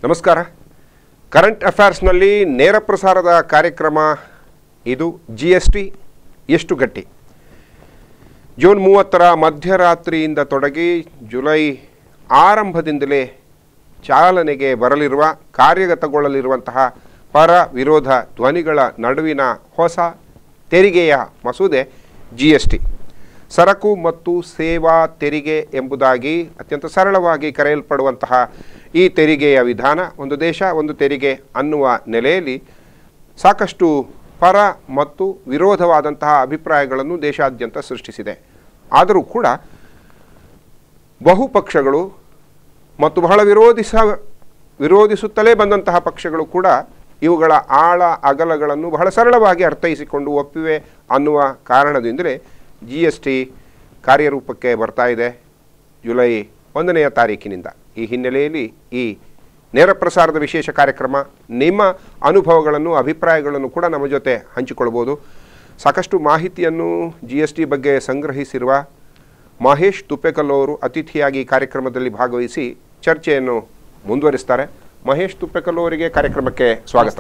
ನಮಸ್ಕಾರ ಕರೆಂಟ್ ಅಫೇರ್ಸ್ನಲ್ಲಿ ನೇರ ಪ್ರಸಾರದ ಕಾರ್ಯಕ್ರಮ ಇದು ಜಿ ಎಸ್ ಟಿ ಎಷ್ಟು ಗಟ್ಟಿ ಜೂನ್ ಮೂವತ್ತರ ಮಧ್ಯರಾತ್ರಿಯಿಂದ ತೊಡಗಿ ಜುಲೈ ಆರಂಭದಿಂದಲೇ ಚಾಲನೆಗೆ ಬರಲಿರುವ ಕಾರ್ಯಗತಗೊಳ್ಳಲಿರುವಂತಹ ಪರ ವಿರೋಧ ಧ್ವನಿಗಳ ನಡುವಿನ ಹೊಸ ತೆರಿಗೆಯ ಮಸೂದೆ ಜಿ ಎಸ್ ಟಿ ಸರಕು ಮತ್ತು ಸೇವಾ ತೆರಿಗೆ ಎಂಬುದಾಗಿ ಅತ್ಯಂತ ಸರಳವಾಗಿ ಕರೆಯಲ್ಪಡುವಂತಹ ಈ ತೆರಿಗೆಯ ವಿಧಾನ ಒಂದು ದೇಶ ಒಂದು ತೆರಿಗೆ ಅನ್ನುವ ನೆಲೆಯಲ್ಲಿ ಸಾಕಷ್ಟು ಪರ ಮತ್ತು ವಿರೋಧವಾದಂತಹ ಅಭಿಪ್ರಾಯಗಳನ್ನು ದೇಶಾದ್ಯಂತ ಸೃಷ್ಟಿಸಿದೆ ಆದರೂ ಕೂಡ ಬಹುಪಕ್ಷಗಳು ಮತ್ತು ಬಹಳ ವಿರೋಧಿಸ ವಿರೋಧಿಸುತ್ತಲೇ ಬಂದಂತಹ ಪಕ್ಷಗಳು ಕೂಡ ಇವುಗಳ ಆಳ ಅಗಲಗಳನ್ನು ಬಹಳ ಸರಳವಾಗಿ ಅರ್ಥೈಸಿಕೊಂಡು ಒಪ್ಪಿವೆ ಅನ್ನುವ ಕಾರಣದಿಂದಲೇ ಜಿ ಎಸ್ ಟಿ ಕಾರ್ಯರೂಪಕ್ಕೆ ಬರ್ತಾ ಇದೆ ಜುಲೈ ಒಂದನೆಯ ತಾರೀಕಿನಿಂದ ಈ ಹಿನ್ನೆಲೆಯಲ್ಲಿ ಈ ನೇರ ಪ್ರಸಾರದ ವಿಶೇಷ ಕಾರ್ಯಕ್ರಮ ನಿಮ್ಮ ಅನುಭವಗಳನ್ನು ಅಭಿಪ್ರಾಯಗಳನ್ನು ಕೂಡ ನಮ್ಮ ಜೊತೆ ಹಂಚಿಕೊಳ್ಬೋದು ಸಾಕಷ್ಟು ಮಾಹಿತಿಯನ್ನು ಜಿ ಎಸ್ ಟಿ ಬಗ್ಗೆ ಸಂಗ್ರಹಿಸಿರುವ ಮಹೇಶ್ ತುಪ್ಪೆಕಲ್ ಅವರು ಅತಿಥಿಯಾಗಿ ಈ ಕಾರ್ಯಕ್ರಮದಲ್ಲಿ ಭಾಗವಹಿಸಿ ಚರ್ಚೆಯನ್ನು ಮುಂದುವರಿಸ್ತಾರೆ ಮಹೇಶ್ ತುಪ್ಪೆಕಲ್ ಅವರಿಗೆ ಕಾರ್ಯಕ್ರಮಕ್ಕೆ ಸ್ವಾಗತ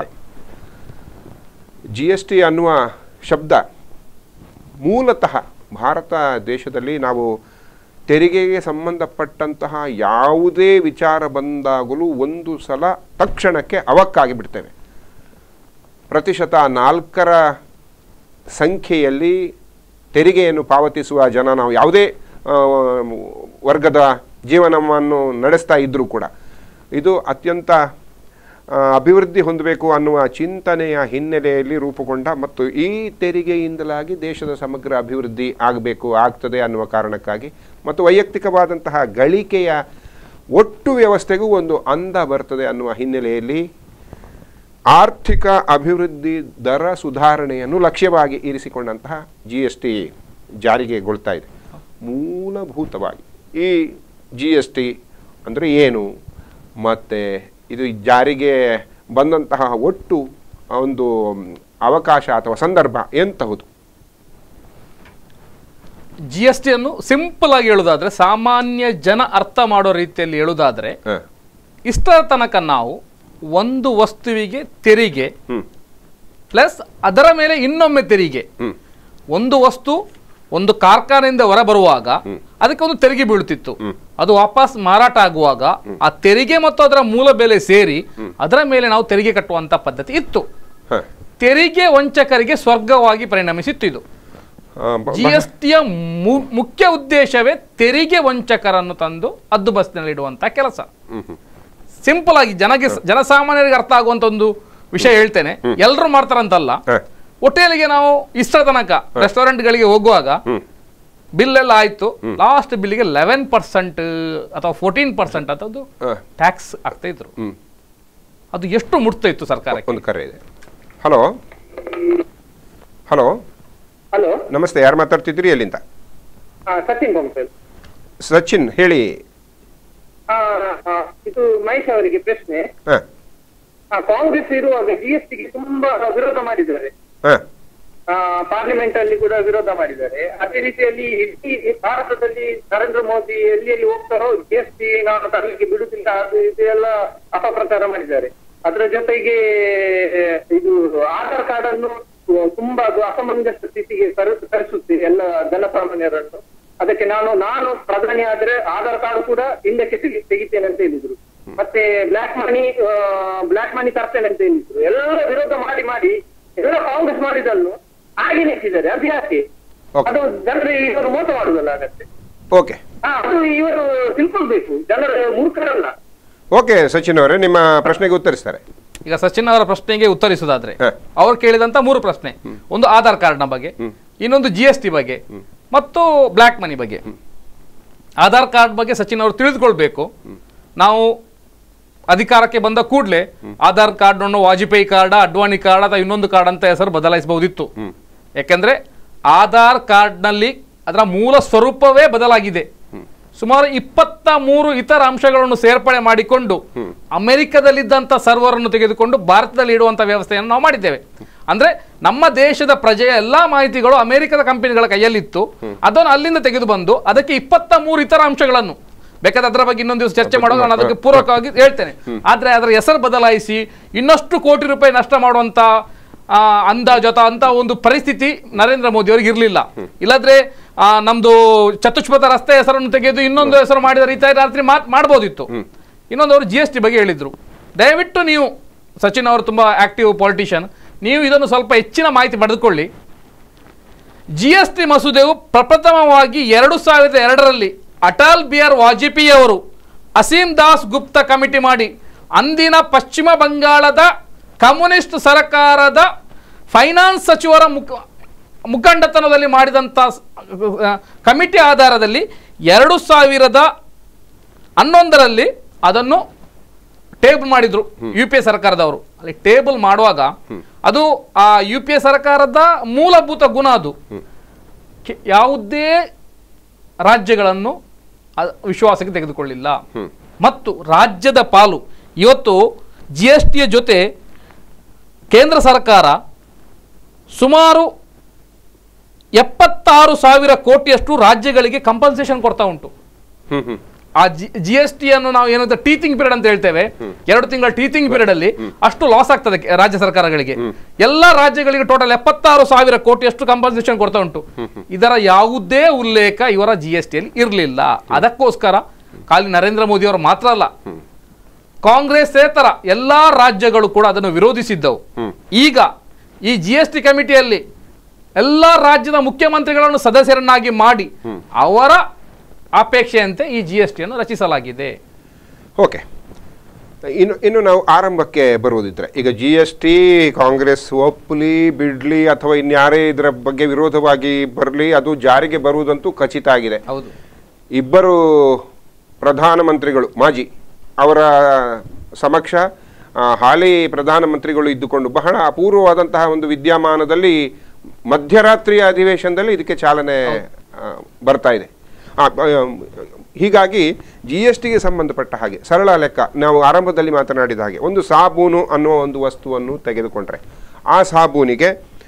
ಜಿ ಎಸ್ ಟಿ ಅನ್ನುವ ಶಬ್ದ ಮೂಲತಃ ಭಾರತ ದೇಶದಲ್ಲಿ ನಾವು ತೆರಿಗೆಗೆ ಸಂಬಂಧಪಟ್ಟಂತಹ ಯಾವುದೇ ವಿಚಾರ ಬಂದಾಗಲೂ ಒಂದು ಸಲ ತಕ್ಷಣಕ್ಕೆ ಅವಕ್ಕಾಗಿ ಬಿಡ್ತೇವೆ ಪ್ರತಿಶತ ನಾಲ್ಕರ ಸಂಖ್ಯೆಯಲ್ಲಿ ತೆರಿಗೆಯನ್ನು ಪಾವತಿಸುವ ಜನ ನಾವು ಯಾವುದೇ ಆ, ವರ್ಗದ ಜೀವನವನ್ನು ನಡೆಸ್ತಾ ಇದ್ದರೂ ಕೂಡ ಇದು ಅತ್ಯಂತ ಆ, ಅಭಿವೃದ್ಧಿ ಹೊಂದಬೇಕು ಅನ್ನುವ ಚಿಂತನೆಯ ಹಿನ್ನೆಲೆಯಲ್ಲಿ ರೂಪುಗೊಂಡ ಮತ್ತು ಈ ತೆರಿಗೆಯಿಂದಲಾಗಿ ದೇಶದ ಸಮಗ್ರ ಅಭಿವೃದ್ಧಿ ಆಗಬೇಕು ಆಗ್ತದೆ ಅನ್ನುವ ಕಾರಣಕ್ಕಾಗಿ ಮತ್ತು ವೈಯಕ್ತಿಕವಾದಂತಹ ಗಳಿಕೆಯ ಒಟ್ಟು ವ್ಯವಸ್ಥೆಗೂ ಒಂದು ಅಂದ ಬರ್ತದೆ ಅನ್ನುವ ಹಿನ್ನೆಲೆಯಲ್ಲಿ ಆರ್ಥಿಕ ಅಭಿವೃದ್ಧಿ ದರ ಸುಧಾರಣೆಯನ್ನು ಲಕ್ಷ್ಯವಾಗಿ ಇರಿಸಿಕೊಂಡಂತಹ ಜಿ ಎಸ್ ಟಿ ಜಾರಿಗೆಗೊಳ್ತಾ ಇದೆ ಮೂಲಭೂತವಾಗಿ ಈ ಜಿ ಎಸ್ ಟಿ ಅಂದರೆ ಏನು ಮತ್ತು ಇದು ಜಾರಿಗೆ ಬಂದಂತಹ ಒಟ್ಟು ಒಂದು ಅವಕಾಶ ಅಥವಾ ಸಂದರ್ಭ ಎಂತಹುದು ಜಿ ಎಸ್ ಟಿ ಅನ್ನು ಸಿಂಪಲ್ ಆಗಿ ಹೇಳುದಾದ್ರೆ ಸಾಮಾನ್ಯ ಜನ ಅರ್ಥ ಮಾಡೋ ರೀತಿಯಲ್ಲಿ ಹೇಳುದಾದ್ರೆ ಹ. ಇಷ್ಟರ ತನಕ ನಾವು ಒಂದು ವಸ್ತುವಿಗೆ ತೆರಿಗೆ ಹ್ಮ್ ಪ್ಲಸ್ ಅದರ ಮೇಲೆ ಇನ್ನೊಮ್ಮೆ ತೆರಿಗೆ ಹ್ಮ್ ಒಂದು ವಸ್ತು ಒಂದು ಕಾರ್ಖಾನೆಯಿಂದ ಹೊರ ಬರುವಾಗ ಅದಕ್ಕೆ ಒಂದು ತೆರಿಗೆ ಬೀಳುತ್ತಿತ್ತು ಅದು ವಾಪಸ್ ಮಾರಾಟ ಆಗುವಾಗ ಆ ತೆರಿಗೆ ಮತ್ತು ಅದರ ಮೂಲ ಬೆಲೆ ಸೇರಿ ಅದರ ಮೇಲೆ ನಾವು ತೆರಿಗೆ ಕಟ್ಟುವಂತ ಪದ್ಧತಿ ಇತ್ತು ಹ. ತೆರಿಗೆ ವಂಚಕರಿಗೆ ಸ್ವರ್ಗವಾಗಿ ಪರಿಣಮಿಸಿತ್ತು ಇದು ಆ, ಬ- ಜಿ ಎಸ್ ಟಿಯ ಮುಖ್ಯ ಉದ್ದೇಶವೇ ತೆರಿಗೆ ವಂಚಕರನ್ನು ತಂದು ಹದ್ದು ಬಸ್ನಲ್ಲಿಡುವಂತ ಕೆಲಸ ಹ್ಮ್ ಹ್ಮ್ ಸಿಂಪಲ್ ಆಗಿ ಜನಗೆ ಜನಸಾಮಾನ್ಯರಿಗೆ ಅರ್ಥ ಆಗುವಂತ ಒಂದು ವಿಷಯ ಹೇಳ್ತೇನೆ ಎಲ್ಲರೂ ಮಾಡ್ತಾರಂತಲ್ಲ ಹ. ಹೋಟೆಲ್ಗೆ ನಾವು ಇಷ್ಟ ತನಕ ರೆಸ್ಟೋರೆಂಟ್ಗಳಿಗೆ ಹೋಗುವಾಗ ಹ್ಮ್ ಬಿಲ್ ಎಲ್ಲ ಆಯ್ತು ಲಾಸ್ಟ್ ಬಿಲ್ಗೆ ಲೆವೆನ್ ಪರ್ಸೆಂಟ್ ಅಥವಾ ಫೋರ್ಟೀನ್ ಪರ್ಸೆಂಟ್ ಅಂತದ್ದು ಹ. ಟ್ಯಾಕ್ಸ್ ಆಗ್ತಾ ಇದ್ರು ಹ್ಮ್ ಅದು ಎಷ್ಟು ಮುಟ್ತಾ ಇತ್ತು ಸರ್ಕಾರಕ್ಕೆ ಒಂದು ಕರೆ ಇದೆ ಹಲೋ ಹಲೋ ಹಲೋ ನಮಸ್ತೆ ಯಾರು ಮಾತಾಡ್ತಿದ್ರಿ ಎಲ್ಲಿಂದ ಹಾ ಸಚಿನ್ ಬೊಂಪಲ್ ಸಚಿನ್ ಹೇಳಿ ಹಾ ಹಾ, ಇದು ಮಹೇಶ್ ಅವರಿಗೆ ಪ್ರಶ್ನೆ ಹ ಹಾ, ಕಾಂಗ್ರೆಸ್ ಇರುವಾಗ ಜಿ ಎಸ್ ಟಿಗೆ ತುಂಬಾ ವಿರೋಧ ಮಾಡಿದ್ದಾರೆ ಹ ಆ, ಪಾರ್ಲಿಮೆಂಟ್ ಅಲ್ಲಿ ಕೂಡ ವಿರೋಧ ಮಾಡಿದ್ದಾರೆ ಅದೇ ರೀತಿಯಲ್ಲಿ ಇಡೀ ಭಾರತದಲ್ಲಿ ನರೇಂದ್ರ ಮೋದಿ ಎಲ್ಲಿ ಎಲ್ಲಿ ಹೋಗ್ತಾರೋ ಜಿ ಎಸ್ ಟಿ ನಾನು ತರಲಿಕ್ಕೆ ಬಿಡುತ್ತಿಲ್ಲ ಅದು ಇದು ಎಲ್ಲ ಅಪಪ್ರಚಾರ ಮಾಡಿದ್ದಾರೆ ಅದರ ಜೊತೆಗೆ ಇದು ಆಧಾರ್ ಕಾರ್ಡ್ ಅನ್ನು ತುಂಬಾ ಅದು ಅಸಮಂಜಸ ಸ್ಥಿತಿಗೆ ತರು- ತರಿಸುತ್ತೆ ಎಲ್ಲ ಜನಸಾಮಾನ್ಯರನ್ನು ಅದಕ್ಕೆ ನಾನು ನಾನು ಪ್ರಧಾನಿ ಆದ್ರೆ ಆಧಾರ್ ಕಾರ್ಡ್ ಕೂಡ ಹಿಂದಕ್ಕೆ ತೆಗಿ- ತೆಗಿತೇನೆ ಅಂತ ಹೇಳಿದ್ರು ಮತ್ತೆ ಬ್ಲಾಕ್ ಮನಿ ಬ್ಲಾಕ್ ಮನಿ ತರ್ತೇನೆ ಅಂತ ಹೇಳಿದ್ರು ಎಲ್ಲ ವಿರೋಧ ಮಾಡಿ ಮಾಡಿ ಎಲ್ಲ ಕಾಂಗ್ರೆಸ್ ಮಾಡಿದನ್ನು ಹಾಗೆ ನಿಂತಿದ್ದಾರೆ ಅದು ಯಾಕೆ Okay. ಅದು ಜನರಿಗೆ ಇವರು ಮೋಸ ಮಾಡುದಲ್ಲ ಆಗತ್ತೆ ಓಕೆ ಹಾ ಅದು ಇವರು ತಿಳ್ಕೊಳ್ಬೇಕು ಜನರ ಮೂರ್ಖರಲ್ಲ ಓಕೆ ಸಚಿನ್ ಅವರೇ ನಿಮ್ಮ ಪ್ರಶ್ನೆಗೆ ಉತ್ತರಿಸ್ತಾರೆ ಈಗ ಸಚಿನ್ ಅವರ ಪ್ರಶ್ನೆಗೆ ಉತ್ತರಿಸುವುದಾದ್ರೆ ಹ. ಅವರು ಕೇಳಿದಂತ ಮೂರು ಪ್ರಶ್ನೆ ಒಂದು ಆಧಾರ್ ಕಾರ್ಡ್ನ ಬಗ್ಗೆ ಇನ್ನೊಂದು ಜಿ ಎಸ್ ಟಿ ಬಗ್ಗೆ ಮತ್ತು ಬ್ಲ್ಯಾಕ್ ಮನಿ ಬಗ್ಗೆ ಆಧಾರ್ ಕಾರ್ಡ್ ಬಗ್ಗೆ ಸಚಿನ್ ಅವರು ತಿಳಿದುಕೊಳ್ಬೇಕು ನಾವು ಅಧಿಕಾರಕ್ಕೆ ಬಂದ ಕೂಡಲೇ ಆಧಾರ್ ಕಾರ್ಡ್ ಅನ್ನು ವಾಜಪೇಯಿ ಕಾರ್ಡ್ ಅಡ್ವಾಣಿ ಕಾರ್ಡ್ ಅಥವಾ ಇನ್ನೊಂದು ಕಾರ್ಡ್ ಅಂತ ಹೆಸರು ಬದಲಾಯಿಸಬಹುದಿತ್ತು ಯಾಕೆಂದ್ರೆ ಆಧಾರ್ ಕಾರ್ಡ್ನಲ್ಲಿ ಅದರ ಮೂಲ ಸ್ವರೂಪವೇ ಬದಲಾಗಿದೆ ಸುಮಾರು ಇಪ್ಪತ್ತ ಮೂರು ಇತರ ಅಂಶಗಳನ್ನು ಸೇರ್ಪಡೆ ಮಾಡಿಕೊಂಡು ಅಮೆರಿಕದಲ್ಲಿದ್ದಂಥ ಸರ್ವರ್ ಅನ್ನು ತೆಗೆದುಕೊಂಡು ಭಾರತದಲ್ಲಿ ಇಡುವಂತ ವ್ಯವಸ್ಥೆಯನ್ನು ನಾವು ಮಾಡಿದ್ದೇವೆ ಅಂದ್ರೆ ನಮ್ಮ ದೇಶದ ಪ್ರಜೆಯ ಎಲ್ಲಾ ಮಾಹಿತಿಗಳು ಅಮೆರಿಕದ ಕಂಪನಿಗಳ ಕೈಯಲ್ಲಿತ್ತು ಅದನ್ನು ಅಲ್ಲಿಂದ ತೆಗೆದು ಬಂದು ಅದಕ್ಕೆ ಇಪ್ಪತ್ತ ಮೂರು ಇತರ ಅಂಶಗಳನ್ನು ಬೇಕಾದ್ರೆ ಅದರ ಬಗ್ಗೆ ಇನ್ನೊಂದು ದಿವಸ ಚರ್ಚೆ ಮಾಡುವಾಗ ನಾನು ಅದಕ್ಕೆ ಪೂರ್ವಕವಾಗಿ ಹೇಳ್ತೇನೆ ಆದ್ರೆ ಅದರ ಹೆಸರು ಬದಲಾಯಿಸಿ ಇನ್ನಷ್ಟು ಕೋಟಿ ರೂಪಾಯಿ ನಷ್ಟ ಮಾಡುವಂತ ಆ, ಅಂದಾಜು ಅಥವಾ ಅಂತ ಒಂದು ಪರಿಸ್ಥಿತಿ ನರೇಂದ್ರ ಮೋದಿ ಅವರಿಗೆ ಇರಲಿಲ್ಲ ಇಲ್ಲದ್ರೆ ಆ, ನಮ್ದು ಚತುಷ್ಪಥ ರಸ್ತೆ ಹೆಸರನ್ನು ತೆಗೆದು ಇನ್ನೊಂದು ಹೆಸರು ಮಾಡಿದ ರೀತಿ ರಾತ್ರಿ ಮಾತ್ ಮಾಡ್ಬೋದಿತ್ತು ಇನ್ನೊಂದು ಅವರು ಜಿ ಎಸ್ ಟಿ ಬಗ್ಗೆ ಹೇಳಿದ್ರು ದಯವಿಟ್ಟು ನೀವು ಸಚಿನ್ ಅವರು ತುಂಬಾ ಆಕ್ಟಿವ್ ಪೊಲಿಟಿಷಿಯನ್ ನೀವು ಇದನ್ನು ಸ್ವಲ್ಪ ಹೆಚ್ಚಿನ ಮಾಹಿತಿ ಪಡೆದುಕೊಳ್ಳಿ ಜಿ ಎಸ್ ಟಿ ಮಸೂದೆಯು ಪ್ರಪ್ರಥಮವಾಗಿ ಎರಡು ಸಾವಿರದ ಎರಡರಲ್ಲಿ ಅಟಲ್ ಬಿಹಾರ್ ವಾಜಪೇಯಿ ಅವರು ಅಸೀಂ ದಾಸ್ ಗುಪ್ತಾ ಕಮಿಟಿ ಮಾಡಿ ಅಂದಿನ ಪಶ್ಚಿಮ ಬಂಗಾಳದ ಕಮ್ಯುನಿಸ್ಟ್ ಸರ್ಕಾರದ ಫೈನಾನ್ಸ್ ಸಚಿವರ ಮುಖ ಮುಖಂಡತನದಲ್ಲಿ ಮಾಡಿದಂಥ ಸ- ಆ, ಕಮಿಟಿ ಆಧಾರದಲ್ಲಿ ಎರಡು ಸಾವಿರದ ಹನ್ನೊಂದರಲ್ಲಿ ಅದನ್ನು ಟೇಬಲ್ ಮಾಡಿದ್ರು ಯು ಪಿ ಎ ಸರ್ಕಾರದವರು ಅಲ್ಲಿ ಟೇಬಲ್ ಮಾಡುವಾಗ ಅದು ಆ ಯು ಪಿ ಎ ಸರ್ಕಾರದ ಮೂಲಭೂತ ಗುಣ ಅದು ಕೆ- ಯಾವುದೇ ರಾಜ್ಯಗಳನ್ನು ಅ- ವಿಶ್ವಾಸಕ್ಕೆ ತೆಗೆದುಕೊಳ್ಳಿಲ್ಲ ಮತ್ತು ರಾಜ್ಯದ ಪಾಲು ಇವತ್ತು ಜಿ ಎಸ್ ಟಿಯ ಜೊತೆ ಕೇಂದ್ರ ಸರ್ಕಾರ ಸುಮಾರು ಎಪ್ಪತ್ತಾರು ಸಾವಿರ ಕೋಟಿಯಷ್ಟು ರಾಜ್ಯಗಳಿಗೆ ಕಂಪನ್ಸೇಷನ್ ಕೊಡ್ತಾ ಉಂಟು ಹ್ಮ್ ಹ್ಮ್ ಆ ಜಿ ಎಸ್ ಟಿ ಅನ್ನು ನಾವು ಏನಂತ ಟೀಚಿಂಗ್ ಪೀರಿಯಡ್ ಅಂತ ಹೇಳ್ತೇವೆ ಎರಡು ತಿಂಗಳ ಟೀಚಿಂಗ್ ಪೀರಿಯಡ್ ಅಲ್ಲಿ ಅಷ್ಟು ಲಾಸ್ ಆಗ್ತದೆ ಕೆ- ರಾಜ್ಯ ಸರ್ಕಾರಗಳಿಗೆ ಎಲ್ಲಾ ರಾಜ್ಯಗಳಿಗೆ ಟೋಟಲ್ ಎಪ್ಪತ್ತಾರು ಸಾವಿರ ಕೋಟಿಯಷ್ಟು ಕಂಪನ್ಸೇಷನ್ ಕೊಡ್ತಾ ಉಂಟು ಇದರ ಯಾವುದೇ ಉಲ್ಲೇಖ ಇವರ ಜಿ ಎಸ್ ಟಿಯಲ್ಲಿ ಇರಲಿಲ್ಲ ಅದಕ್ಕೋಸ್ಕರ ಖಾಲಿ ನರೇಂದ್ರ ಮೋದಿ ಅವರು ಮಾತ್ರ ಅಲ್ಲ ಕಾಂಗ್ರೆಸ್ ತರ ಎಲ್ಲಾ ರಾಜ್ಯಗಳು ಕೂಡ ಅದನ್ನು ವಿರೋಧಿಸಿದ್ದವು ಈಗ ಈ ಜಿ ಎಸ್ ಟಿ ಕಮಿಟಿಯಲ್ಲಿ ಎಲ್ಲಾ ರಾಜ್ಯದ ಮುಖ್ಯಮಂತ್ರಿಗಳನ್ನು ಸದಸ್ಯರನ್ನಾಗಿ ಮಾಡಿ ಅವರ ಅಪೇಕ್ಷೆಯಂತೆ ಈ ಜಿ ಎಸ್ ಟಿಯನ್ನು ರಚಿಸಲಾಗಿದೆ ಓಕೆ ಇನ್ನು ಇನ್ನು ನಾವು ಆರಂಭಕ್ಕೆ ಬರುವುದಿದ್ರೆ ಈಗ ಜಿ ಎಸ್ ಟಿ ಕಾಂಗ್ರೆಸ್ ಒಪ್ಪಲಿ ಬಿಡ್ಲಿ ಅಥವಾ ಇನ್ಯಾರೇ ಇದರ ಬಗ್ಗೆ ವಿರೋಧವಾಗಿ ಬರಲಿ ಅದು ಜಾರಿಗೆ ಬರುವುದಂತೂ ಖಚಿತ ಆಗಿದೆ ಹೌದು ಇಬ್ಬರು ಪ್ರಧಾನಮಂತ್ರಿಗಳು ಮಾಜಿ ಅವರ ಸಮಕ್ಷ ಆ, ಹಾಲಿ ಪ್ರಧಾನಮಂತ್ರಿಗಳು ಇದ್ದುಕೊಂಡು ಬಹಳ ಅಪೂರ್ವವಾದಂತಹ ಒಂದು ವಿದ್ಯಮಾನದಲ್ಲಿ ಮಧ್ಯರಾತ್ರಿಯ ಅಧಿವೇಶನದಲ್ಲಿ ಇದಕ್ಕೆ ಚಾಲನೆ ಆ, ಬರ್ತಾ ಇದೆ ಆ, ಆ, ಹೀಗಾಗಿ ಜಿ ಎಸ್ ಟಿಗೆ ಸಂಬಂಧಪಟ್ಟ ಹಾಗೆ ಸರಳ ಲೆಕ್ಕ ನಾವು ಆರಂಭದಲ್ಲಿ ಮಾತನಾಡಿದ ಹಾಗೆ ಒಂದು ಸಾಬೂನು ಅನ್ನುವ ಒಂದು ವಸ್ತುವನ್ನು ತೆಗೆದುಕೊಂಡ್ರೆ ಆ ಸಾಬೂನಿಗೆ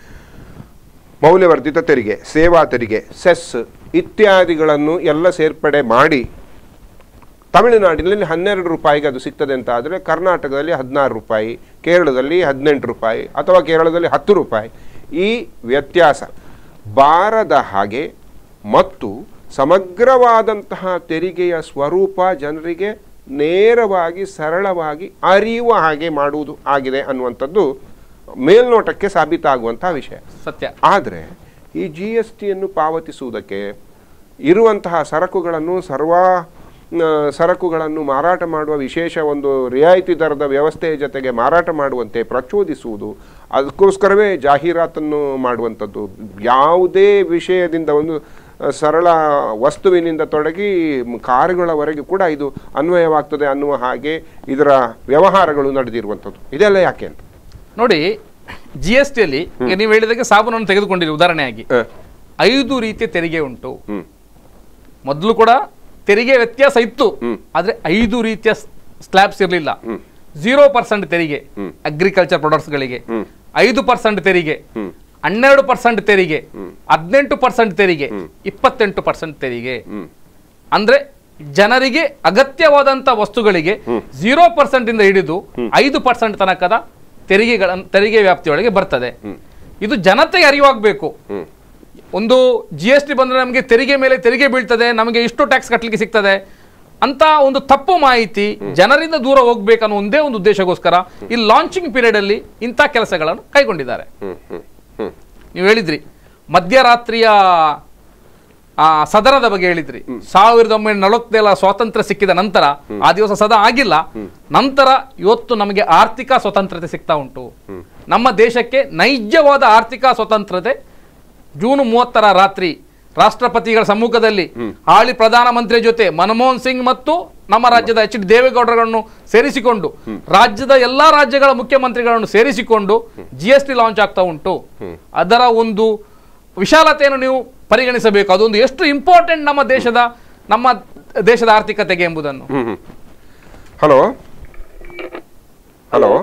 ಮೌಲ್ಯವರ್ಧಿತ ತೆರಿಗೆ ಸೇವಾ ತೆರಿಗೆ ಸೆಸ್ ಇತ್ಯಾದಿಗಳನ್ನು ಎಲ್ಲ ಸೇರ್ಪಡೆ ಮಾಡಿ ತಮಿಳುನಾಡಿನಲ್ಲಿ ಹನ್ನೆರಡು ರೂಪಾಯಿಗೆ ಅದು ಸಿಗ್ತದೆ ಅಂತ ಆದರೆ ಕರ್ನಾಟಕದಲ್ಲಿ ಹದಿನಾರು ರೂಪಾಯಿ ಕೇರಳದಲ್ಲಿ ಹದಿನೆಂಟು ರೂಪಾಯಿ ಅಥವಾ ಕೇರಳದಲ್ಲಿ ಹತ್ತು ರೂಪಾಯಿ ಈ ವ್ಯತ್ಯಾಸ ಬಾರದ ಹಾಗೆ ಮತ್ತು ಸಮಗ್ರವಾದಂತಹ ತೆರಿಗೆಯ ಸ್ವರೂಪ ಜನರಿಗೆ ನೇರವಾಗಿ ಸರಳವಾಗಿ ಅರಿಯುವ ಹಾಗೆ ಮಾಡುವುದು ಆಗಿದೆ ಅನ್ನುವಂಥದ್ದು ಮೇಲ್ನೋಟಕ್ಕೆ ಸಾಬೀತಾಗುವಂತಹ ವಿಷಯ ಸತ್ಯ ಆದರೆ ಈ ಜಿ ಎಸ್ ಟಿಯನ್ನು ಪಾವತಿಸುವುದಕ್ಕೆ ಇರುವಂತಹ ಸರಕುಗಳನ್ನು ಸರ್ವ ಆ, ಸರಕುಗಳನ್ನು ಮಾರಾಟ ಮಾಡುವ ವಿಶೇಷ ಒಂದು ರಿಯಾಯಿತಿ ದರದ ವ್ಯವಸ್ಥೆಯ ಜೊತೆಗೆ ಮಾರಾಟ ಮಾಡುವಂತೆ ಪ್ರಚೋದಿಸುವುದು ಅದಕ್ಕೋಸ್ಕರವೇ ಜಾಹೀರಾತನ್ನು ಮಾಡುವಂಥದ್ದು ಯಾವುದೇ ವಿಷಯದಿಂದ ಒಂದು ಆ, ಸರಳ ವಸ್ತುವಿನಿಂದ ತೊಡಗಿ ಮ್, ಕಾರುಗಳವರೆಗೆ ಕೂಡ ಇದು ಅನ್ವಯವಾಗ್ತದೆ ಅನ್ನುವ ಹಾಗೆ ಇದರ ವ್ಯವಹಾರಗಳು ನಡೆದಿರುವಂಥದ್ದು ಇದೆಲ್ಲ ಯಾಕೆ ಅಂತ ನೋಡಿ ಜಿ ಎಸ್ ಟಿಯಲ್ಲಿ ಈಗ ನೀವು ಹೇಳಿದಾಗೆ ಸಾಬೂನನ್ನು ತೆಗೆದುಕೊಂಡಿರಿ ಉದಾಹರಣೆಯಾಗಿ ಹ. ಐದು ರೀತಿಯ ತೆರಿಗೆ ಉಂಟು ಹ್ಮ್ ಮೊದಲು ಕೂಡ ತೆರಿಗೆ ವ್ಯತ್ಯಾಸ ಇತ್ತು ಹ್ಮ್. ಆದ್ರೆ ಐದು ರೀತಿಯ ಸ್ಲ್ಯಾಬ್ಸ್ ಇರಲಿಲ್ಲ ಝೀರೋ ಪರ್ಸೆಂಟ್ ತೆರಿಗೆ ಅಗ್ರಿಕಲ್ಚರ್ ಪ್ರಾಡಕ್ಟ್ಸ್ಗಳಿಗೆ ಹ್ಮ್. ಐದು ಪರ್ಸೆಂಟ್ ತೆರಿಗೆ ಹ್ಮ್. ಹನ್ನೆರಡು ಪರ್ಸೆಂಟ್ ತೆರಿಗೆ ಹದಿನೆಂಟು ಪರ್ಸೆಂಟ್ ತೆರಿಗೆ ಇಪ್ಪತ್ತೆಂಟು ಪರ್ಸೆಂಟ್ ತೆರಿಗೆ ಹ್ಮ್ ಅಂದ್ರೆ ಜನರಿಗೆ ಅಗತ್ಯವಾದಂತ ವಸ್ತುಗಳಿಗೆ ಝೀರೋ ಪರ್ಸೆಂಟ್ ಇಂದ ಹಿಡಿದು ಐದು ಪರ್ಸೆಂಟ್ ತನಕದ ತೆರಿಗೆಗಳ ತೆರಿಗೆ ವ್ಯಾಪ್ತಿಯೊಳಗೆ ಬರ್ತದೆ ಇದು ಜನತೆಗೆ ಅರಿವಾಗಬೇಕು ಹ್ಮ್ ಒಂದು ಜಿ ಎಸ್ ಟಿ ಬಂದ್ರೆ ನಮಗೆ ತೆರಿಗೆ ಮೇಲೆ ತೆರಿಗೆ ಬೀಳ್ತದೆ ನಮಗೆ ಇಷ್ಟು ಟ್ಯಾಕ್ಸ್ ಕಟ್ಟಲಿಕ್ಕೆ ಸಿಗ್ತದೆ ಅಂತ ಒಂದು ತಪ್ಪು ಮಾಹಿತಿ ಜನರಿಂದ ದೂರ ಹೋಗ್ಬೇಕನ್ನೋ ಒಂದೇ ಒಂದು ಉದ್ದೇಶಕ್ಕೋಸ್ಕರ ಈ ಲಾಂಚಿಂಗ್ ಪೀರಿಯಡ್ ಅಲ್ಲಿ ಇಂಥ ಕೆಲಸಗಳನ್ನು ಕೈಗೊಂಡಿದ್ದಾರೆ ಹ್ಮ್ ಹ್ಮ್ ಹ್ಮ್ ನೀವು ಹೇಳಿದ್ರಿ ಮಧ್ಯರಾತ್ರಿಯ ಆ ಸದನದ ಬಗ್ಗೆ ಹೇಳಿದ್ರಿ ಸಾವಿರದ ಒಂಬೈನೂರ ನಲವತ್ತೇಳ ಸ್ವಾತಂತ್ರ್ಯ ಸಿಕ್ಕಿದ ನಂತರ ಆ ದಿವಸ ಸದಾ ಆಗಿಲ್ಲ ನಂತರ ಇವತ್ತು ನಮಗೆ ಆರ್ಥಿಕ ಸ್ವತಂತ್ರತೆ ಸಿಗ್ತಾ ಉಂಟು ನಮ್ಮ ದೇಶಕ್ಕೆ ನೈಜವಾದ ಆರ್ಥಿಕ ಸ್ವತಂತ್ರತೆ ಜೂನ್ ಮೂವತ್ತರ ರಾತ್ರಿ ರಾಷ್ಟ್ರಪತಿಗಳ ಸಮ್ಮುಖದಲ್ಲಿ ಹಾಲಿ ಪ್ರಧಾನಮಂತ್ರಿ ಜೊತೆ ಮನಮೋಹನ್ ಸಿಂಗ್ ಮತ್ತು ನಮ್ಮ ರಾಜ್ಯದ ಎಚ್ ಡಿ ದೇವೇಗೌಡರನ್ನು ಸೇರಿಸಿಕೊಂಡು ರಾಜ್ಯದ ಎಲ್ಲಾ ರಾಜ್ಯಗಳ ಮುಖ್ಯಮಂತ್ರಿಗಳನ್ನು ಸೇರಿಸಿಕೊಂಡು ಜಿ ಎಸ್ ಟಿ ಲಾಂಚ್ ಆಗ್ತಾ ಉಂಟು ಅದರ ಒಂದು ವಿಶಾಲತೆಯನ್ನು ನೀವು ಪರಿಗಣಿಸಬೇಕು ಅದೊಂದು ಎಷ್ಟು ಇಂಪಾರ್ಟೆಂಟ್ ನಮ್ಮ ದೇಶದ ನಮ್ಮ ದೇಶದ ಆರ್ಥಿಕತೆಗೆ ಎಂಬುದನ್ನು ಹ್ಮ್ ಹ್ಮ್ ಹಲೋ ಹಲೋ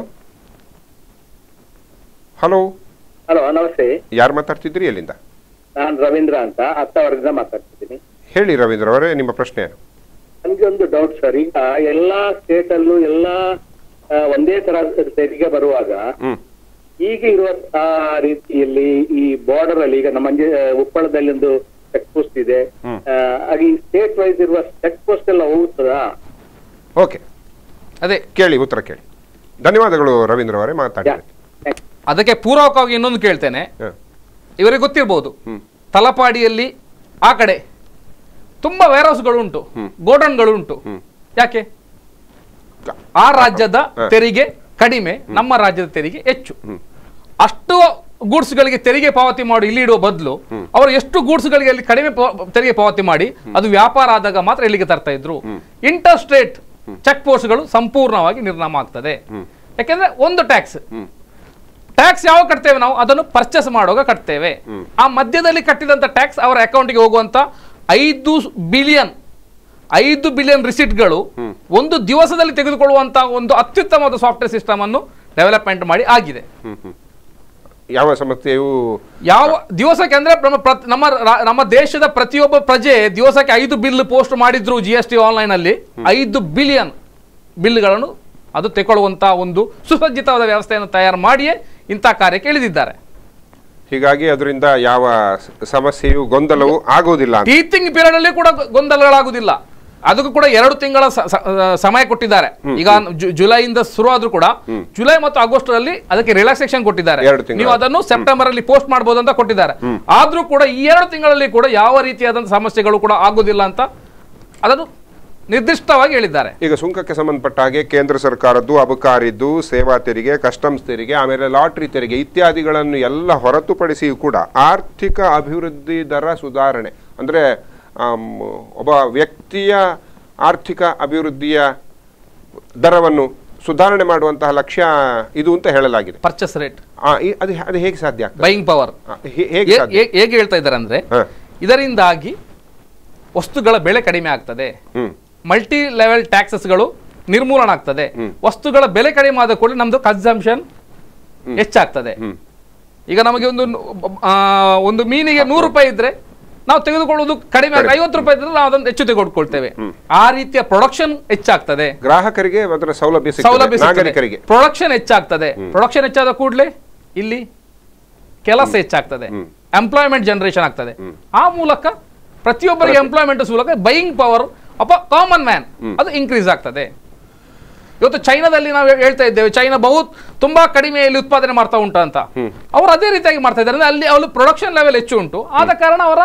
ಹಲೋ ಹಲೋ ನಮಸ್ತೆ ಯಾರು ಮಾತಾಡ್ತಿದ್ರಿ ಎಲ್ಲಿಂದ ನಾನು ರವೀಂದ್ರ ಅಂತ ಹತ್ತವರದಿಂದ ಮಾತಾಡ್ತಿದ್ದೀನಿ ಹೇಳಿ ರವೀಂದ್ರ ಅವರೇ ನಿಮ್ಮ ಪ್ರಶ್ನೆ ಏನು? ನನ್ಗೆ ಒಂದು ಡೌಟ್ ಸರ್ ಈಗ ಎಲ್ಲಾ ಸ್ಟೇಟ್ ಅಲ್ಲೂ ಎಲ್ಲಾ ಆ, ಒಂದೇ ತರ ತೆರಿಗೆ ಬರುವಾಗ ಹ್ಮ್ ಈಗ ಇರುವ ಆ ರೀತಿಯಲ್ಲಿ ಈ ಬಾರ್ಡರ್ ಅಲ್ಲಿ ಈಗ ನಮ್ಮ ಮಂಜೆ ಉಪ್ಪಳದಲ್ಲಿ ಒಂದು ಚೆಕ್ ಪೋಸ್ಟ್ ಇದೆ ಹ್ಮ್. ಆ, ಹಾಗೆ ಈ ಸ್ಟೇಟ್ ವೈಸ್ ಇರುವ ಚೆಕ್ ಪೋಸ್ಟ್ ಎಲ್ಲ ಹೋಗುತ್ತದಾ ಓಕೆ ಅದೇ ಕೇಳಿ ಉತ್ತರ ಕೇಳಿ ಧನ್ಯವಾದಗಳು ರವೀಂದ್ರ ಅವರೇ ಮಾತಾಡಿದ್ರಿ ಅದಕ್ಕೆ ಪೂರಕವಾಗಿ ಇನ್ನೊಂದು ಕೇಳ್ತೇನೆ ಹ. ಇವರಿಗೆ ಗೊತ್ತಿರ್ಬೋದು ಹ್ಮ್. ತಲಪಾಡಿಯಲ್ಲಿ ಆ ಕಡೆ ತುಂಬಾ ವೇರ್ಹೌಸ್ಗಳು ಉಂಟು ಗೋಡನ್ಗಳು ಉಂಟು ಹ್ಮ್. ಯಾಕೆ ಆ ರಾಜ್ಯದ ಹ. ತೆರಿಗೆ ಕಡಿಮೆ ನಮ್ಮ ರಾಜ್ಯದ ತೆರಿಗೆ ಹೆಚ್ಚು ಹ್ಮ್. ಅಷ್ಟು ಗೂಡ್ಸ್ಗಳಿಗೆ ತೆರಿಗೆ ಪಾವತಿ ಮಾಡಿ ಇಲ್ಲಿ ಇಡುವ ಬದಲು ಅವರು ಎಷ್ಟು ಗೂಡ್ಸ್ಗಳಿಗೆ ಅಲ್ಲಿ ಕಡಿಮೆ ಪಾ- ತೆರಿಗೆ ಪಾವತಿ ಮಾಡಿ ಅದು ವ್ಯಾಪಾರ ಆದಾಗ ಮಾತ್ರ ಇಲ್ಲಿಗೆ ತರ್ತಾ ಇದ್ರು ಇಂಟರ್ ಸ್ಟೇಟ್ ಚೆಕ್ ಪೋಸ್ಟ್ಗಳು ಸಂಪೂರ್ಣವಾಗಿ ನಿರ್ನಾಮ ಆಗ್ತದೆ ಯಾಕೆಂದ್ರೆ ಒಂದು ಟ್ಯಾಕ್ಸ್ ಹ್ಮ್. ಟ್ಯಾಕ್ಸ್ ಯಾವಾಗ ಕಟ್ತೇವೆ ನಾವು ಅದನ್ನು ಪರ್ಚೇಸ್ ಮಾಡುವಾಗ ಕಟ್ತೇವೆ ಆ ಮಧ್ಯದಲ್ಲಿ ಕಟ್ಟಿದಂತ ಟ್ಯಾಕ್ಸ್ ಅವರ ಅಕೌಂಟ್ಗೆ ಹೋಗುವಂತ ಐದು ಬಿಲಿಯನ್ ಐದು ಬಿಲಿಯನ್ ರಿಸಿಟ್ಗಳು ಒಂದು ದಿವಸದಲ್ಲಿ ತೆಗೆದುಕೊಳ್ಳುವಂತ ಒಂದು ಅತ್ಯುತ್ತಮವಾದ ಸಾಫ್ಟ್ವೇರ್ ಸಿಸ್ಟಮ್ ಅನ್ನು ಡೆವಲಪ್ಮೆಂಟ್ ಮಾಡಿ ಆಗಿದೆ ಹ್ಮ್ ಹ್ಮ್ ಯಾವ ಸಮಸ್ಯೆಯು ಯಾವ ದಿವಸಕ್ಕೆ ಅಂದ್ರೆ ನಮ್ಮ ಪ್ರತ್- ನಮ್ಮ ರಾ- ನಮ್ಮ ದೇಶದ ಪ್ರತಿಯೊಬ್ಬ ಪ್ರಜೆ ದಿವಸಕ್ಕೆ ಐದು ಬಿಲ್ ಪೋಸ್ಟ್ ಮಾಡಿದ್ರು ಜಿ ಎಸ್ ಟಿ ಆನ್ಲೈನ್ ಅಲ್ಲಿ ಐದು ಬಿಲಿಯನ್ ಬಿಲ್ಗಳನ್ನು ಅದು ತೆಗೊಳ್ಳುವಂತ ಒಂದು ಸುಸಜ್ಜಿತವಾದ ವ್ಯವಸ್ಥೆಯನ್ನು ತಯಾರು ಮಾಡಿಯೇ ಇಂಥ ಕಾರ್ಯಕ್ಕೆ ಇಳಿದಿದ್ದಾರೆ ಹೀಗಾಗಿ ಅದರಿಂದ ಯಾವ ಸ- ಸಮಸ್ಯೆಯು ಗೊಂದಲವು ಆಗುವುದಿಲ್ಲ ಅಂತ. ಟೀಚಿಂಗ್ ಪೀರಿಯಡ್ ಅಲ್ಲಿ ಕೂಡ ಗೊ- ಗೊಂದಲಗಳಾಗುದಿಲ್ಲ ಅದಕ್ಕೂ ಕೂಡ ಎರಡು ತಿಂಗಳ ಸ- ಸ- ಸಮಯ ಕೊಟ್ಟಿದ್ದಾರೆ ಈಗ ಜು- ಜುಲೈಯಿಂದ ಶುರು ಆದ್ರೂ ಕೂಡ ಜುಲೈ ಮತ್ತು ಆಗಸ್ಟ್ ಅಲ್ಲಿ ಅದಕ್ಕೆ ರಿಲ್ಯಾಕ್ಸೇಷನ್ ಕೊಟ್ಟಿದ್ದಾರೆ ಎರಡು ತಿಂಗಳು. ನೀವು ಅದನ್ನು ಸೆಪ್ಟೆಂಬರ್ ಅಲ್ಲಿ ಪೋಸ್ಟ್ ಮಾಡಬಹುದು ಅಂತ ಕೊಟ್ಟಿದ್ದಾರೆ ಆದ್ರೂ ಕೂಡ ಈ ಎರಡು ತಿಂಗಳಲ್ಲಿ ಕೂಡ ಯಾವ ರೀತಿಯಾದಂತಹ ಸಮಸ್ಯೆಗಳು ಕೂಡ ಆಗುದಿಲ್ಲ ಅಂತ ಅದನ್ನು ನಿರ್ದಿಷ್ಟವಾಗಿ ಹೇಳಿದ್ದಾರೆ ಈಗ ಸುಂಕಕ್ಕೆ ಸಂಬಂಧಪಟ್ಟ ಹಾಗೆ ಕೇಂದ್ರ ಸರ್ಕಾರದ್ದು ಅಬಕಾರಿದ್ದು ಸೇವಾ ತೆರಿಗೆ ಕಸ್ಟಮ್ಸ್ ತೆರಿಗೆ ಆಮೇಲೆ ಲಾಟ್ರಿ ತೆರಿಗೆ ಇತ್ಯಾದಿಗಳನ್ನು ಎಲ್ಲ ಹೊರತುಪಡಿಸಿಯೂ ಕೂಡ ಆರ್ಥಿಕ ಅಭಿವೃದ್ಧಿ ದರ ಸುಧಾರಣೆ ಅಂದ್ರೆ ಆಮ್, ಒಬ್ಬ ವ್ಯಕ್ತಿಯ ಆರ್ಥಿಕ ಅಭಿವೃದ್ಧಿಯ ದರವನ್ನು ಸುಧಾರಣೆ ಮಾಡುವಂತಹ ಲಕ್ಷ್ಯ ಇದು ಅಂತ ಹೇಳಲಾಗಿದೆ ಪರ್ಚೇಸ್ ರೇಟ್ ಆ, ಈ- ಅದು ಅದು ಹೇಗೆ ಸಾಧ್ಯ ಆಗ್ತದೆ ಬೈಯಿಂಗ್ ಪವರ್ ಆ, ಹೇ- ಹೇಗೆ ಸಾಧ್ಯ ಹೇಗೆ ಹೇಳ್ತಾ ಇದ್ದಾರೆ ಅಂದ್ರೆ ಹ. ಇದರಿಂದಾಗಿ ವಸ್ತುಗಳ ಬೆಲೆ ಕಡಿಮೆ ಆಗ್ತದೆ ಹ್ಮ್ ಮಲ್ಟಿ ಲೆವೆಲ್ ಟ್ಯಾಕ್ಸಸ್ಗಳು ನಿರ್ಮೂಲನ ಆಗ್ತದೆ ವಸ್ತುಗಳ ಬೆಲೆ ಕಡಿಮೆ ಆದ ಕೂಡಲೇ ನಮ್ದು ಕನ್ಸಂಪ್ಷನ್ ಹೆಚ್ಚಾಗ್ತದೆ ಹ್ಮ್. ಈಗ ನಮಗೆ ಒಂದು ಆ, ಒಂದು ಮೀನಿಗೆ ನೂರು ರೂಪಾಯಿ ಇದ್ರೆ ನಾವು ತೆಗೆದುಕೊಳ್ಳುವುದು ಕಡಿಮೆ ಆಗಿ ಐವತ್ತು ರೂಪಾಯಿ ಇದ್ರೆ ನಾವು ಅದನ್ನು ಹೆಚ್ಚು ತೆಗೆದುಕೊಳ್ತೇವೆ ಆ ರೀತಿಯ ಪ್ರೊಡಕ್ಷನ್ ಹೆಚ್ಚಾಗ್ತದೆ ಗ್ರಾಹಕರಿಗೆ ಅದರ ಸೌಲಭ್ಯ ಸಿಗ್ತದೆ. ಸೌಲಭ್ಯ ನಾಗರಿಕರಿಗೆ ಪ್ರೊಡಕ್ಷನ್ ಹೆಚ್ಚಾಗ್ತದೆ ಪ್ರೊಡಕ್ಷನ್ ಹೆಚ್ಚಾದ ಕೂಡಲೇ ಇಲ್ಲಿ ಕೆಲಸ ಹೆಚ್ಚಾಗ್ತದೆ ಎಂಪ್ಲಾಯ್ಮೆಂಟ್ ಜನರೇಷನ್ ಆಗ್ತದೆ ಆ ಮೂಲಕ ಪ್ರತಿಯೊಬ್ಬರಿಗೆ ಎಂಪ್ಲಾಯ್ಮೆಂಟ್ ಮೂಲಕ ಬೈಯಿಂಗ್ ಪವರ್ ಅಪ್ಪ ಕಾಮನ್ ಮ್ಯಾನ್ ಅದು ಇನ್ಕ್ರೀಸ್ ಆಗ್ತದೆ ಇವತ್ತು ಚೈನಾದಲ್ಲಿ ನಾವು ಹೇಳ್ತಾ ಇದ್ದೇವೆ ಚೈನಾ ಬಹು ತುಂಬಾ ಕಡಿಮೆಯಲ್ಲಿ ಉತ್ಪಾದನೆ ಮಾಡ್ತಾ ಉಂಟು ಅಂತ ಅವರು ಅದೇ ರೀತಿಯಾಗಿ ಮಾಡ್ತಾ ಇದ್ದಾರೆ ಅಂದ್ರೆ ಅಲ್ಲಿ ಅವರು ಪ್ರೊಡಕ್ಷನ್ ಲೆವೆಲ್ ಹೆಚ್ಚು ಉಂಟು ಆದ ಕಾರಣ ಅವರ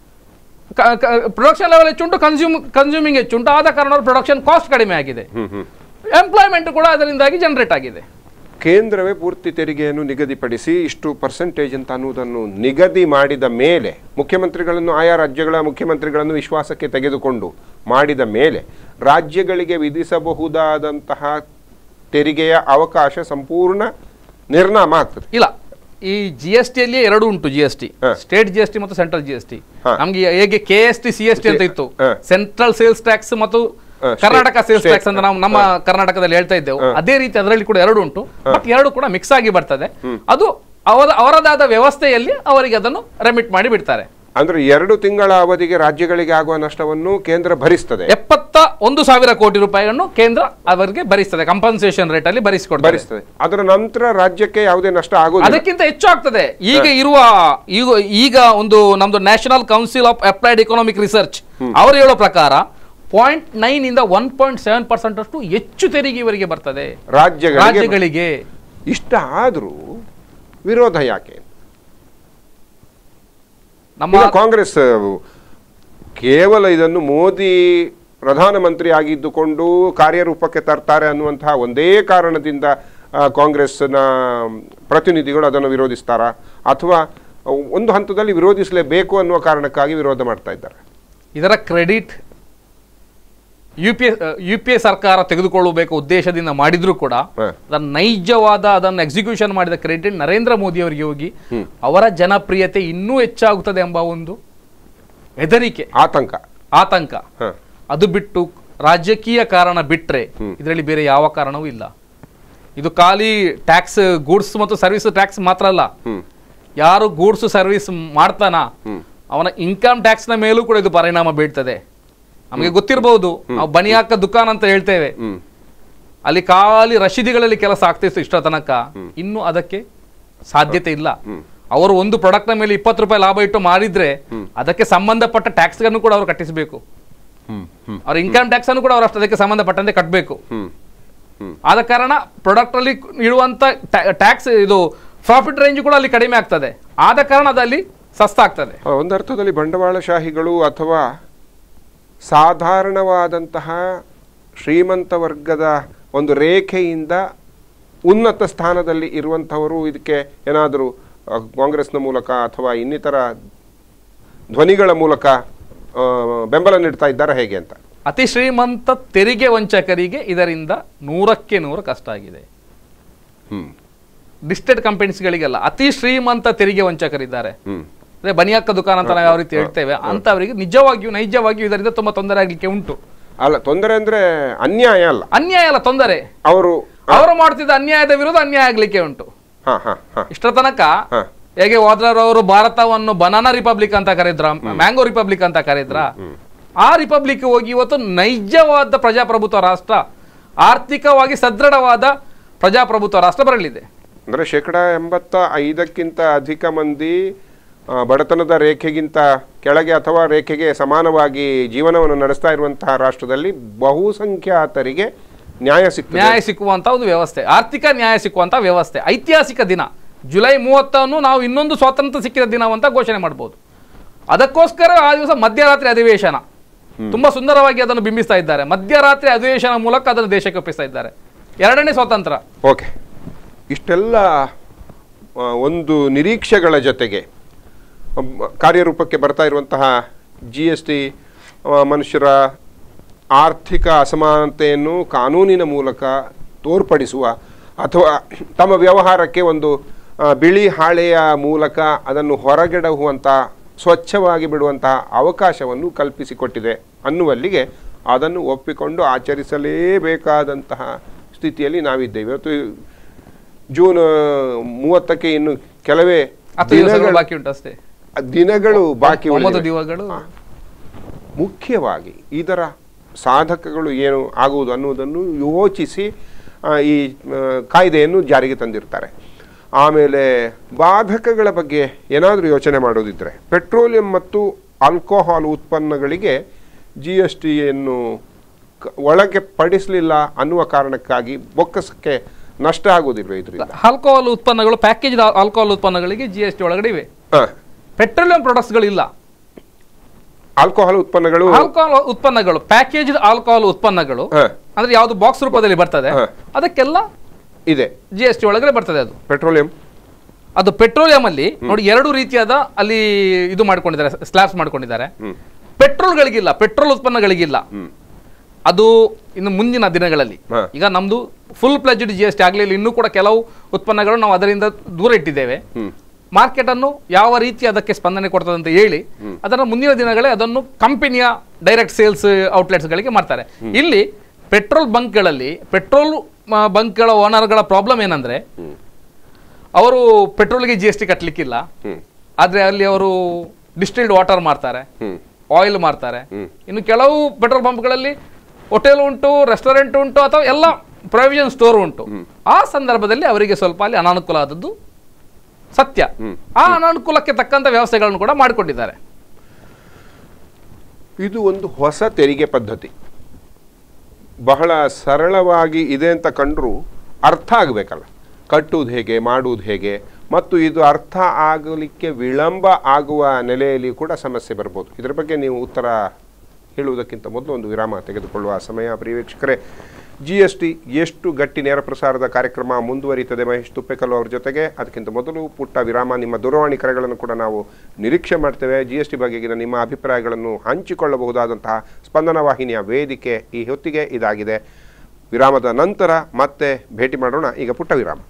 ಪ್ರೊಡಕ್ಷನ್ ಲೆವೆಲ್ ಹೆಚ್ಚುಂಟು ಕನ್ಸ್ಯೂಮ್ ಕನ್ಸ್ಯೂಮಿಂಗ್ ಹೆಚ್ಚುಂಟು ಆದ ಕಾರಣ ಅವರ ಪ್ರೊಡಕ್ಷನ್ ಕಾಸ್ಟ್ ಕಡಿಮೆ ಆಗಿದೆ ಹ್ಮ್ ಹ್ಮ್ ಎಂಪ್ಲಾಯ್ಮೆಂಟ್ ಕೂಡ ಅದರಿಂದಾಗಿ ಜನರೇಟ್ ಆಗಿದೆ ಕೇಂದ್ರವೇ ಪೂರ್ತಿ ತೆರಿಗೆಯನ್ನು ನಿಗದಿಪಡಿಸಿ ಇಷ್ಟು ಪರ್ಸೆಂಟೇಜ್ ಅಂತ ಅನ್ನುವುದನ್ನು ನಿಗದಿ ಮಾಡಿದ ಮೇಲೆ ಮುಖ್ಯಮಂತ್ರಿಗಳನ್ನು ಆಯಾ ರಾಜ್ಯಗಳ ಮುಖ್ಯಮಂತ್ರಿಗಳನ್ನು ವಿಶ್ವಾಸಕ್ಕೆ ತೆಗೆದುಕೊಂಡು ಮಾಡಿದ ಮೇಲೆ ರಾಜ್ಯಗಳಿಗೆ ವಿಧಿಸಬಹುದಾದಂತಹ ತೆರಿಗೆಯ ಅವಕಾಶ ಸಂಪೂರ್ಣ ನಿರ್ನಾಮ ಆಗ್ತದೆ ಇಲ್ಲ ಈ ಜಿ ಎಸ್ ಟಿ ಅಲ್ಲಿ ಎರಡು ಉಂಟು ಜಿ ಎಸ್ ಟಿ ಹ. ಸ್ಟೇಟ್ ಜಿ ಎಸ್ ಟಿ ಮತ್ತು ಸೆಂಟ್ರಲ್ ಜಿ ಎಸ್ ಟಿ ಹ. ನಮ್ಗೆ ಹೇಗೆ K S T C S T ಅಂತ ಇತ್ತು ಹ. ಸೆಂಟ್ರಲ್ ಸೇಲ್ಸ್ ಟ್ಯಾಕ್ಸ್ ಮತ್ತು ಹ, state- Karnataka sales state. Tax ಅಂತ ನಾವು ನಮ್ಮ ಕರ್ನಾಟಕದಲ್ಲಿ ಹೇಳ್ತಾ ಇದ್ದೆವು ಅದೇ ರೀತಿ ಅದರಲ್ಲಿ ಕೂಡ ಎರಡು ಉಂಟು ಮತ್ತೆ ಎರಡು ಕೂಡ ಮಿಕ್ಸ್ ಆಗಿ ಬರ್ತದೆ ಅದು ಅವರ ಅವರದಾದ ವ್ಯವಸ್ಥೆಯಲ್ಲಿ ಅವರಿಗೆ ಅದನ್ನು ರೆಮಿಟ್ ಮಾಡಿ ಬಿಡ್ತಾರೆ ಅಂದ್ರೆ ಎರಡು ತಿಂಗಳ ಅವಧಿಗೆ ರಾಜ್ಯಗಳಿಗೆ ಆಗುವ ನಷ್ಟವನ್ನು ಕೇಂದ್ರ ಭರಿಸ್ತದೆ ಎಪ್ಪತ್ತ ಒಂದು ಸಾವಿರ ಕೋಟಿ ರೂಪಾಯಿಯನ್ನು ಕೇಂದ್ರ ಅವರಿಗೆ ಭರಿಸ್ತದೆ ಕಂಪನ್ಸೇಷನ್ ರೇಟ್ ಅಲ್ಲಿ ಭರಿಸಿಕೊಡ್ತಾರೆ ಭರಿಸ್ತದೆ ಅದರ ನಂತರ ರಾಜ್ಯಕ್ಕೆ ಯಾವುದೇ ನಷ್ಟ ಆಗುವುದಿಲ್ಲ ಅದಕ್ಕಿಂತ ಹೆಚ್ಚು ಆಗ್ತದೆ ಈಗ ಇರುವ ಈಗ ಈಗ ಒಂದು ನಮ್ದು national council of applied economic research ಅವರು ಹೇಳೋ ಪ್ರಕಾರ ಪಾಯಿಂಟ್ ನೈನ್ ಇಂದ ಒನ್ ಪಾಯಿಂಟ್ ಸೆವೆನ್ ಪರ್ಸೆಂಟ್ ಅಷ್ಟು ಹೆಚ್ಚು ತೆರಿಗೆ ಇವರಿಗೆ ಬರ್ತದೆ ರಾಜ್ಯಗಳಿಗೆ ರಾಜ್ಯಗಳಿಗೆ ಇಷ್ಟ ಆದ್ರೂ ವಿರೋಧ ಯಾಕೆ ನಮ್ಮ ಈಗ ಕಾಂಗ್ರೆಸ್ ಕೇವಲ ಇದನ್ನು ಮೋದಿ ಪ್ರಧಾನಮಂತ್ರಿ ಆಗಿದ್ದುಕೊಂಡು ಕಾರ್ಯರೂಪಕ್ಕೆ ತರ್ತಾರೆ ಅನ್ನುವಂತಹ ಒಂದೇ ಕಾರಣದಿಂದ ಆ, ಕಾಂಗ್ರೆಸ್ನ ಪ್ರತಿನಿಧಿಗಳು ಅದನ್ನು ವಿರೋಧಿಸ್ತಾರಾ ಅಥವಾ ಒಂದು ಹಂತದಲ್ಲಿ ವಿರೋಧಿಸಲೇಬೇಕು ಅನ್ನುವ ಕಾರಣಕ್ಕಾಗಿ ವಿರೋಧ ಮಾಡ್ತಾ ಇದ್ದಾರೆ ಇದರ credit U P U P A ಸರ್ಕಾರ ತೆಗೆದುಕೊಳ್ಳಬೇಕು ಉದ್ದೇಶದಿಂದ ಮಾಡಿದ್ರು ಕೂಡ ಹ. ಅದನ್ನ ನೈಜವಾದ ಅದನ್ನು ಎಕ್ಸಿಕ್ಯೂಷನ್ ಮಾಡಿದ ಕ್ರೆಡಿಟ್ ನರೇಂದ್ರ ಮೋದಿ ಅವರಿಗೆ ಹೋಗಿ ಅವರ ಜನಪ್ರಿಯತೆ ಇನ್ನೂ ಹೆಚ್ಚಾಗುತ್ತದೆ ಎಂಬ ಒಂದು ಹೆದರಿಕೆ ಆತಂಕ ಆತಂಕ ಹ. ಅದು ಬಿಟ್ಟು ರಾಜಕೀಯ ಕಾರಣ ಬಿಟ್ರೆ ಇದರಲ್ಲಿ ಬೇರೆ ಯಾವ ಕಾರಣವೂ ಇಲ್ಲ ಇದು ಖಾಲಿ ಟ್ಯಾಕ್ಸ್ ಗೂಡ್ಸ್ ಮತ್ತು ಸರ್ವಿಸ್ ಟ್ಯಾಕ್ಸ್ ಮಾತ್ರ ಅಲ್ಲ ಹ್ಮ್ ಯಾರು ಗೂಡ್ಸ್ ಸರ್ವಿಸ್ ಮಾಡ್ತಾನ ಅವನ ಇನ್ಕಮ್ ಟ್ಯಾಕ್ಸ್ ನ ಮೇಲೂ ಕೂಡ ಇದು ಪರಿಣಾಮ ಬೀಳ್ತದೆ ನಮಗೆ ಗೊತ್ತಿರಬಹುದು ನಾವು ಬನಿಯಾಕ ದುಕಾನ್ ಅಂತ ಹೇಳ್ತೇವೆ ಹ್ಮ್ ಅಲ್ಲಿ ಖಾಲಿ ರಶೀದಿಗಳಲ್ಲಿ ಕೆಲಸ ಆಗ್ತಿತ್ತು ಇಷ್ಟ ತನಕ ಇನ್ನು ಅದಕ್ಕೆ ಸಾಧ್ಯತೆ ಇಲ್ಲ ಅವರು ಒಂದು ಪ್ರಾಡಕ್ಟ್ ನ ಮೇಲೆ ಇಪ್ಪತ್ತು ರೂಪಾಯಿ ಲಾಭ ಇಟ್ಟು ಮಾರಿದ್ರೆ ಅದಕ್ಕೆ ಸಂಬಂಧಪಟ್ಟ ಟ್ಯಾಕ್ಸ್ ಅನ್ನು ಕೂಡ ಅವರು ಕಟ್ಟಿಸಬೇಕು ಹ್ಮ್ ಹ್ಮ್ ಅವ್ರ ಇನ್ಕಮ್ ಟ್ಯಾಕ್ಸ್ ಅನ್ನು ಕೂಡ ಅವರು ಅಷ್ಟು ಅದಕ್ಕೆ ಸಂಬಂಧಪಟ್ಟಂತೆ ಕಟ್ಟಬೇಕು ಹ್ಮ್ ಹ್ಮ್ ಆದ ಕಾರಣ ಪ್ರಾಡಕ್ಟ್ ಅಲ್ಲಿ ಇಡುವಂತ ಟ್ಯಾಕ್ಸ್ ಇದು ಪ್ರಾಫಿಟ್ ರೇಂಜ್ ಕೂಡ ಅಲ್ಲಿ ಕಡಿಮೆ ಆಗ್ತದೆ ಆದ ಕಾರಣ ಅದಲ್ಲಿ ಸಸ್ತ ಆಗ್ತದೆ ಆ, ಒಂದರ್ಥದಲ್ಲಿ ಬಂಡವಾಳಶಾಹಿಗಳು ಅಥವಾ ಸಾಧಾರಣವಾದಂತಹ ಶ್ರೀಮಂತ ವರ್ಗದ ಒಂದು ರೇಖೆಯಿಂದ ಉನ್ನತ ಸ್ಥಾನದಲ್ಲಿ ಇರುವಂಥವರು ಇದಕ್ಕೆ ಏನಾದರೂ ಆ, ಕಾಂಗ್ರೆಸ್ನ ಮೂಲಕ ಅಥವಾ ಇನ್ನಿತರ ಧ್ವನಿಗಳ ಮೂಲಕ ಆ, ಬೆಂಬಲ ನೀಡ್ತಾ ಇದ್ದಾರೆ ಹೇಗೆ ಅಂತ ಅತಿ ಶ್ರೀಮಂತ ತೆರಿಗೆ ವಂಚಕರಿಗೆ ಇದರಿಂದ ನೂರಕ್ಕೆ ನೂರು ಕಷ್ಟ ಆಗಿದೆ ಹ್ಮ್ ಲಿಸ್ಟೆಡ್ ಕಂಪನೀಸ್ಗಳಿಗೆಲ್ಲ ಅತಿ ಶ್ರೀಮಂತ ತೆರಿಗೆ ವಂಚಕರಿದ್ದಾರೆ ಹ್ಮ್ ಅದೇ ಬನಿಯಕ್ಕ ದುಕಾನ್ ಅಂತ ನಾವು ಯಾವ ರೀತಿ ಹೇಳ್ತೇವೆ ಅಂತವರಿಗೆ ನಿಜವಾಗಿಯೂ ನೈಜವಾಗಿಯೂ ಇದರಿಂದ ತುಂಬಾ ತೊಂದರೆ ಆಗ್ಲಿಕ್ಕೆ ಉಂಟು ಅಲ್ಲ ತೊಂದರೆ ಅಂದ್ರೆ ಅನ್ಯಾಯ ಅಲ್ಲ ಅನ್ಯಾಯ ಅಲ್ಲ ತೊಂದರೆ ಅವರು ಅವರು ಮಾಡ್ತಿದ್ದ ಅನ್ಯಾಯದ ವಿರುದ್ಧ ಅನ್ಯಾಯ ಆಗ್ಲಿಕ್ಕೆ ಉಂಟು ಹಾ ಹಾ ಹಾ ಇಷ್ಟರ ತನಕ ಹಾ. ಹೇಗೆ ವಾದ್ರರವರು ಭಾರತವನ್ನು ಬನಾನಾ ರಿಪಬ್ಲಿಕ್ ಅಂತ ಕರೆದ್ರ ಮ್ಯಾಂಗೋ ರಿಪಬ್ಲಿಕ್ ಅಂತ ಕರೆದ್ರ ಆ ರಿಪಬ್ಲಿಕ್ ಹೋಗಿ ಇವತ್ತು ನೈಜವಾದ ಪ್ರಜಾಪ್ರಭುತ್ವ ರಾಷ್ಟ್ರ ಆರ್ಥಿಕವಾಗಿ ಸದೃಢವಾದ ಪ್ರಜಾಪ್ರಭುತ್ವ ರಾಷ್ಟ್ರ ಬರಲಿದೆ ಅಂದರೆ ಶೇಕಡ ಎಂಬತ್ತ ಐದಕ್ಕಿಂತ ಅಧಿಕ ಮಂದಿ ಆ, ಬಡತನದ ರೇಖೆಗಿಂತ ಕೆಳಗೆ ಅಥವಾ ರೇಖೆಗೆ ಸಮಾನವಾಗಿ ಜೀವನವನ್ನು ನಡೆಸ್ತಾ ಇರುವಂತಹ ರಾಷ್ಟ್ರದಲ್ಲಿ ಬಹುಸಂಖ್ಯಾತರಿಗೆ ನ್ಯಾಯ ಸಿಗ್ತದೆ ನ್ಯಾಯ ಸಿಕ್ಕುವಂತ ಒಂದು ವ್ಯವಸ್ಥೆ ಆರ್ಥಿಕ ನ್ಯಾಯ ಸಿಕ್ಕುವಂತ ವ್ಯವಸ್ಥೆ ಐತಿಹಾಸಿಕ ದಿನ ಜುಲೈ ಮೂವತ್ತನ್ನು ನಾವು ಇನ್ನೊಂದು ಸ್ವಾತಂತ್ರ್ಯ ಸಿಕ್ಕಿದ ದಿನವಂತ ಘೋಷಣೆ ಮಾಡಬಹುದು ಅದಕ್ಕೋಸ್ಕರ ಆ ದಿವಸ ಮಧ್ಯರಾತ್ರಿ ಅಧಿವೇಶನ ತುಂಬಾ ಸುಂದರವಾಗಿ ಅದನ್ನು ಬಿಂಬಿಸ್ತಾ ಇದ್ದಾರೆ ಮಧ್ಯರಾತ್ರಿ ಅಧಿವೇಶನ ಮೂಲಕ ಅದನ್ನು ದೇಶಕ್ಕೆ ಒಪ್ಪಿಸ್ತಾ ಇದ್ದಾರೆ ಎರಡನೇ ಸ್ವಾತಂತ್ರ್ಯ ಓಕೆ ಇಷ್ಟೆಲ್ಲ ಆ, ಒಂದು ನಿರೀಕ್ಷೆಗಳ ಜೊತೆಗೆ ಅಮ್, ಕಾರ್ಯರೂಪಕ್ಕೆ ಬರ್ತಾ ಇರುವಂತಹ ಜಿ ಎಸ್ ಟಿ ಮನುಷ್ಯರ ಆರ್ಥಿಕ ಅಸಮಾನತೆಯನ್ನು ಕಾನೂನಿನ ಮೂಲಕ ತೋರ್ಪಡಿಸುವ ಅಥವಾ ತಮ್ಮ ವ್ಯವಹಾರಕ್ಕೆ ಒಂದು ಆ, ಬಿಳಿ ಹಾಳೆಯ ಮೂಲಕ ಅದನ್ನು ಹೊರಗೆಡಹುವಂಥ ಸ್ವಚ್ಛವಾಗಿ ಬಿಡುವಂತಹ ಅವಕಾಶವನ್ನು ಕಲ್ಪಿಸಿಕೊಟ್ಟಿದೆ ಅನ್ನುವಲ್ಲಿಗೆ ಅದನ್ನು ಒಪ್ಪಿಕೊಂಡು ಆಚರಿಸಲೇಬೇಕಾದಂತಹ ಸ್ಥಿತಿಯಲ್ಲಿ ನಾವಿದ್ದೇವೆ ಇವತ್ತು ಜೂನ್ ಮೂವತ್ತಕ್ಕೆ ಇನ್ನು ಕೆಲವೇ ಹತ್ತು ದಿವಸಗಳು ದಿನಗಳ- ಬಾಕಿ ಉಂಟು ಅಷ್ಟೇ ದಿನಗಳು ಬಾಕಿ ಒಂಬತ್ತು ಉಳಿದಿವೆ. ದಿವಸಗಳು ಮುಖ್ಯವಾಗಿ ಇದರ ಸಾಧಕಗಳು ಏನು ಆಗುವುದು ಅನ್ನುವುದನ್ನು ಯೋಚಿಸಿ ಆ, ಈ ಆ, ಕಾಯ್ದೆಯನ್ನು ಜಾರಿಗೆ ತಂದಿರ್ತಾರೆ ಆಮೇಲೆ ಬಾಧಕಗಳ ಬಗ್ಗೆ ಏನಾದರೂ ಯೋಚನೆ ಮಾಡೋದಿದ್ರೆ ಪೆಟ್ರೋಲಿಯಂ ಮತ್ತು ಆಲ್ಕೋಹಾಲ್ ಉತ್ಪನ್ನಗಳಿಗೆ ಜಿ ಎಸ್ ಟಿಯನ್ನು ಒಳಗೆ ಪಡಿಸಲಿಲ್ಲ ಅನ್ನುವ ಕಾರಣಕ್ಕಾಗಿ ಬೊಕ್ಕಸಕ್ಕೆ ನಷ್ಟ ಆಗೋದಿಲ್ವ ಇದರಿಂದ ಆಲ್ಕೋಹಾಲ್ ಉತ್ಪನ್ನಗಳು ಪ್ಯಾಕೇಜ್ ಆಲ್ಕೋಹಾಲ್ ಉತ್ಪನ್ನಗಳಿಗೆ ಜಿ ಎಸ್ ಟಿ ಒಳಗಡೆ ಇವೆ ಹಾ. ಪೆಟ್ರೋಲಿಯಂ ಪ್ರಾಡಕ್ಟ್ಸ್ಗಳು ಇಲ್ಲ ಆಲ್ಕೋಹಾಲ್ ಉತ್ಪನ್ನಗಳು ಆಲ್ಕೋಹಾಲ್ ಉತ್ಪನ್ನಗಳು ಪ್ಯಾಕೇಜ್ ಆಲ್ಕೋಹಾಲ್ ಉತ್ಪನ್ನಗಳು ಹಾ, ಅಂದ್ರೆ ಯಾವುದು ಬಾಕ್ಸ್ ರೂಪದಲ್ಲಿ ಬರ್ತದೆ ಹಾ. ಅದಕ್ಕೆಲ್ಲ ಇದೆ ಜಿ ಎಸ್ ಟಿ ಒಳಗಡೆ ಬರ್ತದೆ ಅದು ಪೆಟ್ರೋಲಿಯಂ ಅದು ಪೆಟ್ರೋಲಿಯಂ ಅಲ್ಲಿ ನೋಡಿ ಎರಡು ರೀತಿಯಾದ ಅಲ್ಲಿ ಇದು ಮಾಡ್ಕೊಂಡಿದ್ದಾರೆ ಸ್ಲ್ಯಾಬ್ಸ್ ಮಾಡ್ಕೊಂಡಿದ್ದಾರೆ ಹ್ಮ್. ಪೆಟ್ರೋಲ್ಗಳಿಗಿಲ್ಲ ಪೆಟ್ರೋಲ್ ಉತ್ಪನ್ನಗಳಿಗಿಲ್ಲ ಹ್ಮ್. ಅದು ಇನ್ನು ಮುಂದಿನ ದಿನಗಳಲ್ಲಿ ಹಾ. ಈಗ ನಮ್ದು full pledged G S T ಆಗಲಿಲ್ಲ ಇನ್ನೂ ಕೂಡ ಕೆಲವು ಉತ್ಪನ್ನಗಳು ನಾವು ಅದರಿಂದ ದೂರ ಇಟ್ಟಿದ್ದೇವೆ ಹ್ಮ್. ಮಾರ್ಕೆಟ್ ಅನ್ನು ಯಾವ ರೀತಿ ಅದಕ್ಕೆ ಸ್ಪಂದನೆ ಕೊಡ್ತದೆ ಅಂತ ಹೇಳಿ ಅದನ್ನು ಮುಂದಿನ ದಿನಗಳೇ ಅದನ್ನು ಕಂಪನಿಯ ಡೈರೆಕ್ಟ್ ಸೇಲ್ಸ್ ಔಟ್ಲೆಟ್ಸ್ಗಳಿಗೆ ಮಾಡ್ತಾರೆ ಇಲ್ಲಿ ಪೆಟ್ರೋಲ್ ಬಂಕ್ಗಳಲ್ಲಿ ಪೆಟ್ರೋಲ್ ಬಂಕ್ಗಳ ಓನರ್ಗಳ ಪ್ರಾಬ್ಲಮ್ ಏನಂದ್ರೆ ಅವರು ಪೆಟ್ರೋಲ್ಗೆ ಜಿ ಎಸ್ ಟಿ ಕಟ್ಟಲಿಕ್ಕಿಲ್ಲ ಹ್ಮ್. ಆದ್ರೆ ಅಲ್ಲಿ ಅವರು ಡಿಸ್ಟಿಲ್ಡ್ ವಾಟರ್ ಮಾರ್ತಾರೆ ಹ್ಮ್. ಆಯಿಲ್ ಮಾರ್ತಾರೆ ಹ್ಮ್. ಇನ್ನು ಕೆಲವು ಪೆಟ್ರೋಲ್ ಪಂಪ್ಗಳಲ್ಲಿ ಹೋಟೆಲ್ ಉಂಟು ರೆಸ್ಟೋರೆಂಟ್ ಉಂಟು ಅಥವಾ ಎಲ್ಲ ಪ್ರೊವಿಷನ್ ಸ್ಟೋರ್ ಉಂಟು ಆ ಸಂದರ್ಭದಲ್ಲಿ ಅವರಿಗೆ ಸ್ವಲ್ಪ ಅಲ್ಲಿ ಅನಾನುಕೂಲ ಆದದ್ದು ಸತ್ಯ ಆ ಅನಾನುಕೂಲಕ್ಕೆ ತಕ್ಕಂತ ವ್ಯವಸ್ಥೆಗಳನ್ನು ಕೂಡ ಮಾಡಿಕೊಂಡಿದ್ದಾರೆ ಇದು ಒಂದು ಹೊಸ ತೆರಿಗೆ ಪದ್ಧತಿ ಬಹಳ ಸರಳವಾಗಿ ಇದೆ ಅಂತ ಕಂಡ್ರು ಅರ್ಥ ಆಗಬೇಕಲ್ಲ ಕಟ್ಟುವುದು ಹೇಗೆ ಮಾಡುವುದು ಹೇಗೆ ಮತ್ತು ಇದು ಅರ್ಥ ಆಗಲಿಕ್ಕೆ ವಿಳಂಬ ಆಗುವ ನೆಲೆಯಲ್ಲಿ ಕೂಡ ಸಮಸ್ಯೆ ಬರ್ಬೋದು ಇದರ ಬಗ್ಗೆ ನೀವು ಉತ್ತರ ಹೇಳುವುದಕ್ಕಿಂತ ಮೊದಲು ಒಂದು ವಿರಾಮ ತೆಗೆದುಕೊಳ್ಳುವ ಸಮಯ ಪ್ರಿಯ ವೀಕ್ಷಕರೇ ಜಿ ಎಸ್ ಟಿ ಎಷ್ಟು ಗಟ್ಟಿ ನೇರ ಪ್ರಸಾರದ ಕಾರ್ಯಕ್ರಮ ಮುಂದುವರಿತದೆ ಮಹೇಶ್ ತುಪ್ಪೆಕಲ್ಲು ಅವ್ರ ಜೊತೆಗೆ ಅದಕ್ಕಿಂತ ಮೊದಲು ಪುಟ್ಟ ವಿರಾಮ ನಿಮ್ಮ ದೂರವಾಣಿ ಕರೆಗಳನ್ನು ಕೂಡ ನಾವು ನಿರೀಕ್ಷೆ ಮಾಡ್ತೇವೆ ಜಿ ಎಸ್ ಟಿ ಬಗೆಗಿನ ನಿಮ್ಮ ಅಭಿಪ್ರಾಯಗಳನ್ನು ಹಂಚಿಕೊಳ್ಳಬಹುದಾದಂತಹ ಸ್ಪಂದನ ವಾಹಿನಿಯ ವೇದಿಕೆ ಈ ಹೊತ್ತಿಗೆ ಇದಾಗಿದೆ ವಿರಾಮದ ನಂತರ ಮತ್ತೆ ಭೇಟಿ ಮಾಡೋಣ ಈಗ ಪುಟ್ಟ ವಿರಾಮ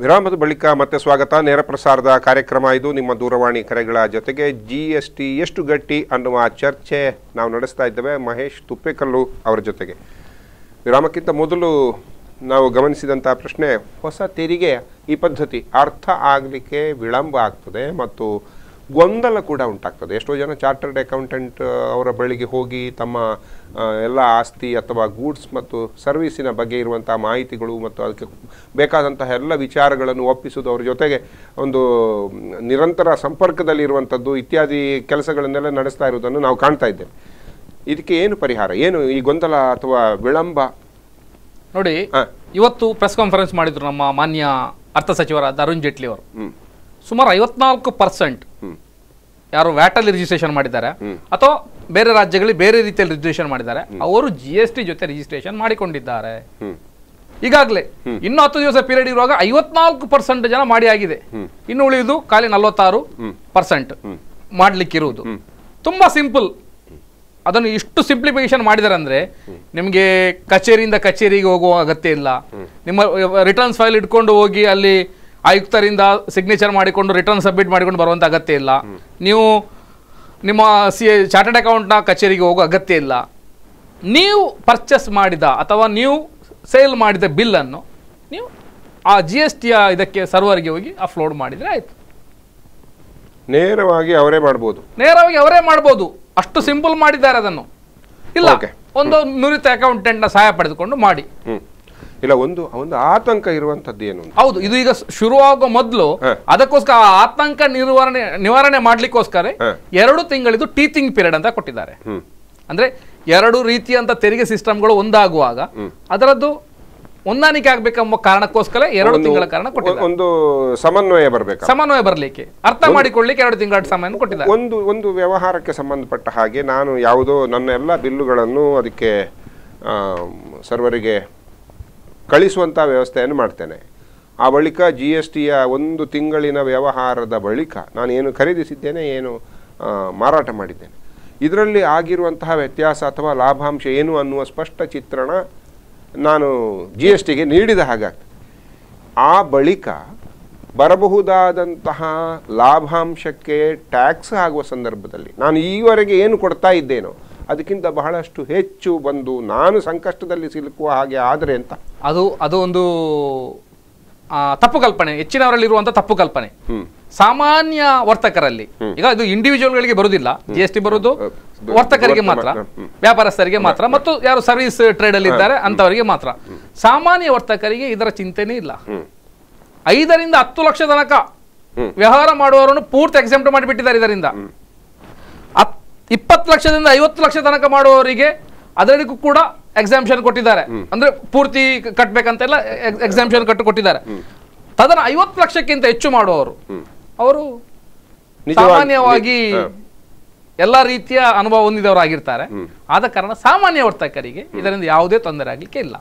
ವಿರಾಮದ ಬಳಿಕ ಮತ್ತೆ ಸ್ವಾಗತ ನೇರ ಪ್ರಸಾರದ ಕಾರ್ಯಕ್ರಮ ಇದು ನಿಮ್ಮ ದೂರವಾಣಿ ಕರೆಗಳ ಜೊತೆಗೆ ಜಿ ಎಸ್ ಟಿ ಎಷ್ಟು ಗಟ್ಟಿ ಅನ್ನುವ ಚರ್ಚೆ ನಾವು ನಡೆಸ್ತಾ ಇದ್ದೇವೆ ಮಹೇಶ್ ತುಪ್ಪೇಕಲ್ಲು ಅವರ ಜೊತೆಗೆ ವಿರಾಮಕ್ಕಿಂತ ಮೊದಲು ನಾವು ಗಮನಿಸಿದಂಥ ಪ್ರಶ್ನೆ ಹೊಸ ತೆರಿಗೆ ಈ ಪದ್ಧತಿ ಅರ್ಥ ಆಗಲಿಕ್ಕೆ ವಿಳಂಬ ಆಗ್ತದೆ ಮತ್ತು ಗೊಂದಲ ಕೂಡ ಉಂಟಾಗ್ತದೆ ಎಷ್ಟೋ ಜನ ಚಾರ್ಟರ್ಡ್ ಅಕೌಂಟೆಂಟ್ ಅವರ ಬಳಿಗೆ ಹೋಗಿ ತಮ್ಮ ಆ, ಎಲ್ಲ ಆಸ್ತಿ ಅಥವಾ ಗೂಡ್ಸ್ ಮತ್ತು ಸರ್ವಿಸಿನ ಬಗ್ಗೆ ಇರುವಂಥ ಮಾಹಿತಿಗಳು ಮತ್ತು ಅದಕ್ಕೆ ಬೇಕಾದಂತಹ ಎಲ್ಲ ವಿಚಾರಗಳನ್ನು ಒಪ್ಪಿಸುವುದು ಅವ್ರ ಜೊತೆಗೆ ಒಂದು ಮ್, ನಿರಂತರ ಸಂಪರ್ಕದಲ್ಲಿ ಇರುವಂಥದ್ದು ಇತ್ಯಾದಿ ಕೆಲಸಗಳನ್ನೆಲ್ಲ ನಡೆಸ್ತಾ ಇರುವುದನ್ನು ನಾವು ಕಾಣ್ತಾ ಇದ್ದೇವೆ ಇದಕ್ಕೆ ಏನು ಪರಿಹಾರ ಏನು ಈ ಗೊಂದಲ ಅಥವಾ ವಿಳಂಬ ನೋಡಿ ಹಾ. ಇವತ್ತು ಪ್ರೆಸ್ ಕಾನ್ಫರೆನ್ಸ್ ಮಾಡಿದ್ರು ನಮ್ಮ ಮಾನ್ಯ ಅರ್ಥ ಸಚಿವರಾದ ಅರುಣ್ ಜೇಟ್ಲಿ ಅವರು ಹ್ಮ್ ಸುಮಾರು ಐವತ್ನಾಲ್ಕು ಪರ್ಸೆಂಟ್ ಹ್ಮ್ ಯಾರು ವ್ಯಾಟಲ್ಲಿ ರಿಜಿಸ್ಟ್ರೇಷನ್ ಮಾಡಿದ್ದಾರೆ ಅಥವಾ ಬೇರೆ ರಾಜ್ಯಗಳಲ್ಲಿ ಬೇರೆ ರೀತಿಯಲ್ಲಿ ರಿಜಿಸ್ಟ್ರೇಷನ್ ಮಾಡಿದ್ದಾರೆ ಅವರು ಜಿ ಎಸ್ ಟಿ ಜೊತೆ ರಿಜಿಸ್ಟ್ರೇಷನ್ ಮಾಡಿಕೊಂಡಿದ್ದಾರೆ ಹ್ಮ್ ಈಗಾಗಲೇ ಇನ್ನು ಹತ್ತು ದಿವಸ ಪೀರಿಯಡ್ ಇರುವಾಗ ಐವತ್ನಾಲ್ಕು ಪರ್ಸೆಂಟ್ ಜನ ಮಾಡಿ ಆಗಿದೆ ಇನ್ನು ಉಳಿಯುವುದು ಖಾಲಿ ನಲವತ್ತಾರು ಪರ್ಸೆಂಟ್ ಮಾಡ್ಲಿಕ್ಕಿರುವುದು ತುಂಬಾ ಸಿಂಪಲ್ ಅದನ್ನು ಇಷ್ಟು ಸಿಂಪ್ಲಿಫಿಕೇಶನ್ ಮಾಡಿದ್ದಾರೆ ಅಂದ್ರೆ ನಿಮಗೆ ಕಚೇರಿಯಿಂದ ಕಚೇರಿಗೆ ಹೋಗುವ ಅಗತ್ಯ ಇಲ್ಲ ನಿಮ್ಮ ರಿಟರ್ನ್ಸ್ ಫೈಲ್ ಇಟ್ಕೊಂಡು ಹೋಗಿ ಅಲ್ಲಿ ಆಯುಕ್ತರಿಂದ ಸಿಗ್ನೇಚರ್ ಮಾಡಿಕೊಂಡು ರಿಟರ್ನ್ ಸಬ್ಮಿಟ್ ಮಾಡಿಕೊಂಡು ಬರುವಂತ ಅಗತ್ಯ ಇಲ್ಲ ನೀವು ನಿಮ್ಮ ಸಿ ಚಾರ್ಟರ್ಡ್ ಅಕೌಂಟ್ನ ಕಚೇರಿಗೆ ಹೋಗೋ ಅಗತ್ಯ ಇಲ್ಲ ನೀವು ಪರ್ಚೇಸ್ ಮಾಡಿದ ಅಥವಾ ನೀವು ಸೇಲ್ ಮಾಡಿದ ಬಿಲ್ಲನ್ನು ನೀವು ಆ ಜಿ ಎಸ್ ಟಿಯ ಇದಕ್ಕೆ ಸರ್ವರ್ಗೆ ಹೋಗಿ ಅಪ್ಲೋಡ್ ಮಾಡಿದರೆ ಆಯಿತು ನೇರವಾಗಿ ಅವರೇ ಮಾಡ್ಬೋದು ನೇರವಾಗಿ ಅವರೇ ಮಾಡ್ಬೋದು ಅಷ್ಟು ಸಿಂಪಲ್ ಮಾಡಿದ್ದಾರೆ ಅದನ್ನು ಇಲ್ಲ Okay. ಒಂದು ನುರಿತ ಅಕೌಂಟೆಂಟ್ನ ಸಹಾಯ ಪಡೆದುಕೊಂಡು ಮಾಡಿ ಹ್ಮ್ ಇಲ್ಲ ಒಂದು ಒಂದು ಆತಂಕ ಇರುವಂತದ್ದು ಏನು ಅಂತ ಹೌದು ಇದು ಈಗ ಶುರುವಾಗೋ ಮೊದಲು ಹ. ಅದಕ್ಕೋಸ್ಕರ ಆ ಆತಂಕ ನಿವಾರಣೆ ನಿವಾರಣೆ ಮಾಡ್ಲಿಕ್ಕೋಸ್ಕರ ಹ. ಎರಡು ತಿಂಗಳಿದು ಟೀಚಿಂಗ್ ಪೀರಿಯಡ್ ಅಂತ ಕೊಟ್ಟಿದ್ದಾರೆ ಹ್ಮ್ ಅಂದ್ರೆ ಎರಡು ರೀತಿಯಂತ ತೆರಿಗೆ ಸಿಸ್ಟಮ್ಗಳು ಒಂದಾಗುವಾಗ ಅದರದ್ದು ಹೊಂದಾಣಿಕೆ ಆಗ್ಬೇಕೆಂಬ ಕಾರಣಕ್ಕೋಸ್ಕರ ಎರಡು ಒಂದು- ತಿಂಗಳ ಕಾರಣ ಕೊಟ್ಟಿದ್ದಾರೆ ಒಂದು ಸಮನ್ವಯ ಬರಬೇಕು ಸಮನ್ವಯ ಬರಲಿಕ್ಕೆ ಅರ್ಥ ಮಾಡಿಕೊಳ್ಳಿಕ್ಕೆ ಎರಡು ತಿಂಗಳ ಸಮಯ ಕೊಟ್ಟಿದ್ದಾರೆ ಒಂದು ಒಂದು ವ್ಯವಹಾರಕ್ಕೆ ಸಂಬಂಧಪಟ್ಟ ಹಾಗೆ ನಾನು ಯಾವುದೋ ನನ್ನ ಎಲ್ಲ ಬಿಲ್ಲುಗಳನ್ನು ಅದಕ್ಕೆ ಸರ್ವರಿಗೆ ಕಳಿಸುವಂಥ ವ್ಯವಸ್ಥೆಯನ್ನು ಮಾಡ್ತೇನೆ ಆ ಬಳಿಕ ಜಿ ಎಸ್ ಟಿಯ ಒಂದು ತಿಂಗಳಿನ ವ್ಯವಹಾರದ ಬಳಿಕ ನಾನು ಏನು ಖರೀದಿಸಿದ್ದೇನೆ ಏನು ಆ, ಮಾರಾಟ ಮಾಡಿದ್ದೇನೆ ಇದರಲ್ಲಿ ಆಗಿರುವಂತಹ ವ್ಯತ್ಯಾಸ ಅಥವಾ ಲಾಭಾಂಶ ಏನು ಅನ್ನುವ ಸ್ಪಷ್ಟ ಚಿತ್ರಣ ನಾನು ಜಿ ಎಸ್ ಟಿಗೆ ನೀಡಿದ ಹಾಗಾಗ್ತದೆ ಆ ಬಳಿಕ ಬರಬಹುದಾದಂತಹ ಲಾಭಾಂಶಕ್ಕೆ ಟ್ಯಾಕ್ಸ್ ಆಗುವ ಸಂದರ್ಭದಲ್ಲಿ ನಾನು ಈವರೆಗೆ ಏನು ಕೊಡ್ತಾ ಇದ್ದೇನೋ ಅದಕ್ಕಿಂತ ಬಹಳಷ್ಟು ಹೆಚ್ಚು ಬಂದು ನಾನು ಸಂಕಷ್ಟದಲ್ಲಿ ಸಿಲುಕುವ ಹಾಗೆ ಆದರೆ ಅಂತ ಅದು ಅದು ಒಂದು ಆ, ತಪ್ಪು ಕಲ್ಪನೆ ಹೆಚ್ಚಿನವರಲ್ಲಿರುವಂತ ತಪ್ಪು ಕಲ್ಪನೆ ಹ್ಮ್ ಸಾಮಾನ್ಯ ವರ್ತಕರಲ್ಲಿ ಈಗ ಇದು ಇಂಡಿವಿಜುವಲ್ ಗಳಿಗೆ ಬರುವುದಿಲ್ಲ ಜಿ ಎಸ್ ಟಿ ಬರುವುದು ಹ್ಮ್. ವರ್ತಕರಿಗೆ ಮಾತ್ರ ಹ್ಮ್. ವ್ಯಾಪಾರಸ್ಥರಿಗೆ ಮಾತ್ರ ಮತ್ತು ಯಾರು ಸರ್ವಿಸ್ ಟ್ರೇಡ್ ಅಲ್ಲಿ ಇದ್ದಾರೆ ಅಂತವರಿಗೆ ಮಾತ್ರ ಸಾಮಾನ್ಯ ವರ್ತಕರಿಗೆ ಇದರ ಚಿಂತೆನೇ ಇಲ್ಲ ಹ್ಮ್ ಐದರಿಂದ ಹತ್ತು ಲಕ್ಷ ತನಕ ಹ್ಮ್. ವ್ಯವಹಾರ ಮಾಡುವವರನ್ನು ಪೂರ್ತಿ ಎಕ್ಸೆಂಪ್ಟ್ ಮಾಡಿಬಿಟ್ಟಿದ್ದಾರೆ ಇದರಿಂದ ಹತ್- ಇಪ್ಪತ್ತು ಲಕ್ಷದಿಂದ ಐವತ್ತು ಲಕ್ಷ ತನಕ ಮಾಡುವವರಿಗೆ ಅದರಿಗೂ ಕೂಡ ಎಕ್ಸಾಮ್ಷನ್ ಕೊಟ್ಟಿದ್ದಾರೆ ಅಂದ್ರೆ ಪೂರ್ತಿ ಕ- ಕಟ್ಬೇಕಂತೆಲ್ಲ ಎಕ್ಸಾಮ್ಷನ್ ಕಟ್ಟು ಕೊಟ್ಟಿದ್ದಾರೆ ತದನ ಐವತ್ತು ಲಕ್ಷಕ್ಕಿಂತ ಹೆಚ್ಚು ಮಾಡುವವರು ಅವರು ನಿಜವಾಗಿ- ಸಾಮಾನ್ಯವಾಗಿ ಹ. ಎಲ್ಲ ರೀತಿಯ ಅನುಭವ ಹೊಂದಿದವರಾಗಿರ್ತಾರೆ ಆದ ಕಾರಣ ಸಾಮಾನ್ಯ ವರ್ತಕರಿಗೆ ಇದರಿಂದ ಯಾವುದೇ ತೊಂದರೆ ಆಗಲಿಕ್ಕೆ ಇಲ್ಲ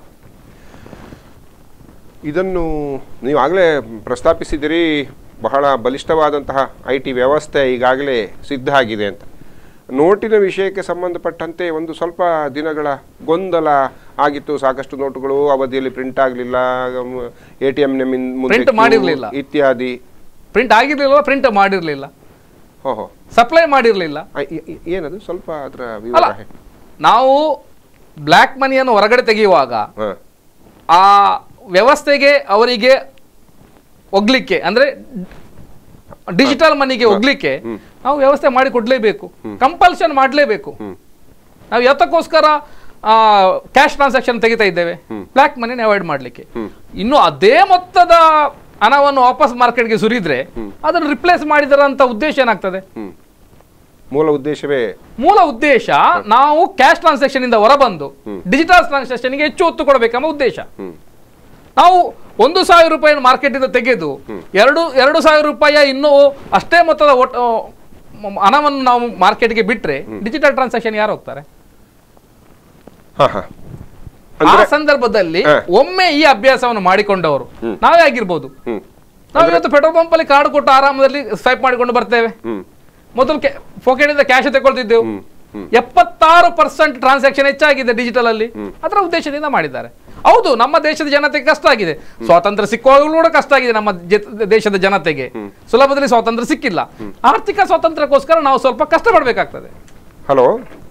ಇದನ್ನು ನೀವು ಆಗಲೇ ಪ್ರಸ್ತಾಪಿಸಿದಿರಿ ಬಹಳ ಬಲಿಷ್ಠವಾದಂತಹ ಐ ಟಿ ವ್ಯವಸ್ಥೆ ಈಗಾಗಲೇ ಸಿದ್ಧ ಆಗಿದೆ ಅಂತ ನೋಟಿನ ವಿಷಯಕ್ಕೆ ಸಂಬಂಧಪಟ್ಟಂತೆ ಒಂದು ಸ್ವಲ್ಪ ದಿನಗಳ ಗೊಂದಲ ಆಗಿತ್ತು ಸಾಕಷ್ಟು ನೋಟುಗಳು ಅವಧಿಯಲ್ಲಿ ಪ್ರಿಂಟ್ ಆಗಲಿಲ್ಲ ಎ ಟಿ ಎಂ Print ಮಾಡಿರ್ಲಿಲ್ಲ. ಇತ್ಯಾದಿ ಪ್ರಿಂಟ್ ಆಗಿರ್ಲಿಲ್ಲ ಪ್ರಿಂಟ್ ಮಾಡಿರ್ಲಿಲ್ಲ ಓಹೋ ಸಪ್ಲೈ ಮಾಡಿರ್ಲಿಲ್ಲ ಆ, ಏ- ಏ- ಏನದು ಸ್ವಲ್ಪ ಅದರ ಅಲ್ಲ ವಿವರ ಹೇ- ನಾವು ಬ್ಲ್ಯಾಕ್ ಮನಿಯನ್ನು ಹೊರಗಡೆ ತೆಗೆಯುವಾಗ ಹ. ಆ ವ್ಯವಸ್ಥೆಗೆ ಅವರಿಗೆ ಒಗ್ಲಿಕ್ಕೆ ಅಂದ್ರೆ ಡಿಜಿಟಲ್ ಮನಿಗೆ ಒಗ್ಲಿಕ್ಕೆ ನಾವು ವ್ಯವಸ್ಥೆ ಮಾಡಿ ಕೊಡ್ಲೇಬೇಕು ಕಂಪಲ್ಷನ್ ಮಾಡಲೇಬೇಕು ನಾವು ಯಾತಕ್ಕೋಸ್ಕರ ಕ್ಯಾಶ್ ಟ್ರಾನ್ಸಾಕ್ಷನ್ ತೆಗಿತಾ ಇದ್ದೇವೆ ಬ್ಲ್ಯಾಕ್ ಮನಿನ ಅವಾಯ್ಡ್ ಮಾಡಲಿಕ್ಕೆ ಇನ್ನು ಅದೇ ಮೊತ್ತದ ಹಣವನ್ನು ವಾಪಸ್ ಮಾರ್ಕೆಟ್ಗೆ ಸುರಿದ್ರೆ ಅದನ್ನು ರಿಪ್ಲೇಸ್ ಮಾಡಿದರಂತ ಉದ್ದೇಶ ಏನಾಗ್ತದೆ ಹ್ಮ್ ಮೂಲ ಉದ್ದೇಶವೇ ಮೂಲ ಉದ್ದೇಶ ನಾವು ಕ್ಯಾಶ್ ಟ್ರಾನ್ಸಾಕ್ಷನ್ ಇಂದ ಹೊರಬಂದು ಡಿಜಿಟಲ್ ಟ್ರಾನ್ಸಾಕ್ಷನ್ಗೆ ಹೆಚ್ಚು ಒತ್ತು ಕೊಡಬೇಕೆಂಬ ಉದ್ದೇಶ ಹ್ಮ್ ನಾವು ಒಂದು ಸಾವಿರ ರೂಪಾಯಿ ಮಾರ್ಕೆಟ್ ಇಂದ ತೆಗೆದು ಎರಡು ಎರಡು ಸಾವಿರ ರೂಪಾಯಿಯ ಇನ್ನೂ ಅಷ್ಟೇ ಮೊತ್ತದ ಒಟ್ಟು ಮ- ಹಣವನ್ನು ನಾವು ಮಾರ್ಕೆಟ್ಗೆ ಬಿಟ್ರೆ ಡಿಜಿಟಲ್ ಟ್ರಾನ್ಸಾಕ್ಷನ್ ಯಾರು ಹೋಗ್ತಾರೆ ಹಾ ಹಾ ಆ ಅಂದ್ರೆ ಸಂದರ್ಭದಲ್ಲಿ ಹ. ಒಮ್ಮೆ ಈ ಅಭ್ಯಾಸವನ್ನು ಮಾಡಿಕೊಂಡವರು ನಾವೇ ಆಗಿರ್ಬೋದು ಹ್ಮ್ ನಾವು ಇವತ್ತು ಪೆಟ್ರೋಲ್ ಪಂಪ್ ಅಲ್ಲಿ ಕಾರ್ಡ್ ಕೊಟ್ಟು ಆರಾಮದಲ್ಲಿ ಸ್ವೈಪ್ ಮಾಡಿಕೊಂಡು ಬರ್ತೇವೆ ಹ್ಮ್ ಮೊದಲು ಪಾಕೆಟ್ ಇಂದ ಕ್ಯಾಶ್ ತಗೊಳ್ತಿದ್ದೆವು ಎಪ್ಪತ್ತಾರು ಪರ್ಸೆಂಟ್ ಟ್ರಾನ್ಸಾಕ್ಷನ್ ಹೆಚ್ಚಾಗಿದೆ ಡಿಜಿಟಲ್ ಅಲ್ಲಿ ಅದರ ಉದ್ದೇಶದಿಂದ ಮಾಡಿದ್ದಾರೆ ಹೌದು ನಮ್ಮ ದೇಶದ ಜನತೆಗೆ ಕಷ್ಟ ಆಗಿದೆ ಸ್ವಾತಂತ್ರ್ಯ ಸಿಕ್ಕುವಾಗಲೂ ಕೂಡ ಕಷ್ಟ ಆಗಿದೆ ನಮ್ಮ ಜೆ- ದೇಶದ ಜನತೆಗೆ ಸುಲಭದಲ್ಲಿ ಸ್ವಾತಂತ್ರ್ಯ ಸಿಕ್ಕಿಲ್ಲ ಆರ್ಥಿಕ ಸ್ವಾತಂತ್ರ್ಯಕ್ಕೋಸ್ಕರ ನಾವು ಸ್ವಲ್ಪ ಕಷ್ಟಪಡಬೇಕಾಗ್ತದೆ ಹಲೋ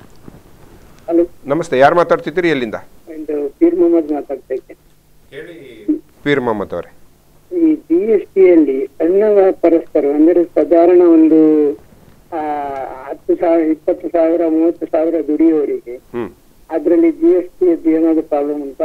ಹಲೋ ನಮಸ್ತೆ ಯಾರು ಮಾತಾಡ್ತಿದ್ದೀರಿ ಎಲ್ಲಿಂದ ಒಂದು ಪೀರ್ ಮೊಹಮ್ಮದ್ ಮಾತಾಡ್ತಾ ಇದ್ದೆ ಪೀರ್ ಮೊಹಮ್ಮದ್ ಅವರೇ ಈ ಜಿ ಎಸ್ ಟಿ ಅಲ್ಲಿ ಸಣ್ಣ ವ್ಯಾಪಾರಸ್ಥರು ಅಂದರೆ ಸಾಧಾರಣ ಒಂದು ಆ, ಹತ್ತು ಸಾವಿರ ಇಪ್ಪತ್ತು ಸಾವಿರ ಮೂವತ್ತು ಸಾವಿರ ದುಡಿಯೋರಿಗೆ ಹ್ಮ್ ಅದ್ರಲ್ಲಿ ಜಿ ಎಸ್ ಟಿ ಏನಾದ್ರು ಪ್ರಾಬ್ಲಮ್ ಉಂಟಾ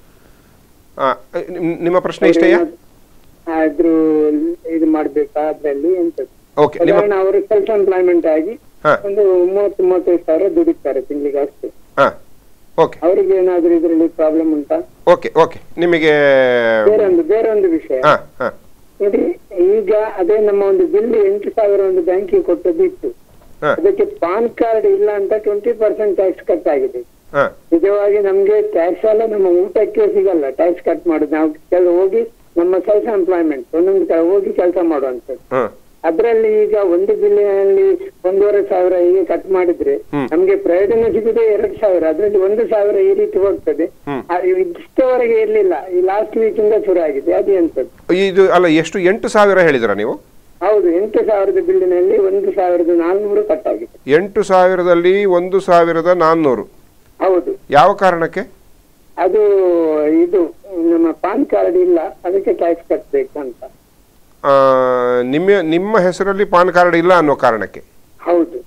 ಆ, ನಿಮ್- ನಿಮ್ಮ ಪ್ರಶ್ನೆ ಇಷ್ಟೇಯಾ ಆದ್ರೂ ಇದು ಮಾಡ್ಬೇಕಾ ಅದ್ರಲ್ಲಿ ಅಂತ ಓಕೆ ನಿಮ್ಮ ಸಾಧಾರಣ ಅವರು ಸೆಲ್ಫ್ ಎಂಪ್ಲಾಯ್ಮೆಂಟ್ ಆಗಿ ಹಾ ಒಂದು ಮೂವತ್ತು ಮೂವತ್ತೈದು ಸಾವಿರ ದುಡಿತಾರೆ ತಿಂಗಳಿಗೆ ಅಷ್ಟೇ ಹಾ ಓಕೆ ಅವರಿಗೆ ಏನಾದ್ರೂ ಇದರಲ್ಲಿ ಪ್ರಾಬ್ಲಮ್ ಉಂಟಾ ಓಕೆ ಓಕೆ ನಿಮಗೆ ಬೇರೊಂದು ಬೇರೊಂದು ವಿಷಯ ಹಾ ಹಾ ನೋಡಿ ಈಗ ಅದೇ ನಮ್ಮ ಒಂದು ಬಿಲ್ ಎಂಟು ಸಾವಿರ ಒಂದು ಬ್ಯಾಂಕಿಗೆ ಕೊಟ್ಟದ್ದು ಇತ್ತು ಹಾ ಅದಕ್ಕೆ ಪಾನ್ ಕಾರ್ಡ್ ಇಲ್ಲ ಅಂತ ಟ್ವೆಂಟಿ ಪರ್ಸೆಂಟ್ ಟ್ಯಾಕ್ಸ್ ಕಟ್ ಆಗಿದೆ ಹಾ ನಿಜವಾಗಿ ನಮ್ಗೆ ಟ್ಯಾಕ್ಸ್ ಎಲ್ಲ ನಮ್ಮ ಊಟಕ್ಕೆ ಸಿಗಲ್ಲ ಟ್ಯಾಕ್ಸ್ ಕಟ್ ಮಾಡುದು ನಾವು ಕೆಲ ಹೋಗಿ ನಮ್ಮ ಸೆಲ್ಫ್ ಎಂಪ್ಲಾಯ್ಮೆಂಟ್ ಒಂದೊಂದು ಕಡೆ ಹೋಗಿ ಕೆಲಸ ಮಾಡುವಂತದ್ದು ಹಾ ಅದ್ರಲ್ಲಿ ಈಗ ಒಂದು ಬಿಲ್ಲಿನಲ್ಲಿ ಒಂದೂವರೆ ಸಾವಿರ ಹೀಗೆ ಕಟ್ ಮಾಡಿದ್ರೆ ಹ್ಮ್. ನಮ್ಗೆ ಪ್ರಯೋಜನ ಸಿಗುದೇ ಎರಡು ಸಾವಿರ ಅದ್ರಲ್ಲಿ ಒಂದು ಸಾವಿರ ಈ ರೀತಿ ಹೋಗ್ತದೆ ಹ್ಮ್. ಆ, ಇಷ್ಟವರೆಗೆ ಇರ್ಲಿಲ್ಲ ಈ ಲಾಸ್ಟ್ ವೀಕ್ ಇಂದ ಶುರು ಆಗಿದೆ ಅದು ಎಂತದ್ದು ಇದು ಅಲ್ಲ ಎಷ್ಟು ಎಂಟು ಸಾವಿರ ಹೇಳಿದ್ರ ನೀವು ಹೌದು ಎಂಟು ಸಾವಿರದ ಬಿಲ್ಲಿನಲ್ಲಿ ಒಂದು ಸಾವಿರದ ನಾಲ್ನೂರು ಕಟ್ ಆಗಿದೆ ಎಂಟು ಸಾವಿರದಲ್ಲಿ ಒಂದು ಸಾವಿರದ ನಾನ್ನೂರು ಹೌದು ಯಾವ ಕಾರಣಕ್ಕೆ ಅದು ಇದು ನಮ್ಮ ಪಾನ್ ಕಾರ್ಡ್ ಇಲ್ಲ ಅದಕ್ಕೆ ಟ್ಯಾಕ್ಸ್ ಕಟ್ಬೇಕು ಅಂತ ಆ, ನಿಮ್ಮ ನಿಮ್ಮ ಹೆಸರಲ್ಲಿ ಪಾನ್ ಕಾರ್ಡ್ ಇಲ್ಲ ಅನ್ನೋ ಕಾರಣಕ್ಕೆ ಹೌದು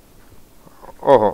ಓಹೋ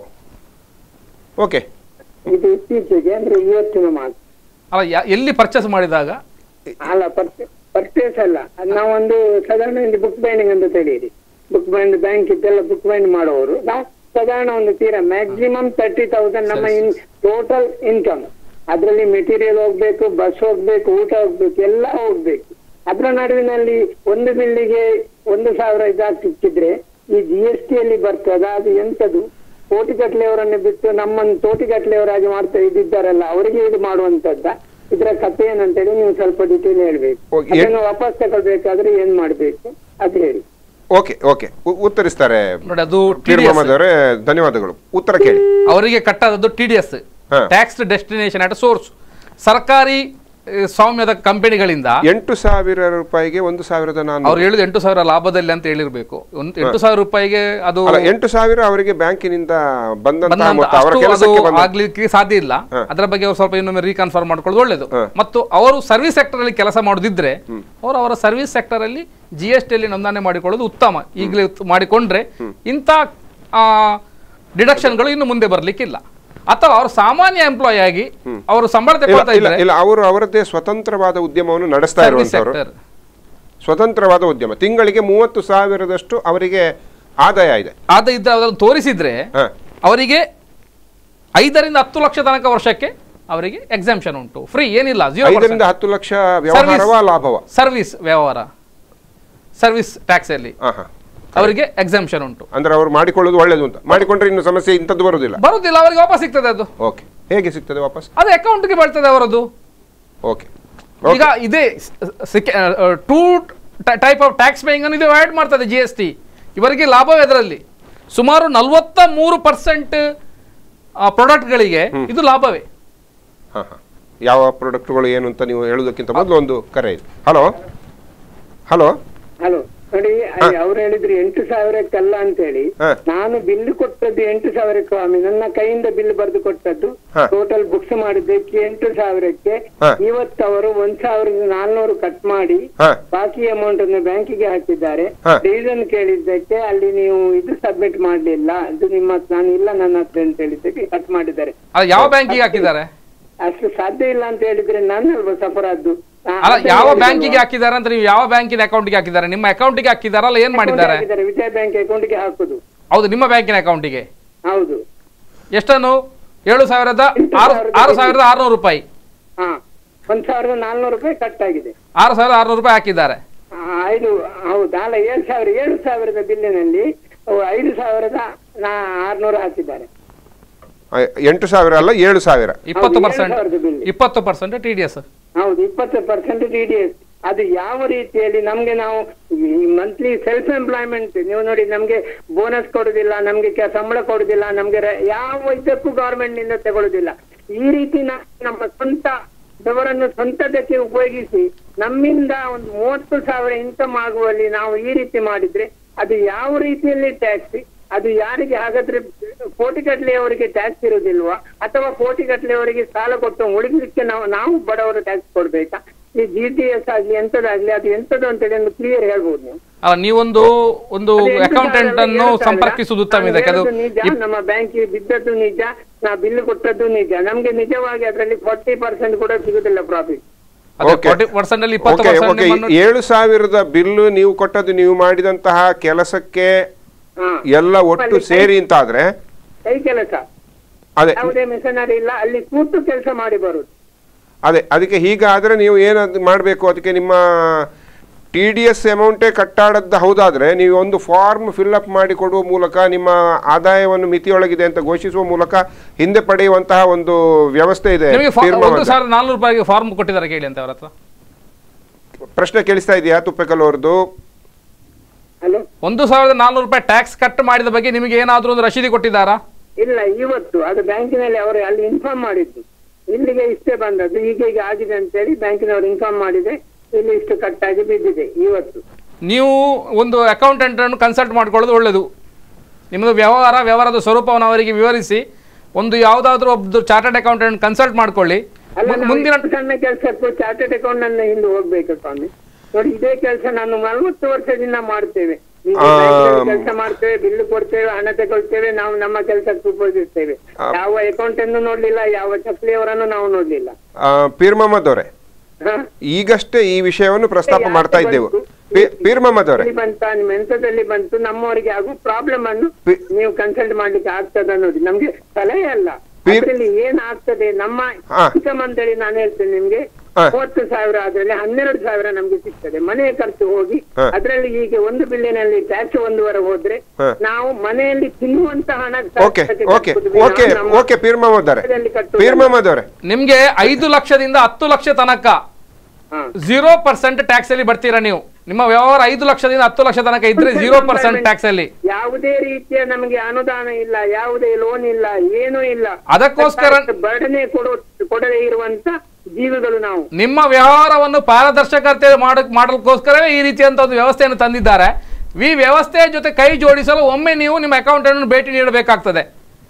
ಓಕೆ ಇದು ಇತ್ತೀಚೆಗೆ ಅಂದ್ರೆ ಇವತ್ತಿನ ಮಾತು ಅಲ್ಲ ಯಾ- ಎಲ್ಲಿ ಪರ್ಚೇಸ್ ಮಾಡಿದಾಗ ಅಲ್ಲ ಪರ್ಚೇಸ್ ಅಲ್ಲ ಅದ್ ನಾವೊಂದು ಸಾಧಾರಣ ಇಲ್ಲಿ ಬುಕ್ ಬೈಂಡಿಂಗ್ ಅಂತ ತಿಳಿಯಿರಿ ಬುಕ್ ಬೈಂಡ್ ಬ್ಯಾಂಕ್ ಇದ್ದೆಲ್ಲ ಬುಕ್ ಬೈಂಡ್ ಮಾಡುವವರು ನಾವು ಸಾಧಾರಣ ಒಂದು ತೀರಾ ಮ್ಯಾಕ್ಸಿಮಮ್ ತರ್ಟಿ ತೌಸಂಡ್ ನಮ್ಮ ಇನ್ ಟೋಟಲ್ ಇನ್ಕಮ್ ಅದ್ರಲ್ಲಿ ಮೆಟೀರಿಯಲ್ ಹೋಗ್ಬೇಕು ಬಸ್ ಹೋಗ್ಬೇಕು ಊಟ ಹೋಗ್ಬೇಕು ಎಲ್ಲ ಹೋಗ್ಬೇಕು ಅದ್ರ ನಡುವಿನಲ್ಲಿ ಒಂದು ಬಿಲ್ಲಿಗೆ ಒಂದು ಸಾವಿರ ಇದಾಗ್ತಿಕ್ಕಿದ್ರೆ ಈ ಜಿ ಎಸ್ ಟಿ ಅಲ್ಲಿ ಬರ್ತದ ಅದು ಎಂತದು ಕೋಟಿಗಟ್ಲೆಯವರನ್ನು ಬಿಟ್ಟು ನಮ್ಮನ್ನು ತೋಟಿಗಟ್ಲೆಯವರಾಗಿ ಮಾಡ್ತಾ ಇದ್ದಿದ್ದಾರಲ್ಲ ಅವರಿಗೆ ಇದು ಮಾಡುವಂತದ್ದ ಇದರ ಕಥೆ ಏನಂತೇಳಿ ನೀವು ಸ್ವಲ್ಪ ಡಿಟೇಲ್ ಹೇಳ್ಬೇಕು ಓ, ಏನ್- ಅದನ್ನು ವಾಪಸ್ ತಗೊಳ್ಬೇಕಾದ್ರೆ ಏನ್ ಮಾಡ್ಬೇಕು ಅದು ಹೇಳಿ ಓಕೆ ಓಕೆ ಉ- ಉತ್ತರಿಸ್ತಾರೆ ನೋಡಿ ಅದು ಪೀರ್ TDS. ಮೊಹಮ್ಮದ್ ಅವರೇ ಧನ್ಯವಾದಗಳು ಉತ್ತರ ಕೇಳಿ ಅವರಿಗೆ ಕಟ್ಟಾದದ್ದು ಟಿ ಡಿ ಎಸ್ ಹಾ. ಟ್ಯಾಕ್ಸ್ ಡೆಸ್ಟಿನೇಷನ್ ಅಟ್ ಸೋರ್ಸ್ ಸರ್ಕಾರಿ ಆ, ಸ್ವಾಮ್ಯದ ಕಂಪನಿಗಳಿಂದ ಎಂಟು ಸಾವಿರ ರೂಪಾಯಿಗೆ ಒಂದು ಸಾವಿರದ ನಾನು ಅವ್ರು ಹೇಳಿದ ಎಂಟು ಸಾವಿರ ಲಾಭದಲ್ಲಿ ಅಂತ ಹೇಳಿರ್ಬೇಕು ಒಂದು ಎಂಟು ಸಾವಿರ ರೂಪಾಯಿಗೆ ಅದು ಅಲ್ಲ ಎಂಟು ಸಾವಿರ ಅವರಿಗೆ ಬ್ಯಾಂಕಿನಿಂದ ಬಂದಂತಹ ಬಂದಂತ ಮೊತ್ತ ಅವರ ಅಷ್ಟು ಅದು ಕೆಲಸಕ್ಕೆ ಬಂದ ಆಗ್ಲಿಕ್ಕೆ ಸಾಧ್ಯ ಇಲ್ಲ ಹಾ. ಅದರ ಬಗ್ಗೆ ಅವ್ರು ಸ್ವಲ್ಪ ಇನ್ನೊಮ್ಮೆ ರೀಕನ್ಫರ್ಮ್ ಮಾಡ್ಕೊಳ್ಳೋದು ಒಳ್ಳೇದು ಹಾ. ಮತ್ತು ಅವರು ಸರ್ವಿಸ್ ಸೆಕ್ಟರ್ ಅಲ್ಲಿ ಕೆಲಸ ಮಾಡೋದಿದ್ರೆ ಅವರು ಅವರ ಸರ್ವಿಸ್ ಸೆಕ್ಟರ್ ಅಲ್ಲಿ ಜಿ ಎಸ್ ಟಿ ಅಲ್ಲಿ ನೋಂದಣಿ ಮಾಡಿಕೊಳ್ಳೋದು ಉತ್ತಮ ಈಗಲೇ ಉತ್- ಮಾಡಿಕೊಂಡ್ರೆ ಇಂಥ ಡಿಡಕ್ಷನ್ಗಳು ಇನ್ನು ಮುಂದೆ ಬರ್ಲಿಕ್ಕಿಲ್ಲ ಅಥವಾ ಅವರು ಸಾಮಾನ್ಯ ಎಂಪ್ಲಾಯ್ ಆಗಿ ಅವರು ಸಂಬಳ ಇಲ್ಲ ತಗೊಳ್ತಾ ಇಲ್ಲ ಇದ್ರೆ ಇಲ್ಲ ಅವರು ಅವರದ್ದೇ ಸ್ವತಂತ್ರವಾದ ಉದ್ಯಮವನ್ನು ನಡೆಸ್ತಾ ಸರ್ವಿಸ್ ಇರುವಂತವರು ಸೆಕ್ಟರ್ ಸ್ವತಂತ್ರವಾದ ಉದ್ಯಮ ತಿಂಗಳಿಗೆ ಮೂವತ್ತು ಸಾವಿರದಷ್ಟು ಅವರಿಗೆ ಆದಾಯ ಇದೆ ಆದ ಇದ್ರೆ ಅದನ್ನು ತೋರಿಸಿದ್ರೆ ಹ. ಅವರಿಗೆ ಐದರಿಂದ ಹತ್ತು ಲಕ್ಷ ತನಕ ವರ್ಷಕ್ಕೆ ಅವರಿಗೆ ಎಕ್ಸಾಮ್ಷನ್ ಉಂಟು ಫ್ರೀ ಏನಿಲ್ಲ ಐದರಿಂದ ಜೀರೋ ಹತ್ತು ಲಕ್ಷ ವ್ಯವಹಾರವ ಲಾಭವ ಸರ್ವಿಸ್ ವ್ಯವಹಾರ ಸರ್ವಿಸ್ ಟ್ಯಾಕ್ಸ್ ಅಲ್ಲಿ ಹಾ ಹಾ ಅವರಿಗೆ ಎಕ್ಸಾಮ್ಷನ್ ಉಂಟು ಅಂದ್ರೆ ಅವರು ಮಾಡಿಕೊಳ್ಳೋದು ಒಳ್ಳೇದು ಅಂತ ಮಾಡಿಕೊಂಡ್ರೆ ಇನ್ನು ಸಮಸ್ಯೆ ಇಂಥದ್ದು ಬರುವುದಿಲ್ಲ ಬರುದಿಲ್ಲ ಅವರಿಗೆ ವಾಪಸ್ ಸಿಗ್ತದೆ ಅದು ಓಕೆ ಹೇಗೆ ಸಿಗ್ತದೆ ವಾಪಸ್ ಅದು ಅಕೌಂಟ್ಗೆ ಬರ್ತದೆ ಅವರದ್ದು ಓಕೆ ಈಗ ಇದೇ two type of tax paying ಅನ್ನು ಇದು ಆ್ಯಡ್ ಮಾಡ್ತದೆ ಜಿ ಎಸ್ ಟಿ ಇವರಿಗೆ ಲಾಭವೇ ಅದರಲ್ಲಿ ಸುಮಾರು ನಲವತ್ತ ಮೂರು ಪರ್ಸೆಂಟ್ ಪ್ರಾಡಕ್ಟ್ಗಳಿಗೆ ಇದು ಲಾಭವೇ ಹಾ ಹಾ ಯಾವ ಪ್ರಾಡಕ್ಟ್ಗಳು ಏನು ಅಂತ ನೀವು ಹೇಳುವುದಕ್ಕಿಂತ ಮೊದಲು ಒಂದು ಕರೆ ಇದೆ ಹಲೋ ಹಲೋ ಹಲೋ ನೋಡಿ ಅವ್ರು ಹೇಳಿದ್ರು ಎಂಟು ಸಾವಿರಕ್ಕಲ್ಲ ಅಂತ ಹೇಳಿ ಹಾ. ನಾನು ಬಿಲ್ ಕೊಟ್ಟದ್ದು ಎಂಟು ಸಾವಿರಕ್ಕೆ ಸ್ವಾಮಿ ನನ್ನ ಕೈಯಿಂದ ಬಿಲ್ ಬರೆದು ಕೊಟ್ಟದ್ದು ಹಾ. ಟೋಟಲ್ ಬುಕ್ಸ್ ಮಾಡಿದ್ದಕ್ಕೆ ಎಂಟು ಸಾವಿರಕ್ಕೆ ಹಾ. ಇವತ್ತು ಅವರು ಒಂದ್ ಸಾವಿರದ ನಾಲ್ನೂರು ಕಟ್ ಮಾಡಿ ಹಾ ಬಾಕಿ ಅಮೌಂಟ್ ಅನ್ನು ಬ್ಯಾಂಕಿಗೆ ಹಾಕಿದ್ದಾರೆ ಹಾ. ರೀಸನ್ ಕೇಳಿದ್ದಕ್ಕೆ ಅಲ್ಲಿ ನೀವು ಇದು ಸಬ್ಮಿಟ್ ಮಾಡ್ಲಿಲ್ಲ ಇದು ನಿಮ್ಮ ಹತ್ರ- ನಾನು ಇಲ್ಲ ನನ್ನ ಹತ್ರ ಅಂತ ಹೇಳಿದ್ದಕ್ಕೆ ಕಟ್ ಮಾಡಿದ್ದಾರೆ ಅದು ಯಾವ ಬ್ಯಾಂಕಿಗೆ ಹಾಕಿದ್ದಾರೆ ಅಷ್ಟು ಸಾಧ್ಯ ಇಲ್ಲ ಅಂತ ಹೇಳಿದ್ರೆ ನಾನಲ್ವಾ ಸಫರ್ ಆದ್ದು ಆ- ಅಲ್ಲ ಅದನ್ನ ಯಾವ ಹೇಳಿದ್ರು. ಬ್ಯಾಂಕಿಗೆ ಹಾಕಿದ್ದಾರೆ ಅಂತ ನೀವು ಯಾವ ಬ್ಯಾಂಕಿನ ಅಕೌಂಟ್ಗೆ ಹಾಕಿದ್ದಾರೆ ನಿಮ್ಮ ಅಕೌಂಟಿಗೆ ಹಾಕಿದಾರಲ್ಲ ಏನ್ ಮಾಡಿದ್ದಾರೆ ಹಾಕಿದ್ದಾರೆ, ವಿಜಯ ಬ್ಯಾಂಕ್ ಅಕೌಂಟ್ಗೆ ಹಾಕುದು ಹೌದು ನಿಮ್ಮ ಬ್ಯಾಂಕಿನ ಅಕೌಂಟಿಗೆ ಹೌದು ಎಷ್ಟನ್ನು ಏಳು ಸಾವಿರದ ಆರು ಆರು ಸಾವಿರದ ಆರುನೂರು ರೂಪಾಯಿ ಹಾ ಒಂದ್ ಸಾವಿರದ ನಾಲ್ನೂರು ರೂಪಾಯಿ ಕಟ್ ಆಗಿದೆ ಆರು ಸಾವಿರದ ಆರುನೂರು ರೂಪಾಯಿ ಹಾಕಿದ್ದಾರೆ ಆ, ಐದು ಹೌದು ಅಲ್ಲ ಏಳು ಸಾವಿರ ಏಳು ಸಾವಿರದ ಬಿಲ್ಲಿನಲ್ಲಿ ಅವು ಐದು ಸಾವಿರದ ನಾ ಆರ್ನೂರು ಹಾಕಿದ್ದಾರೆ ಆ, ಎಂಟು ಸಾವಿರ ಅಲ್ಲ ಏಳು ಸಾವಿರ ಇಪ್ಪತ್ತು ಏಳು ಪರ್ಸೆಂಟ್ ಸಾವಿರದ ಬಿಲ್. ಇಪ್ಪತ್ತು ಪರ್ಸೆಂಟ್ ಟಿ ಡಿ ಎಸ್ ಹೌದು ಇಪ್ಪತ್ತು ಪರ್ಸೆಂಟ್ ಡಿ ಡಿ ಎಸ್ ಅದು ಯಾವ ರೀತಿಯಲ್ಲಿ ನಮ್ಗೆ ನಾವು ಮಂತ್ಲಿ ಸೆಲ್ಫ್ ಎಂಪ್ಲಾಯ್ಮೆಂಟ್ ನೀವು ನೋಡಿ ನಮ್ಗೆ ಬೋನಸ್ ಕೊಡುದಿಲ್ಲ ನಮ್ಗೆ ಕೆ- ಸಂಬಳ ಕೊಡುದಿಲ್ಲ ನಮ್ಗೆ ರ- ಯಾವ ಇದಕ್ಕೂ ಗವರ್ಮೆಂಟ್ ನಿಂದ ತಗೊಳುದಿಲ್ಲ ಈ ರೀತಿ ನಾವು ನಮ್ಮ ಸ್ವಂತ ಅವರನ್ನು ಸ್ವಂತದಕ್ಕೆ ಉಪಯೋಗಿಸಿ ನಮ್ಮಿಂದ ಒಂದು ಮೂವತ್ತು ಸಾವಿರ ಇನ್ಕಮ್ ಆಗುವಲ್ಲಿ ನಾವು ಈ ರೀತಿ ಮಾಡಿದ್ರೆ ಅದು ಯಾವ ರೀತಿಯಲ್ಲಿ ಟ್ಯಾಕ್ಸ್ ಅದು ಯಾರಿಗೆ ಹಾಗಾದ್ರೆ ಕೋಟಿಗಟ್ಟಲೆ ಅವರಿಗೆ ಟ್ಯಾಕ್ಸ್ ಇರುವುದಿಲ್ವಾ ಅಥವಾ ಕೋಟಿಗಟ್ಟಲೆ ಅವರಿಗೆ ಸಾಲ ಕೊಟ್ಟು ಉಳಿಲಿಕ್ಕೆ ನಾವು ನಾವು ಬಡವರು ಟ್ಯಾಕ್ಸ್ ಕೊಡ್ಬೇಕಾ ಈ ಜಿ ಟಿ ಎಸ್ ಆಗ್ಲಿ ಎಂತದಾಗ್ಲಿ ಅದು ಎಂತದು ಅಂತೇಳಿ ಒಂದು ಕ್ಲಿಯರ್ ಹೇಳ್ಬೋದು ನೀವು ಅಲ್ಲ ನೀವೊಂದು ಒಂದು ಅದು ಎಂಟು ಅಕೌಂಟೆಂಟ್ ಸಾವಿರ, ಅನ್ನು ಏಳು ಸಾವಿರ. ಸಂಪರ್ಕಿಸುವುದು ಉತ್ತಮ ಇದೆ ನಾನು ಅದು ಹೇಳುದು ನಿಜ ನಮ್ಮ ಬ್ಯಾಂಕಿಗೆ ಬಿದ್ದದ್ದು ನಿಜ ನಾ ಬಿಲ್ ಕೊಟ್ಟದ್ದು ನಿಜ ನಮ್ಗೆ ನಿಜವಾಗಿ ಅದರಲ್ಲಿ ಫಾರ್ಟಿ ಪರ್ಸೆಂಟ್ ಕೂಡ ಸಿಗುದಿಲ್ಲ ಪ್ರಾಫಿಟ್ ಅದೇ 40% ಅಲ್ಲಿ ಇಪ್ಪತ್ತು ಓಕೆ percent ಓಕೆ ನಿಮ್ಮನ್ನು- ಏಳು ಸಾವಿರದ ಬಿಲ್ಲು ನೀವು ಕೊಟ್ಟದ್ದು ನೀವು ಮಾಡಿದಂತಹ ಕೆಲಸಕ್ಕೆ ಹಾ ಎಲ್ಲ ಒಟ್ಟು ಸೇರಿ ಅಂತಾದ್ರೆ ಕೈ ಕೆಲಸ ಅದೇ ಯಾವುದೇ ಮಿಷನರಿ ಇಲ್ಲ ಅಲ್ಲಿ ಕೂತು ಕೆಲಸ ಮಾಡಿ ಬರುದು ಅದೇ ಅದಕ್ಕೆ ಹೀಗಾದ್ರೆ ನೀವು ಏನದು ಮಾಡಬೇಕು ಅದಕ್ಕೆ ನಿಮ್ಮ ಟಿ ಡಿ ಎಸ್ ಅಮೌಂಟೇ ಕಟ್ಟಾಡದ್ದು ಹೌದಾದ್ರೆ ನೀವು ಒಂದು ಫಾರ್ಮ್ ಫಿಲ್ಅಪ್ ಮಾಡಿ ಕೊಡುವ ಮೂಲಕ ನಿಮ್ಮ ಆದಾಯವನ್ನು ಮಿತಿಯೊಳಗಿದೆ ಅಂತ ಘೋಷಿಸುವ ಮೂಲಕ ಹಿಂದೆ ಪಡೆಯುವಂತಹ ಒಂದು ವ್ಯವಸ್ಥೆ ಇದೆ ನಿಮಗೆ ಫಾ- ತೀರ್ಮಾನ ಒಂದು ಸಾವಿರದ ನಾಲ್ನೂರು ರೂಪಾಯಿಗೆ ಫಾರ್ಮ್ ಕೊಟ್ಟಿದ್ದಾರೆ ಕೇಳಿ ಅಂತ ಅವ್ರ ಹತ್ರ ಪ್ರಶ್ನೆ ಕೇಳಿಸ್ತಾ ಇದೆಯಾ ತುಪ್ಪೆಕಲ್ ಅವ್ರದ್ದು ಹಲೋ ಒಂದು ಸಾವಿರದ ನಾಲ್ನೂರು ರೂಪಾಯಿ ಟ್ಯಾಕ್ಸ್ ಕಟ್ ಮಾಡಿದ ಬಗ್ಗೆ ನಿಮಗೆ ಏನಾದರೂ ಒಂದು ರಶೀದಿ ಕೊಟ್ಟಿದ್ದಾರಾ ಇಲ್ಲ ಇವತ್ತು ಅದು ಬ್ಯಾಂಕಿನಲ್ಲಿ ಅವರು ಅಲ್ಲಿ ಇನ್ಫಾರ್ಮ್ ಮಾಡಿದ್ದು ಇಲ್ಲಿಗೆ ಇಷ್ಟೇ ಬಂದದ್ದು ಈಗ ಈಗ ಆಗಿದೆ ಅಂತೇಳಿ ಬ್ಯಾಂಕಿನವರು ಇನ್ಫಾರ್ಮ್ ಮಾಡಿದೆ ಇಲ್ಲಿ ಇಷ್ಟು ಕಟ್ಟಾಗಿ ಬಿದ್ದಿದೆ ಇವತ್ತು ನೀವು ಒಂದು ಅಕೌಂಟೆಂಟ್ ಅನ್ನು ಕನ್ಸಲ್ಟ್ ಮಾಡ್ಕೊಳ್ಳೋದು ಒಳ್ಳೆಯದು ನಿಮ್ಮದು ವ್ಯವಹಾರ ವ್ಯವಹಾರದ ಸ್ವರೂಪವನ್ನು ಅವರಿಗೆ ವಿವರಿಸಿ ಒಂದು ಯಾವುದಾದ್ರೂ ಒಬ್ಬರು ಚಾರ್ಟರ್ಡ್ ಅಕೌಂಟೆಂಟ್ ಕನ್ಸಲ್ಟ್ ಮಾಡ್ಕೊಳ್ಳಿ ಅಲ್ಲ ಮು- ನಾವು ಮುಂದಿನ ಇಷ್ಟು ಸಣ್ಣ ಕೆಲಸಕ್ಕೂ ಚಾರ್ಟೆಡ್ ಅಕೌಂಟ್ ನನ್ನ ಹಿಂದೆ ಹೋಗ್ಬೇಕು ಸ್ವಾಮಿ ನೋಡಿ ಇದೇ ಕೆಲಸ ನಾನು ನಲವತ್ತು ವರ್ಷದಿಂದ ಮಾಡ್ತೇವೆ ಆ, ಕೆಲಸ ಮಾಡ್ತೇವೆ ಬಿಲ್ ಕೊಡ್ತೇವೆ ಹಣ ತಗೊಳ್ತೇವೆ ನಾವು ನಮ್ಮ ಕೆಲಸಕ್ಕೆ ಉಪಯೋಗಿಸ್ತೇವೆ ಯಾವ ಅಕೌಂಟ್ ಅನ್ನು ನೋಡ್ಲಿಲ್ಲ ಯಾವ ಚಕ್ಲಿಯವರನ್ನು ನಾವು ನೋಡ್ಲಿಲ್ಲ ಆ, ಪೀರ್ ಮೊಹಮ್ಮದ್ ಅವರೇ ಹ? ಈಗಷ್ಟೇ ಈ ವಿಷಯವನ್ನು ಪ್ರಸ್ತಾಪ ಯಾಕೆ ಮಾಡ್ತಾ ಇದ್ದೆವು ಬಂತು? ಪಿ- ಪೀರ್ ಮೊಹಮ್ಮದ್ ಅವರೇ ಇಲ್ಲಿ ಬಂತ ನಿಮ್ಮ ಎಂತದಲ್ಲಿ ಬಂತು ನಮ್ಮವರಿಗೆ ಆಗುವ ಪ್ರಾಬ್ಲಮ್ ಅನ್ನು ಪಿ- ನೀವು ಕನ್ಸಲ್ಟ್ ಮಾಡ್ಲಿಕ್ಕೆ ಆಗ್ತದ ನೋಡಿ ನಮ್ಗೆ ಸಲಹೆ ಅಲ್ಲ ಪೀರ್- ಅದ್ರಲ್ಲಿ ಏನ್ ಆಗ್ತದೆ ನಮ್ಮ ಹಾ. ಇನ್ಕಮ್ ಅಂತೇಳಿ ನಾನು ಹೇಳ್ತೇನೆ ನಿಮ್ಗೆ ಹಾ. ಮೂವತ್ತು ಸಾವಿರ ಅದ್ರಲ್ಲಿ ಹನ್ನೆರಡು ಸಾವಿರ ನಮ್ಗೆ ಸಿಗ್ತದೆ ಮನೆಯ ಖರ್ಚು ಹೋಗಿ ಹಾ. ಅದ್ರಲ್ಲಿ ಈಗ ಒಂದು ಬಿಲ್ಲಿನಲ್ಲಿ ಟ್ಯಾಕ್ಸ್ ಒಂದೂವರೆ ಹೋದ್ರೆ ಹಾ. ನಾವು ಮನೆಯಲ್ಲಿ ತಿನ್ನುವಂತ ಹಣ ಓಕೆ ಖರ್ಚಿಗೆ ಓಕೆ ಕಟ್ಟುದು ವಿನಃ ಓಕೆ ನಮ್ಮ ಓಕೆ ಪೀರ್ ಮೊಹಮ್ಮದ್ ಅವರೇ ಮನೆಯಲ್ಲಿ ಕಟ್ಟುವುದಲ್ಲ. ಪೀರ್ ಮೊಹಮ್ಮದ್ ಅವರೇ ನಿಮಗೆ ಐದು ಲಕ್ಷದಿಂದ ಹತ್ತು ಲಕ್ಷ ತನಕ ಹಾ. ಝೀರೋ ಪರ್ಸೆಂಟ್ ಟ್ಯಾಕ್ಸ್ ಅಲ್ಲಿ ಬರ್ತೀರಾ ನೀವು ನಿಮ್ಮ ವ್ಯವಹಾರ ಐದು ಲಕ್ಷದಿಂದ ಹತ್ತು ಲಕ್ಷ ತನಕ ಇದ್ರೆ ಝೀರೋ ಪರ್ಸೆಂಟ್ ಟ್ಯಾಕ್ಸ್ ಅಲ್ಲಿ ಯಾವುದೇ ರೀತಿಯ ನಮಗೆ ಅನುದಾನ ಇಲ್ಲ ಯಾವುದೇ ಲೋನ್ ಇಲ್ಲ ಏನೂ ಇಲ್ಲ ಅದಕ್ಕೋಸ್ಕರ- ಬರ್ಡನೆ ಕೊಡೋ ಕೊಡದೇ ಇರುವಂತ ಜೀವಿಗಳು ನಾವು ನಿಮ್ಮ ವ್ಯವಹಾರವನ್ನು ಪಾರದರ್ಶಕತೆ ಮಾಡ ಮಾಡಲಿಕ್ಕೋಸ್ಕರವೇ ಈ ರೀತಿಯಂತ ಒಂದು ವ್ಯವಸ್ಥೆಯನ್ನು ತಂದಿದ್ದಾರೆ ಈ ವ್ಯವಸ್ಥೆಯ ಜೊತೆ ಕೈ ಜೋಡಿಸಲು ಒಮ್ಮೆ ನೀವು ನಿಮ್ಮ ಅಕೌಂಟನ್ನು ಭೇಟಿ ನೀಡಬೇಕಾಗ್ತದೆ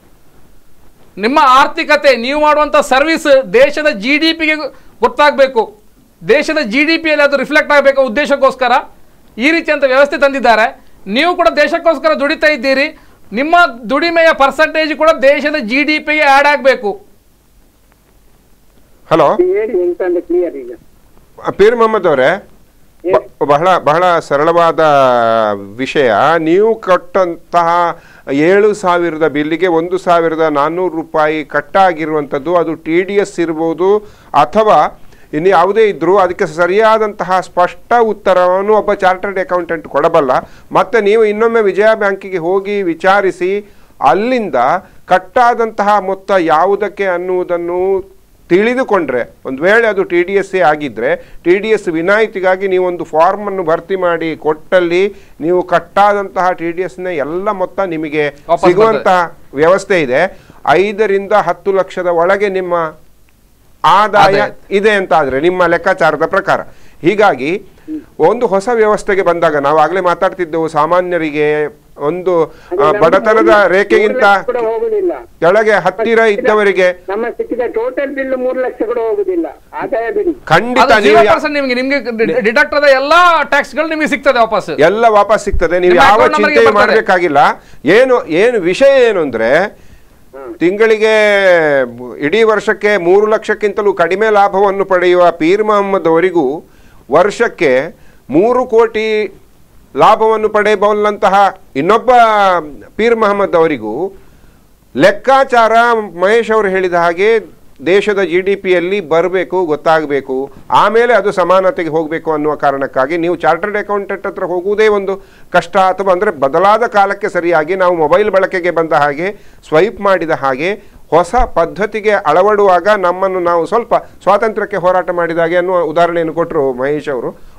ನಿಮ್ಮ ಆರ್ಥಿಕತೆ ನೀವು ಮಾಡುವಂಥ ಸರ್ವಿಸ್ ದೇಶದ ಜಿ ಡಿ ಪಿಗೆ ಗೊತ್ತಾಗಬೇಕು ದೇಶದ ಜಿ ಡಿ ಪಿಯಲ್ಲಿ ಅದು ರಿಫ್ಲೆಕ್ಟ್ ಆಗಬೇಕು ಉದ್ದೇಶಕ್ಕೋಸ್ಕರ ಈ ರೀತಿಯಂಥ ವ್ಯವಸ್ಥೆ ತಂದಿದ್ದಾರೆ ನೀವು ಕೂಡ ದೇಶಕ್ಕೋಸ್ಕರ ದುಡಿತಾ ಇದ್ದೀರಿ ನಿಮ್ಮ ದುಡಿಮೆಯ ಪರ್ಸೆಂಟೇಜ್ ಕೂಡ ದೇಶದ ಜಿ ಡಿ ಪಿಗೆ ಆ್ಯಡ್ ಆಗಬೇಕು ಹಲೋ ಹೇಳಿ ಎಂತ ಕ್ಲಿಯರ್ ಈಗ ಪೀರ್ ಮೊಹಮ್ಮದ್ ಅವರೇ ಬ- ಬಹಳ ಬಹಳ ಸರಳವಾದ ವಿಷಯ ನೀವು ಕೊಟ್ಟಂತಹ ಏಳು ಸಾವಿರದ ಬಿಲ್ಲಿಗೆ ಒಂದು ಸಾವಿರದ ನಾನ್ನೂರು ರೂಪಾಯಿ ಕಟ್ಟಾಗಿರುವಂಥದ್ದು ಅದು ಟಿ ಡಿ ಎಸ್ ಇರ್ಬೋದು ಅಥವಾ ಇನ್ನು ಯಾವುದೇ ಇದ್ದರೂ ಅದಕ್ಕೆ ಸರಿಯಾದಂತಹ ಸ್ಪಷ್ಟ ಉತ್ತರವನ್ನು ಒಬ್ಬ ಚಾರ್ಟರ್ಡ್ ಅಕೌಂಟೆಂಟ್ ಕೊಡಬಲ್ಲ ಮತ್ತು ನೀವು ಇನ್ನೊಮ್ಮೆ ವಿಜಯ ಬ್ಯಾಂಕಿಗೆ ಹೋಗಿ ವಿಚಾರಿಸಿ ಅಲ್ಲಿಂದ ಕಟ್ಟಾದಂತಹ ಮೊತ್ತ ಯಾವುದಕ್ಕೆ ಅನ್ನುವುದನ್ನು ತಿಳಿದುಕೊಂಡ್ರೆ ಒಂದು ವೇಳೆ ಅದು ಟಿ ಡಿ ಎಸ್ ಆಗಿದ್ದರೆ ಟಿ ಡಿ ಎಸ್ ವಿನಾಯಿತಿಗಾಗಿ ನೀವು ಒಂದು ಫಾರ್ಮನ್ನು ಭರ್ತಿ ಮಾಡಿ ಕೊಟ್ಟಲ್ಲಿ ನೀವು ಕಟ್ಟಾದಂತಹ ಟಿ ಡಿ ಎಸ್ನ ಎಲ್ಲ ಮೊತ್ತ ನಿಮಗೆ ವಾಪಸ್ ಸಿಗುವಂತಹ ವ್ಯವಸ್ಥೆ ಇದೆ ಐದರಿಂದ ಹತ್ತು ಲಕ್ಷದ ಒಳಗೆ ನಿಮ್ಮ ಆದಾಯ ಆದಾಯ. ಇದೆ ಅಂತ ಆದ್ರೆ ನಿಮ್ಮ ಲೆಕ್ಕಾಚಾರದ ಪ್ರಕಾರ ಹೀಗಾಗಿ ಒಂದು ಹೊಸ ವ್ಯವಸ್ಥೆಗೆ ಬಂದಾಗ ನಾವು ಆಗಲೇ ಮಾತಾಡ್ತಿದ್ದೆವು ಸಾಮಾನ್ಯರಿಗೆ ಒಂದು ಆ, ಬಡತನದ ರೇಖೆಗಿಂತ ಕೂಡ ಹೋಗುದಿಲ್ಲ ಕೆಳಗೆ ಹತ್ತಿರ ಇದ್ದವರಿಗೆ ನಮ್ಮ ಸಿಕ್ಕಿದ ಟೋಟಲ್ ಬಿಲ್ ಮೂರು ಲಕ್ಷ ಕೂಡ ಹೋಗುದಿಲ್ಲ ಆದಾಯ ಬಿಡಿ ಖಂಡಿತ ಅದು ನೀವು ಜೀರೋ ಯಾ- ಪರ್ಸೆಂಟ್ ನಿಮಗೆ ನಿಮಗೆ ಡಿಡಕ್ಟ್ ಆದ ಎಲ್ಲಾ ಟ್ಯಾಕ್ಸ್ಗಳು ನಿಮಗೆ ಸಿಗ್ತದೆ ವಾಪಸ್ ಎಲ್ಲ ವಾಪಸ್ ಸಿಗ್ತದೆ ನೀವು ನಿಮ್ಮ ಯಾವ account number ಗೆ ಚಿಂತೆ ಬರ್ತದೆ. ಮಾಡಬೇಕಾಗಿಲ್ಲ ಏನು ಏನು ವಿಷಯ ಏನು ಅಂದ್ರೆ ತಿಂಗಳಿಗೆ ಇಡೀ ವರ್ಷಕ್ಕೆ ಮೂರು ಲಕ್ಷಕ್ಕಿಂತಲೂ ಕಡಿಮೆ ಲಾಭವನ್ನು ಪಡೆಯುವ ಪೀರ್ ಮೊಹಮ್ಮದ್ ಅವರಿಗೂ ವರ್ಷಕ್ಕೆ ಮೂರು ಕೋಟಿ ಲಾಭವನ್ನು ಪಡೆಯಬಲ್ಲಂತಹ ಇನ್ನೊಬ್ಬ ಪೀರ್ ಮೊಹಮ್ಮದ್ ಅವರಿಗೂ ಲೆಕ್ಕಾಚಾರ ಮಹೇಶ್ ಅವರು ಹೇಳಿದ ಹಾಗೆ ದೇಶದ ಜಿ ಡಿ ಪಿಯಲ್ಲಿ ಬರಬೇಕು ಗೊತ್ತಾಗಬೇಕು ಆಮೇಲೆ ಅದು ಸಮಾನತೆಗೆ ಹೋಗಬೇಕು ಅನ್ನುವ ಕಾರಣಕ್ಕಾಗಿ ನೀವು ಚಾರ್ಟರ್ಡ್ ಅಕೌಂಟೆಂಟ್ ಹತ್ರ ಹೋಗುವುದೇ ಒಂದು ಕಷ್ಟ ಅಥವಾ ಅಂದರೆ ಬದಲಾದ ಕಾಲಕ್ಕೆ ಸರಿಯಾಗಿ ನಾವು ಮೊಬೈಲ್ ಬಳಕೆಗೆ ಬಂದ ಹಾಗೆ ಸ್ವೈಪ್ ಮಾಡಿದ ಹಾಗೆ ಹೊಸ ಪದ್ಧತಿಗೆ ಅಳವಡುವಾಗ ನಮ್ಮನ್ನು ನಾವು ಸ್ವಲ್ಪ ಸ್ವಾತಂತ್ರ್ಯಕ್ಕೆ ಹೋರಾಟ ಮಾಡಿದ ಹಾಗೆ ಅನ್ನುವ ಉದಾಹರಣೆಯನ್ನು ಕೊಟ್ಟರು ಮಹೇಶ್ ಅವರು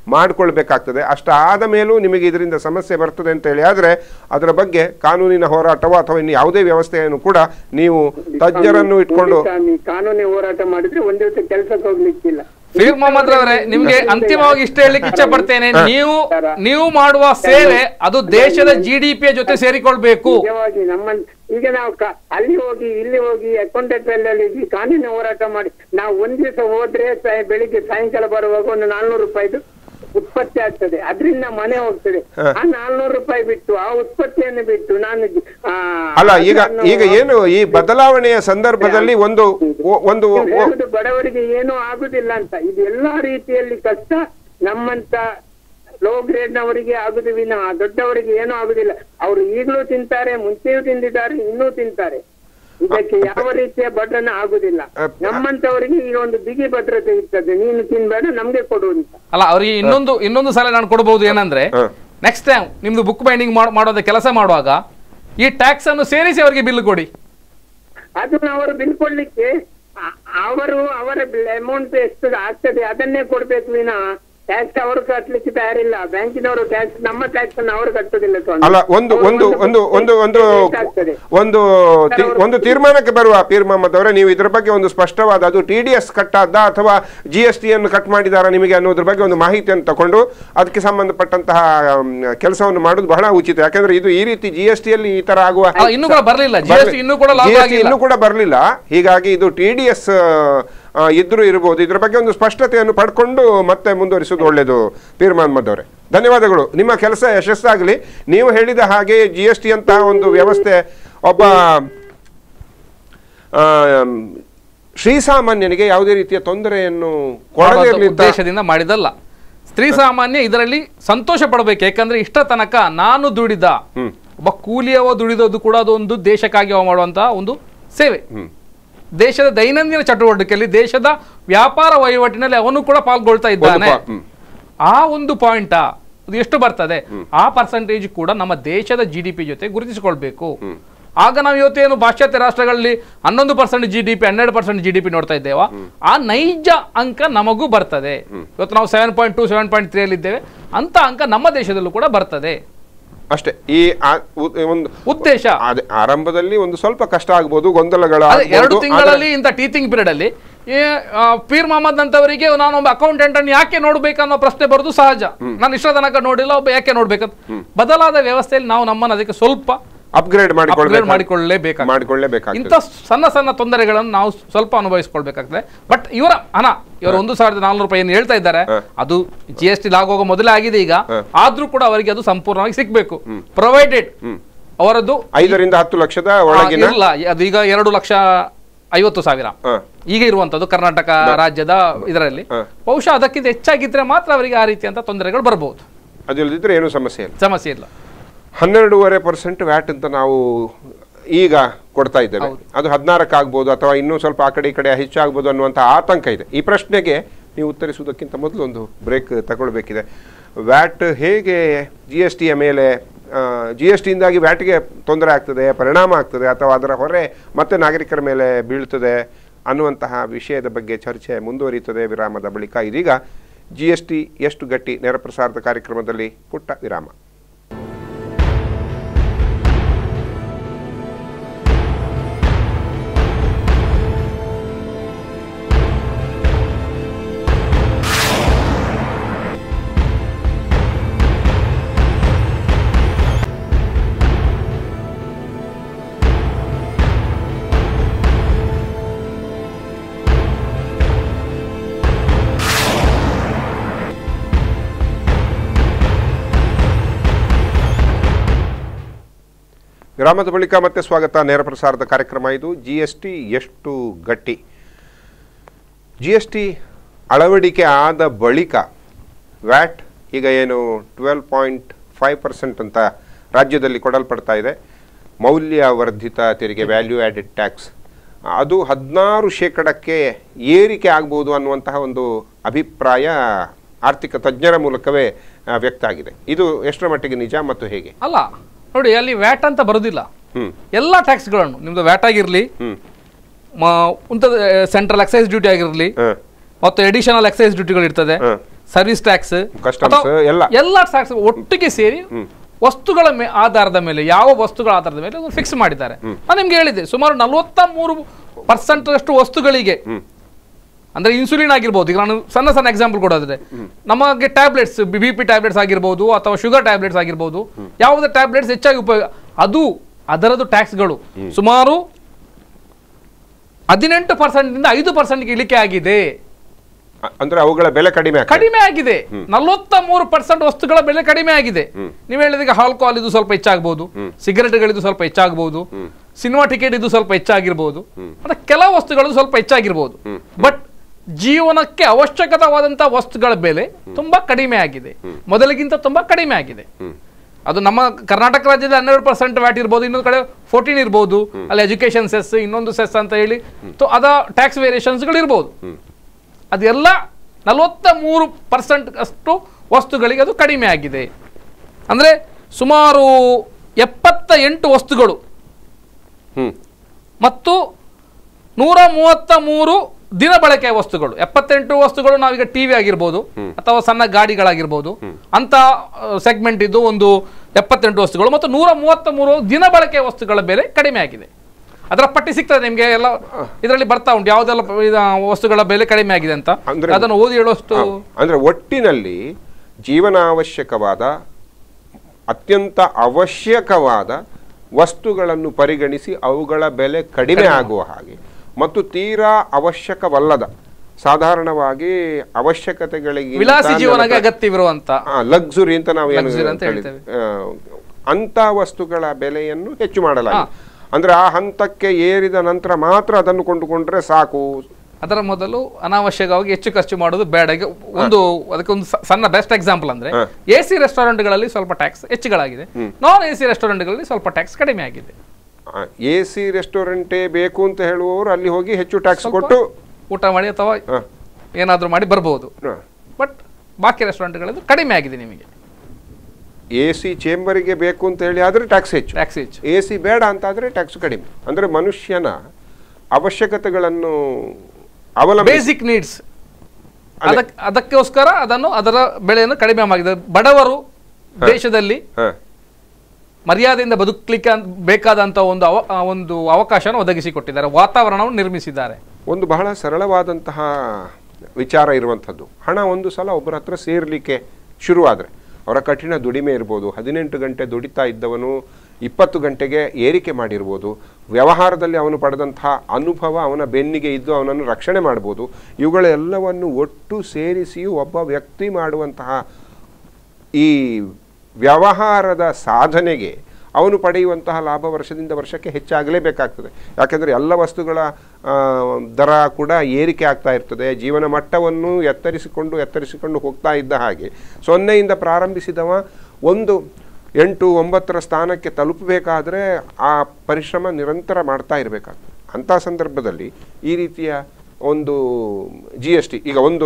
ಮಾಡಿಕೊಳ್ಬೇಕಾಗ್ತದೆ ಅಷ್ಟಾದ ಮೇಲೂ ನಿಮಗೆ ಇದರಿಂದ ಸಮಸ್ಯೆ ಬರ್ತದೆ ಅಂತ ಹೇಳಿ ಆದರೆ ಅದರ ಬಗ್ಗೆ ಕಾನೂನಿನ ಹೋರಾಟವೋ ಅಥವಾ ಇನ್ನು ಯಾವುದೇ ವ್ಯವಸ್ಥೆಯನ್ನು ಕೂಡ ನೀವು ತಜ್ಞರನ್ನು ಇಟ್ಕೊಂಡು ಸ್ವಾಮಿ, ಕಾನೂನು ಹೋರಾಟ ಮಾಡಿದ್ರೆ ಒಂದ್ ದಿವಸ ಕೆಲಸಕ್ಕೆ ಹೋಗ್ಲಿಕ್ಕಿಲ್ಲ ಫೀರ್ ಮೊಹಮ್ಮದ್ ರವರೇ ನಿಮ್ಗೆ ಅಂತಿಮವಾಗಿ ಇಷ್ಟ ಹೇಳಲಿಕ್ಕೆ ಇಚ್ಛೆ ಪಡ್ತೇನೆ ನೀವು ನೀವು ಮಾಡುವ ಸೇವೆ ಅದು ದೇಶದ ಜಿ ಡಿ ಪಿಯ ಜೊತೆ ಸೇರಿಕೊಳ್ಬೇಕು ನಿಜವಾಗಿ ನಮ್ಮ ಈಗ ನಾವು ಕ- ಅಲ್ಲಿ ಹೋಗಿ ಇಲ್ಲಿ ಹೋಗಿ ಅಕೌಂಟೆಂಟ್ ಅಲ್ಲಿ ಕಾನೂನು ಹೋರಾಟ ಮಾಡಿ ನಾವು ಒಂದ್ ದಿವಸ ಹೋದ್ರೆ ಸಾಯ- ಬೆಳಿಗ್ಗೆ ಸಾಯಂಕಾಲ ಬರುವಾಗ ಒಂದು ನಾಲ್ನೂರು ರೂಪಾಯಿದು ಉತ್ಪತ್ತಿ ಆಗ್ತದೆ ಅದರಿಂದ ಮನೆ ಹೋಗ್ತದೆ ಆ ನಾಲ್ನೂರು ರೂಪಾಯಿ ಬಿಟ್ಟು ಆ ಉತ್ಪತ್ತಿಯನ್ನು ಬಿಟ್ಟು ನಾನು ಆ, ಅಲ್ಲ ಈಗ ಅದನ್ನು- ಈಗ ಏನು ಈ ಬದಲಾವಣೆಯ ಸಂದರ್ಭದಲ್ಲಿ ಒಂದು ಒ- ಒಂದು ನೀವು ಒ- ಹೇಳುದು ಬಡವರಿಗೆ ಏನೂ ಆಗುದಿಲ್ಲ ಅಂತ ಇದು ಎಲ್ಲಾ ರೀತಿಯಲ್ಲಿ ಕಷ್ಟ ನಮ್ಮಂತ ಲೋ ಗ್ರೇಡ್ ನವರಿಗೆ ಆಗುದು ವಿನ ದೊಡ್ಡವರಿಗೆ ಏನೂ ಆಗುದಿಲ್ಲ ಅವರು ಈಗಲೂ ತಿಂತಾರೆ ಮುಂಚೆಯೂ ತಿಂದಿದ್ದಾರೆ ಇನ್ನೂ ತಿಂತಾರೆ ಇದಕ್ಕೆ ಯಾವ ರೀತಿಯ ಬರ್ಡನ್ ಆಗುದಿಲ್ಲ ನಮ್ಮಂತವರಿಗೆ ಈಗ ಒಂದು ಬಿಗಿ ಭದ್ರತೆ ಇರ್ತದೆ ನೀನು ತಿನ್ಬೇಡ ನಮ್ಗೆ ಕೊಡು ಅಂತ ಅಲ್ಲ ಅವರಿಗೆ ಇನ್ನೊಂದು ಇನ್ನೊಂದು ಸಲ ನಾನು ಕೊಡಬಹುದು ಏನಂದ್ರೆ ಹ. ನೆಕ್ಸ್ಟ್ ಟೈಮ್ ನಿಮ್ದು ಬುಕ್ ಬೈಂಡಿಂಗ್ ಮಾಡೋದ ಕೆಲಸ ಮಾಡುವಾಗ ಈ ಟ್ಯಾಕ್ಸ್ ಅನ್ನು ಸೇರಿಸಿ ಅವರಿಗೆ ಬಿಲ್ ಕೊಡಿ ಅದನ್ನ ಅವರು ಬಿಲ್ ಕೊಡ್ಲಿಕ್ಕೆ ಅ- ಅವರು ಅವರ ಅಮೌಂಟ್ ಎಷ್ಟು ಆಗ್ತದೆ ಅದನ್ನೇ ಕೊಡ್ಬೇಕು ವಿನ ಟ್ಯಾಕ್ಸ್ ಅವರು ಕಟ್ಲಿಕ್ಕೆ ತಯಾರಿಲ್ಲ ಬ್ಯಾಂಕಿನವರು ಟ್ಯಾಕ್ಸ್ ನಮ್ಮ ಟ್ಯಾಕ್ಸ್ ಅನ್ನು ಅವರು ಕಟ್ಟುದಿಲ್ಲ ಸ್ವಾಮಿ. ಅಲ್ಲ ಒಂದು ಅವರು ಒಂದು ಒಂದು ಒಂದು ಒಂದು ಆಗ್ತದೆ. ಒಂದು ತಿ- ಒಂದು ತೀರ್ಮಾನಕ್ಕೆ ಬರುವ ಪೀರ್ ಮೊಹಮ್ಮದ್ ಅವರೇ ನೀವು ಇದ್ರ ಬಗ್ಗೆ ಒಂದು ಸ್ಪಷ್ಟವಾದ ಅದು ಟಿ ಡಿ ಎಸ್ ಕಟ್ಟಾದ ಅಥವಾ ಜಿ ಎಸ್ ಟಿ ಅನ್ನು ಕಟ್ ಮಾಡಿದಾರ ನಿಮಗೆ ಅನ್ನೋದ್ರ ಬಗ್ಗೆ ಒಂದು ಮಾಹಿತಿಯನ್ನು ತಗೊಂಡು ಅದಕ್ಕೆ ಸಂಬಂಧಪಟ್ಟಂತಹ ಕೆಲಸವನ್ನು ಮಾಡೋದು ಬಹಳ ಉಚಿತ ಯಾಕಂದ್ರೆ ಇದು ಈ ರೀತಿ ಜಿ ಎಸ್ ಟಿಯಲ್ಲಿ ಈ ತರ ಆಗುವ ಅಲ್ಲ, ಇನ್ನೂ ಕೂಡ ಬರ್ಲಿಲ್ಲ ಜಿ ಎಸ್ ಟಿ ಇನ್ನೂ ಕೂಡ ಲಾಭ GST ಆಗಿಲ್ಲ ಇನ್ನೂ ಕೂಡ ಬರಲಿಲ್ಲ ಹೀಗಾಗಿ ಇದು ಟಿ ಡಿ ಎಸ್ ಇದ್ರೂ ಇರಬಹುದು ಇದ್ರ ಬಗ್ಗೆ ಒಂದು ಸ್ಪಷ್ಟತೆಯನ್ನು ಪಡ್ಕೊಂಡು ಮತ್ತೆ ಮುಂದುವರಿಸೋದು ಒಳ್ಳೆಯದು ಪೀರ್ ಮೊಹಮ್ಮದ್ ಅವರೇ ಧನ್ಯವಾದಗಳು ನಿಮ್ಮ ಕೆಲಸ ಯಶಸ್ಸಾಗಲಿ ನೀವು ಹೇಳಿದ ಹಾಗೆ ಜಿ ಎಸ್ ಟಿ ಅಂತಹ ಒಂದು ವ್ಯವಸ್ಥೆ ಒಬ್ಬ ಆ, ಶ್ರೀಸಾಮಾನ್ಯನಿಗೆ ಯಾವುದೇ ರೀತಿಯ ತೊಂದರೆಯನ್ನು ಕೊಡದೇ ಮಾಡುವಂತ ಇರಲಿ ಅಂತ ಉದ್ದೇಶದಿಂದ ಮಾಡಿದಲ್ಲ ಸ್ತ್ರೀ ಸಾಮಾನ್ಯ ಇದರಲ್ಲಿ ಸಂತೋಷ ಪಡಬೇಕು ಯಾಕಂದ್ರೆ ಇಷ್ಟ ತನಕ ನಾನು ದುಡಿದ ಒಬ್ಬ ಕೂಲಿಯವ ದುಡಿದದ್ದು ಕೂಡ ಅದು ಒಂದು ದೇಶಕ್ಕಾಗಿ ಅವ ಮಾಡುವಂತಹ ಒಂದು ಸೇವೆ ದೇಶದ ದೈನಂದಿನ ಚಟುವಟಿಕೆಯಲ್ಲಿ ದೇಶದ ವ್ಯಾಪಾರ ವಹಿವಾಟಿನಲ್ಲಿ ಅವನು ಕೂಡ ಪಾಲ್ಗೊಳ್ತಾ ಇದ್ದಾನೆ ಪಾ- ಹ್ಮ್. ಆ ಒಂದು ಪಾಯಿಂಟ್ ಅದು ಎಷ್ಟು ಬರ್ತದೆ ಆ ಪರ್ಸೆಂಟೇಜ್ ಕೂಡ ನಮ್ಮ ದೇಶದ ಜಿ ಡಿ ಪಿ ಜೊತೆ ಗುರುತಿಸಿಕೊಳ್ಬೇಕು ಆಗ ನಾವು ಇವತ್ತೇನು ಪಾಶ್ಚಾತ್ಯ ರಾಷ್ಟ್ರಗಳಲ್ಲಿ ಹನ್ನೊಂದು ಪರ್ಸೆಂಟ್ ಜಿ ಡಿ ಪಿ ಹನ್ನೆರಡು ಪರ್ಸೆಂಟ್ ಜಿ ಡಿ ಪಿ ನೋಡ್ತಾ ಇದ್ದೇವಾ ಆ ನೈಜ ಅಂಕ ನಮಗೂ ಬರ್ತದೆ ಇವತ್ತು ನಾವು seven point two seven point three ಅಲ್ಲಿ ಇದ್ದೇವೆ ಅಂತ ಅಂಕ ನಮ್ಮ ದೇಶದಲ್ಲೂ ಕೂಡ ಬರ್ತದೆ ಅಷ್ಟೇ ಈ ಆ- ಉ- ಒಂದು ಉದ್ದೇಶ ಅದೇ ಆರಂಭದಲ್ಲಿ ಒಂದು ಸ್ವಲ್ಪ ಕಷ್ಟ ಆಗ್ಬೋದು ಗೊಂದಲಗಳು ಅದೇ ಎರಡು ಆಗ್ಬೋದು, ತಿಂಗಳಲ್ಲಿ ಇಂಥ ಟೀಚಿಂಗ್ ಪೀರಿಯಡ್ ಅಲ್ಲಿ ಈ, ಆ, ಪೀರ್ ಮೊಹಮ್ಮದ್ ಅಂತವರಿಗೆ ನಾನು ಒಬ್ಬ ಅಕೌಂಟೆಂಟ್ ಅನ್ನು ಯಾಕೆ ನೋಡ್ಬೇಕನ್ನೋ ಪ್ರಶ್ನೆ ಬರೋದು ಸಹಜ ನಾನು ಇಷ್ಟ ತನಕ ನೋಡಿಲ್ಲ ಒಬ್ಬ ಯಾಕೆ ನೋಡ್ಬೇಕಂತ ಬದಲಾದ ವ್ಯವಸ್ಥೆಯಲ್ಲಿ ನಾವು ನಮ್ಮನ್ನು ಅದಕ್ಕೆ ಸ್ವಲ್ಪ ಅಪ್ಗ್ರೇಡ್ ಅಪ್ಗ್ರೇಡ್ ಮಾಡಿಕೊಳ್ಬೇಕು ಮಾಡಿಕೊಳ್ಳಲೇಬೇಕಾಗ್ತದೆ ಮಾಡಿಕೊಳ್ಳೇಬೇಕಾಗ್ತದೆ ಇಂಥ ಸಣ್ಣ ಸಣ್ಣ ತೊಂದರೆಗಳನ್ನು ನಾವು ಸ್ವಲ್ಪ ಅನುಭವಿಸ್ಕೊಳ್ಬೇಕಾಗ್ತದೆ ಬಟ್ ಇವರ ಹಣ ಇವರು ಒಂದು ಸಾವಿರದ ನಾಲ್ನೂರು ರೂಪಾಯಿ ಏನು ಹೇಳ್ತಾ ಇದ್ದಾರೆ ಅದು ಜಿ ಎಸ್ ಟಿ ಲಾಗೋಗ ಮೊದಲೇ ಆಗಿದೆ ಈಗ ಆದ್ರೂ ಕೂಡ ಅವರಿಗೆ ಅದು ಸಂಪೂರ್ಣವಾಗಿ ಸಿಗ್ಬೇಕು ಪ್ರೊವೈಡೆಡ್ ಅವರದ್ದು ಐದರಿಂದ ಹತ್ತು ಲಕ್ಷದ ಆ, ಒಳಗಿನ ಇಲ್ಲ ಅದು ಈಗ ಎರಡು ಲಕ್ಷ ಐವತ್ತು ಸಾವಿರ ಹ. ಈಗ ಇರುವಂತದ್ದು ಕರ್ನಾಟಕ ರಾಜ್ಯದ ಇದರಲ್ಲಿ ಹ. ಬಹುಶಃ ಅದಕ್ಕಿಂತ ಹೆಚ್ಚಾಗಿದ್ರೆ ಮಾತ್ರ ಅವರಿಗೆ ಆ ರೀತಿಯಂತ ತೊಂದರೆಗಳು ಬರಬಹುದು ಅದಿಲ್ಲದಿದ್ರೆ ಏನು ಸಮಸ್ಯೆ ಇಲ್ಲ ಸಮಸ್ಯೆ ಇಲ್ಲ ಹನ್ನೆರಡೂವರೆ ಪರ್ಸೆಂಟ್ ವ್ಯಾಟ್ ಅಂತ ನಾವು ಈಗ ಕೊಡ್ತಾ ಇದ್ದೇವೆ ಅದು ಹದಿನಾರಕ್ಕೆ ಆಗ್ಬೋದು ಅಥವಾ ಇನ್ನೂ ಸ್ವಲ್ಪ ಆ ಕಡೆ ಈ ಕಡೆ ಹೆಚ್ಚಾಗ್ಬೋದು ಅನ್ನುವಂಥ ಆತಂಕ ಇದೆ ಈ ಪ್ರಶ್ನೆಗೆ ನೀವು ಉತ್ತರಿಸುವುದಕ್ಕಿಂತ ಮೊದಲು ಒಂದು ಬ್ರೇಕ್ ತಗೊಳ್ಬೇಕಿದೆ ವ್ಯಾಟ್ ಹೇಗೆ ಜಿ ಎಸ್ ಟಿಯ ಮೇಲೆ ಜಿ ಎಸ್ ಟಿಯಿಂದಾಗಿ ವ್ಯಾಟ್ಗೆ ತೊಂದರೆ ಆಗ್ತದೆ ಪರಿಣಾಮ ಆಗ್ತದೆ ಅಥವಾ ಅದರ ಹೊರೆ ಮತ್ತೆ ನಾಗರಿಕರ ಮೇಲೆ ಬೀಳ್ತದೆ ಅನ್ನುವಂತಹ ವಿಷಯದ ಬಗ್ಗೆ ಚರ್ಚೆ ಮುಂದುವರಿಯುತ್ತದೆ ವಿರಾಮದ ಬಳಿಕ ಇದೀಗ ಜಿ ಎಸ್ ಟಿ ಎಷ್ಟು ಗಟ್ಟಿ ನೇರ ಪ್ರಸಾರದ ಕಾರ್ಯಕ್ರಮದಲ್ಲಿ ಪುಟ್ಟ ವಿರಾಮ ವಿರಾಮದ ಬಳಿಕ ಮತ್ತೆ ಸ್ವಾಗತ ನೇರ ಪ್ರಸಾರದ ಕಾರ್ಯಕ್ರಮ ಇದು ಜಿ ಎಸ್ ಟಿ ಎಷ್ಟು ಗಟ್ಟಿ ಜಿ ಎಸ್ ಟಿ ಅಳವಡಿಕೆ ಆದ ಬಳಿಕ ವ್ಯಾಟ್ ಈಗ ಏನು ಟ್ವೆಲ್ ಪಾಯಿಂಟ್ ಫೈವ್ ಪರ್ಸೆಂಟ್ ಅಂತ ರಾಜ್ಯದಲ್ಲಿ ಕೊಡಲ್ಪಡ್ತಾ ಇದೆ ಮೌಲ್ಯವರ್ಧಿತ ತೆರಿಗೆ ವ್ಯಾಲ್ಯೂ ಆ್ಯಡೆಡ್ ಟ್ಯಾಕ್ಸ್ ಅದು ಹದಿನಾರು ಶೇಕಡಕ್ಕೆ ಏರಿಕೆ ಆಗ್ಬೋದು ಅನ್ನುವಂತಹ ಒಂದು ಅಭಿಪ್ರಾಯ ಆರ್ಥಿಕ ತಜ್ಞರ ಮೂಲಕವೇ ಆ, ವ್ಯಕ್ತ ಆಗಿದೆ ಇದು ಎಷ್ಟರ ಮಟ್ಟಿಗೆ ನಿಜ ಮತ್ತು ಹೇಗೆ ಅಲ್ಲ ನೋಡಿ ಅಲ್ಲಿ ವ್ಯಾಟ್ ಅಂತ ಬರುದಿಲ್ಲ ಹ್ಮ್ ಎಲ್ಲ ಟ್ಯಾಕ್ಸ್ಗಳನ್ನು ನಿಮ್ದು ವ್ಯಾಟ್ ಆಗಿರಲಿ ಹ್ಮ್ ಉಂಟದ ಸೆಂಟ್ರಲ್ ಎಕ್ಸೈಸ್ ಡ್ಯೂಟಿ ಆಗಿರಲಿ ಹ, ಮತ್ತು ಎಡಿಷನಲ್ ಎಕ್ಸೈಸ್ ಡ್ಯೂಟಿಗಳು ಇರ್ತದೆ ಹ. ಸರ್ವಿಸ್ ಟ್ಯಾಕ್ಸ್ Customs, ಎಲ್ಲ. ಎಲ್ಲ ಟ್ಯಾಕ್ಸ್ ಒಟ್ಟಿಗೆ ಸೇರಿ ವಸ್ತುಗಳ ಮೇ ಆಧಾರದ ಮೇಲೆ ಯಾವ ವಸ್ತುಗಳ ಆಧಾರದ ಮೇಲೆ ಫಿಕ್ಸ್ ಮಾಡಿದ್ದಾರೆ ನಾನು ನಿಮ್ಗೆ ಹೇಳಿದೆ ಸುಮಾರು ನಲವತ್ತ ಮೂರು ಪರ್ಸೆಂಟ್ ಅಷ್ಟು ವಸ್ತುಗಳಿಗೆ ಅಂದ್ರೆ ಇನ್ಸುಲಿನ್ ಆಗಿರ್ಬೋದು ಈಗ ನಾನು ಸಣ್ಣ ಸಣ್ಣ ಎಕ್ಸಾಂಪಲ್ ಕೊಡೋದ್ರೆ ನಮಗೆ ಟ್ಯಾಬ್ಲೆಟ್ಸ್ ಬಿ ಪಿ ಟ್ಯಾಬ್ಲೆಟ್ಸ್ ಆಗಿರ್ಬೋದು ಅಥವಾ ಶುಗರ್ ಟ್ಯಾಬ್ಲೆಟ್ಸ್ ಆಗಿರ್ಬೋದು ಯಾವುದೇ ಟ್ಯಾಬ್ಲೆಟ್ಸ್ ಹೆಚ್ಚಾಗಿ ಉಪಯೋಗ ಅದು ಅದರದ್ದು ಟ್ಯಾಕ್ಸ್ಗಳು ಸುಮಾರು ಹದಿನೆಂಟು ಪರ್ಸೆಂಟ್ ಐದು ಪರ್ಸೆಂಟ್ಗೆ ಇಳಿಕೆ ಆಗಿದೆ ಅ- ಅಂದ್ರೆ ಅವುಗಳ ಬೆಲೆ ಕಡಿಮೆ ಆಗ್ತದೆ. ಕಡಿಮೆ ಆಗಿದೆ ನಲವತ್ತ ಮೂರು ಪರ್ಸೆಂಟ್ ವಸ್ತುಗಳ ಬೆಲೆ ಕಡಿಮೆ ಆಗಿದೆ ನೀವು ಹೇಳಿದಾಗ ಆಲ್ಕೋಹಾಲ್ ಇದು ಸ್ವಲ್ಪ ಹೆಚ್ಚಾಗಬಹುದು ಸಿಗರೆಟ್ಗಳಿದು ಸ್ವಲ್ಪ ಹೆಚ್ಚಾಗಬಹುದು ಸಿನಿಮಾ ಟಿಕೆಟ್ ಇದು ಸ್ವಲ್ಪ ಹೆಚ್ಚಾಗಿರ್ಬೋದು ಮತ್ತೆ ಕೆಲವು ವಸ್ತುಗಳು ಸ್ವಲ್ಪ ಹೆಚ್ಚಾಗಿರ್ಬೋದು ಬಟ್ ಜೀವನಕ್ಕೆ ಅವಶ್ಯಕವಾದಂತಹ ವಸ್ತುಗಳ ಬೆಲೆ ತುಂಬಾ ಕಡಿಮೆ ಆಗಿದೆ ಮೊದಲಿಗಿಂತ ತುಂಬಾ ಕಡಿಮೆ ಆಗಿದೆ ಅದು ನಮ್ಮ ಕರ್ನಾಟಕ ರಾಜ್ಯದಲ್ಲಿ ಹನ್ನೆರಡು ಪರ್ಸೆಂಟ್ ವ್ಯಾಟ್ ಇರ್ಬೋದು ಇನ್ನೊಂದು ಕಡೆ ಫೋರ್ಟೀನ್ ಇರ್ಬೋದು ಅಲ್ಲಿ ಎಜುಕೇಶನ್ ಸೆಸ್ ಇನ್ನೊಂದು ಸೆಸ್ ಅಂತ ಹೇಳಿ ಸೊ ಅದ ಟ್ಯಾಕ್ಸ್ ವೇರಿಯೇಷನ್ಸ್ಗಳು ಇರ್ಬೋದು ಅದೆಲ್ಲ ನಲವತ್ತ ಮೂರು ಪರ್ಸೆಂಟ್ ಅಷ್ಟು ವಸ್ತುಗಳಿಗೆ ಅದು ಕಡಿಮೆ ಆಗಿದೆ ಅಂದರೆ ಸುಮಾರು ಎಪ್ಪತ್ತ ಎಂಟು ವಸ್ತುಗಳು ಹ್ಮ್ ಮತ್ತು ನೂರ ಮೂವತ್ತ ಮೂರು ದಿನ ಬಳಕೆಯ ವಸ್ತುಗಳು ಎಪ್ಪತ್ತೆಂಟು ವಸ್ತುಗಳು ನಾವೀಗ ಟಿವಿ ಆಗಿರ್ಬೋದು ಅಥವಾ ಸಣ್ಣ ಗಾಡಿಗಳಾಗಿರ್ಬೋದು ಅಂತ ಸೆಗ್ಮೆಂಟ್ ಇದ್ದು ಒಂದು ಎಪ್ಪತ್ತೆಂಟು ವಸ್ತುಗಳು ಮತ್ತು ನೂರ ಮೂವತ್ತ ಮೂರು ದಿನ ಬಳಕೆಯ ವಸ್ತುಗಳ ಬೆಲೆ ಕಡಿಮೆ ಆಗಿದೆ ಅದರ ಪಟ್ಟಿ ಸಿಗ್ತದೆ ನಿಮಗೆ ಎಲ್ಲ ಇದರಲ್ಲಿ ಬರ್ತಾ ಉಂಟು ಯಾವುದೆಲ್ಲ ಇದ ವಸ್ತುಗಳ ಬೆಲೆ ಕಡಿಮೆ ಆಗಿದೆ ಅಂತ ಅಂದ್ರೆ- ಅದನ್ನು ಓದಿ ಹೇಳುವಷ್ಟು ಹ. ಅಂದ್ರೆ ಒಟ್ಟಿನಲ್ಲಿ ಜೀವನಾವಶ್ಯಕವಾದ ಅತ್ಯಂತ ಅವಶ್ಯಕವಾದ ವಸ್ತುಗಳನ್ನು ಪರಿಗಣಿಸಿ ಅವುಗಳ ಬೆಲೆ ಕಡಿಮೆ ಆಗುವ ಹಾಗೆ ಮತ್ತು ತೀರಾ ಅವಶ್ಯಕವಲ್ಲದ ಸಾಧಾರಣವಾಗಿ ಅವಶ್ಯಕತೆಗಳಿಗೆ ವಿಲಾಸಿ ಜೀವನಕ್ಕೆ ಅಗತ್ಯವಿರುವಂತ ಲಕ್ಸುರಿ ಅಂತ ನಾವು ಏನು Luxury ಅಂತ ಕರೀ- ಆ, ಅಂತ ವಸ್ತುಗಳ ಬೆಲೆಯನ್ನು ಹೆಚ್ಚು ಮಾಡಲಾಗಿದೆ ಅಂದ್ರೆ ಆ ಹಂತಕ್ಕೆ ಏರಿದ ನಂತರ ಮಾತ್ರ ಅದನ್ನು ಕೊಂಡುಕೊಂಡ್ರೆ ಸಾಕು ಅದರ ಮೊದಲು ಅನಾವಶ್ಯಕವಾಗಿ ಹೆಚ್ಚು ಖರ್ಚು ಮಾಡೋದು ಬೇಡ ಈಗ ಒಂದು ಅದಕ್ಕೆ ಒಂದು ಸ- ಸಣ್ಣ ಬೆಸ್ಟ್ ಎಕ್ಸಾಂಪಲ್ ಅಂದ್ರೆ ಎ ಸಿ ರೆಸ್ಟೋರೆಂಟ್ಗಳಲ್ಲಿ ಸ್ವಲ್ಪ ಟ್ಯಾಕ್ಸ್ ಹೆಚ್ಚುಗಳಾಗಿದೆ ನಾನ್ ಎ ಸಿ ರೆಸ್ಟೋರೆಂಟ್ಗಳಲ್ಲಿ ಸ್ವಲ್ಪ ಟ್ಯಾಕ್ಸ್ ಕಡಿಮೆ ಆಗಿದೆ ಎ ಸಿ ರೆಸ್ಟೋರೆಂಟೇ ಬೇಕು ಅಂತ ಹೇಳುವವರು ಅಲ್ಲಿ ಹೋಗಿ ಹೆಚ್ಚು ಟ್ಯಾಕ್ಸ್ ಕೊಟ್ಟು ಊಟ ಮಾಡಿ ಅಥವಾ ಹ, ಏನಾದ್ರೂ ಮಾಡಿ ಬರ್ಬೋದು ಹ. ಬಟ್ ಬಾಕಿ ರೆಸ್ಟೋರೆಂಟ್ಗಳಲ್ಲಿ ಕಡಿಮೆ ಆಗಿದೆ ನಿಮಗೆ ಎ ಸಿ ಚೇಂಬರಿಗೆ ಬೇಕು ಅಂತ ಹೇಳಿ ಆದ್ರೆ ಟ್ಯಾಕ್ಸ್ ಹೆಚ್ಚು ಟ್ಯಾಕ್ಸ್ ಹೆಚ್ಚು ಎ ಸಿ ಬೇಡ ಅಂತ ಆದ್ರೆ ಟ್ಯಾಕ್ಸ್ ಕಡಿಮೆ ಅಂದ್ರೆ ಮನುಷ್ಯನ ಅವಶ್ಯಕತೆಗಳನ್ನು ಅವಲಂಬಿಸಿ ಬೇಸಿಕ್ ನೀಡ್ಸ್ ಅದಕ್ಕೆ ಅದಕ್ಕೋಸ್ಕರ ಅದನ್ನು ಅದರ ಬೆಲೆಯನ್ನು ಕಡಿಮೆ ಮಾಡಿದೆ ಬಡವರು ದೇಶದಲ್ಲಿ ಹ, ಮರ್ಯಾದೆಯಿಂದ ಬದುಕಲಿಕ್ಕೆ ಅಂತ- ಬೇಕಾದಂತ ಒಂದು ಅವ ಆ ಒಂದು ಅವಕಾಶವನ್ನು ಒದಗಿಸಿಕೊಟ್ಟಿದ್ದಾರೆ ವಾತಾವರಣವನ್ನು ನಿರ್ಮಿಸಿದ್ದಾರೆ ಒಂದು ಬಹಳ ಸರಳವಾದಂತಹ ವಿಚಾರ ಇರುವಂಥದ್ದು ಹಣ ಒಂದು ಸಲ ಒಬ್ಬರ ಹತ್ರ ಸೇರ್ಲಿಕ್ಕೆ ಶುರುವಾದ್ರೆ ಅವರ ಕಠಿಣ ದುಡಿಮೆ ಇರ್ಬೋದು ಹದಿನೆಂಟು ಗಂಟೆ ದುಡಿತಾ ಇದ್ದವನು ಇಪ್ಪತ್ತು ಗಂಟೆಗೆ ಏರಿಕೆ ಮಾಡಿರ್ಬೋದು ವ್ಯವಹಾರದಲ್ಲಿ ಅವನು ಪಡೆದಂತಹ ಅನುಭವ ಅವನ ಬೆನ್ನಿಗೆ ಇದ್ದು ಅವನನ್ನು ರಕ್ಷಣೆ ಮಾಡ್ಬೋದು ಇವುಗಳೆಲ್ಲವನ್ನು ಒಟ್ಟು ಸೇರಿಸಿ ಒಬ್ಬ ವ್ಯಕ್ತಿ ಮಾಡುವಂತಹ ಈ ವ್ಯವಹಾರದ ಸಾಧನೆಗೆ ಅವನು ಪಡೆಯುವಂತಹ ಲಾಭ ವರ್ಷದಿಂದ ವರ್ಷಕ್ಕೆ ಹೆಚ್ಚಾಗಲೇಬೇಕಾಗ್ತದೆ ಯಾಕೆಂದರೆ ಎಲ್ಲ ವಸ್ತುಗಳ ಆ, ದರ ಕೂಡ ಏರಿಕೆ ಆಗ್ತಾ ಇರ್ತದೆ ಜೀವನ ಮಟ್ಟವನ್ನು ಎತ್ತರಿಸಿಕೊಂಡು ಎತ್ತರಿಸಿಕೊಂಡು ಹೋಗ್ತಾ ಇದ್ದ ಹಾಗೆ ಸೊನ್ನೆಯಿಂದ ಪ್ರಾರಂಭಿಸಿದವ ಒಂದು ಎಂಟು ಒಂಬತ್ತರ ಸ್ಥಾನಕ್ಕೆ ತಲುಪಬೇಕಾದ್ರೆ ಆ ಪರಿಶ್ರಮ ನಿರಂತರ ಮಾಡ್ತಾ ಇರಬೇಕಾಗ್ತದೆ ಅಂಥ ಸಂದರ್ಭದಲ್ಲಿ ಈ ರೀತಿಯ ಒಂದು ಜಿ ಎಸ್ ಟಿ ಈಗ ಒಂದು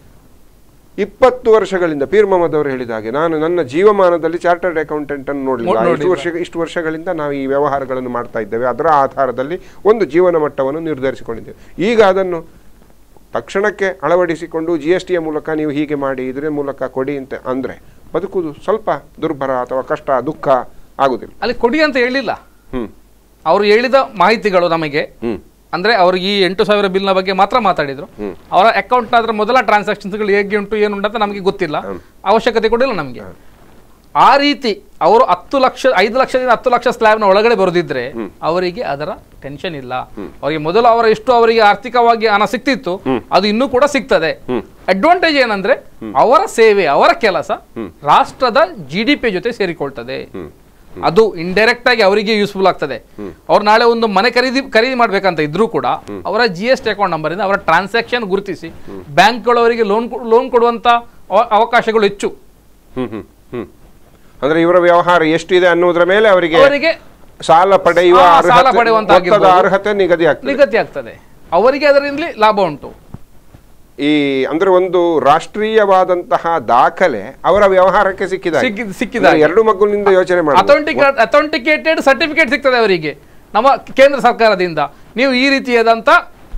ಇಪ್ಪತ್ತು ವರ್ಷಗಳಿಂದ ಪೀರ್ ಮೊಹಮ್ಮದ್ ಅವರು ಹೇಳಿದ ಹಾಗೆ ನಾನು ನನ್ನ ಜೀವಮಾನದಲ್ಲಿ ಚಾರ್ಟರ್ಡ್ ಅಕೌಂಟೆಂಟ್ ಅನ್ನು ನೋಡಲಿಲ್ಲ ನೋಡ್ಲಿಲ್ಲ. ಇಷ್ಟು ವರ್ಷ ಇಷ್ಟು ವರ್ಷಗಳಿಂದ ನಾವು ಈ ವ್ಯವಹಾರಗಳನ್ನು ಮಾಡ್ತಾ ಇದ್ದೇವೆ ಅದರ ಆಧಾರದಲ್ಲಿ ಒಂದು ಜೀವನ ಮಟ್ಟವನ್ನು ನಿರ್ಧರಿಸಿಕೊಂಡಿದ್ದೇವೆ ಈಗ ಅದನ್ನು ತಕ್ಷಣಕ್ಕೆ ಅಳವಡಿಸಿಕೊಂಡು ಜಿ ಎಸ್ ಟಿಯ ಮೂಲಕ ನೀವು ಹೀಗೆ ಮಾಡಿ ಇದರ ಮೂಲಕ ಕೊಡಿ ಅಂತ ಅಂದ್ರೆ ಬದುಕುವುದು ಸ್ವಲ್ಪ ದುರ್ಭರ ಅಥವಾ ಕಷ್ಟ ದುಃಖ ಆಗುದಿಲ್ಲ ಅಲ್ಲಿ ಕೊಡಿ ಅಂತ ಹೇಳಿಲ್ಲ ಹ್ಮ್ ಅವರು ಹೇಳಿದ ಮಾಹಿತಿಗಳು ನಮಗೆ ಹ್ಮ್ ಅಂದ್ರೆ ಅವರು ಈ ಎಂಟು ಸಾವಿರ ಬಿಲ್ನ ಬಗ್ಗೆ ಮಾತ್ರ ಮಾತಾಡಿದ್ರು ಅವರ ಅಕೌಂಟ್ ಆದ್ರೆ ಮೊದಲ ಟ್ರಾನ್ಸಾಕ್ಷನ್ಸ್ಗಳು ಹೇಗೆ ಉಂಟು ಏನು ಉಂಟು ಅಂತ ನಮಗೆ ಗೊತ್ತಿಲ್ಲ ಅವಶ್ಯಕತೆ ಕೂಡ ಇಲ್ಲ ನಮಗೆ ಆ ರೀತಿ ಅವರು ಹತ್ತು ಲಕ್ಷ ಐದು ಲಕ್ಷದಿಂದ ಹತ್ತು ಲಕ್ಷ ಸ್ಲ್ಯಾಬ್ನ ಒಳಗಡೆ ಬರೋದಿದ್ರೆ ಅವರಿಗೆ ಅದರ ಟೆನ್ಷನ್ ಇಲ್ಲ ಅವರಿಗೆ ಮೊದಲು ಅವರ ಎಷ್ಟು ಅವರಿಗೆ ಆರ್ಥಿಕವಾಗಿ ಹಣ ಸಿಕ್ತಿತ್ತು ಅದು ಇನ್ನೂ ಕೂಡ ಸಿಗ್ತದೆ ಅಡ್ವಾಂಟೇಜ್ ಏನಂದ್ರೆ ಅವರ ಸೇವೆ ಅವರ ಕೆಲಸ ರಾಷ್ಟ್ರದ ಜಿ ಡಿ ಪಿ ಜೊತೆ ಸೇರಿಕೊಳ್ತದೆ ಅದು ಇಂಡೈರೆಕ್ಟ್ ಆಗಿ ಅವರಿಗೆ ಯೂಸ್ಫುಲ್ ಆಗ್ತದೆ ಅವ್ರು ನಾಳೆ ಒಂದು ಮನೆ ಖರೀದಿ ಖರೀದಿ ಮಾಡ್ಬೇಕಂತ ಇದ್ರೂ ಕೂಡ ಅವರ G S T account number ಇಂದ ಅವರ ಟ್ರಾನ್ಸಾಕ್ಷನ್ ಗುರುತಿಸಿ ಬ್ಯಾಂಕ್ಗಳು ಅವರಿಗೆ ಲೋನ್ ಲೋನ್ ಕೊಡುವಂತ ಅವ- ಅವಕಾಶಗಳು ಹೆಚ್ಚು ಹ್ಮ್ ಹ್ಮ್ ಹ್ಮ್ ಅಂದ್ರೆ ಇವರ ವ್ಯವಹಾರ ಎಷ್ಟಿದೆ ಅನ್ನೋದ್ರ ಮೇಲೆ ಅವರಿಗೆ ಅವರಿಗೆ ಸಾಲ ಪಡೆಯುವ ಆ, ಸಾಲ ಅರ್ಹತೆ- ಪಡೆಯುವಂತ ಮೊತ್ತದ ಆಗಿರ್ಬೋದು. ಅರ್ಹತೆ ನಿಗದಿ ಆಗ್ತದೆ ನಿಗದಿ ಆಗ್ತದೆ ಅವರಿಗೆ ಅದರಿಂದಲೇ ಲಾಭ ಉಂಟು ಈ ಅಂದ್ರೆ ಒಂದು ರಾಷ್ಟ್ರೀಯವಾದಂತಹ ದಾಖಲೆ ಅವರ ವ್ಯವಹಾರಕ್ಕೆ ಸಿಕ್ಕಿದ ಸಿಕ್ಕಿದ- ಸಿಕ್ಕಿದ ಎರಡು ಮಗುಲಿಂದ ಯೋಚನೆ ಮಾಡಿ ಅಥೆಂಟಿಕೇಟ್ ಅಥೆಂಟಿಕೇಟೆಡ್ ಸರ್ಟಿಫಿಕೇಟ್ ಸಿಗ್ತದೆ ಅವರಿಗೆ ನಮ್ಮ ಕೇಂದ್ರ ಸರ್ಕಾರದಿಂದ ನೀವು ಈ ರೀತಿಯಾದಂತ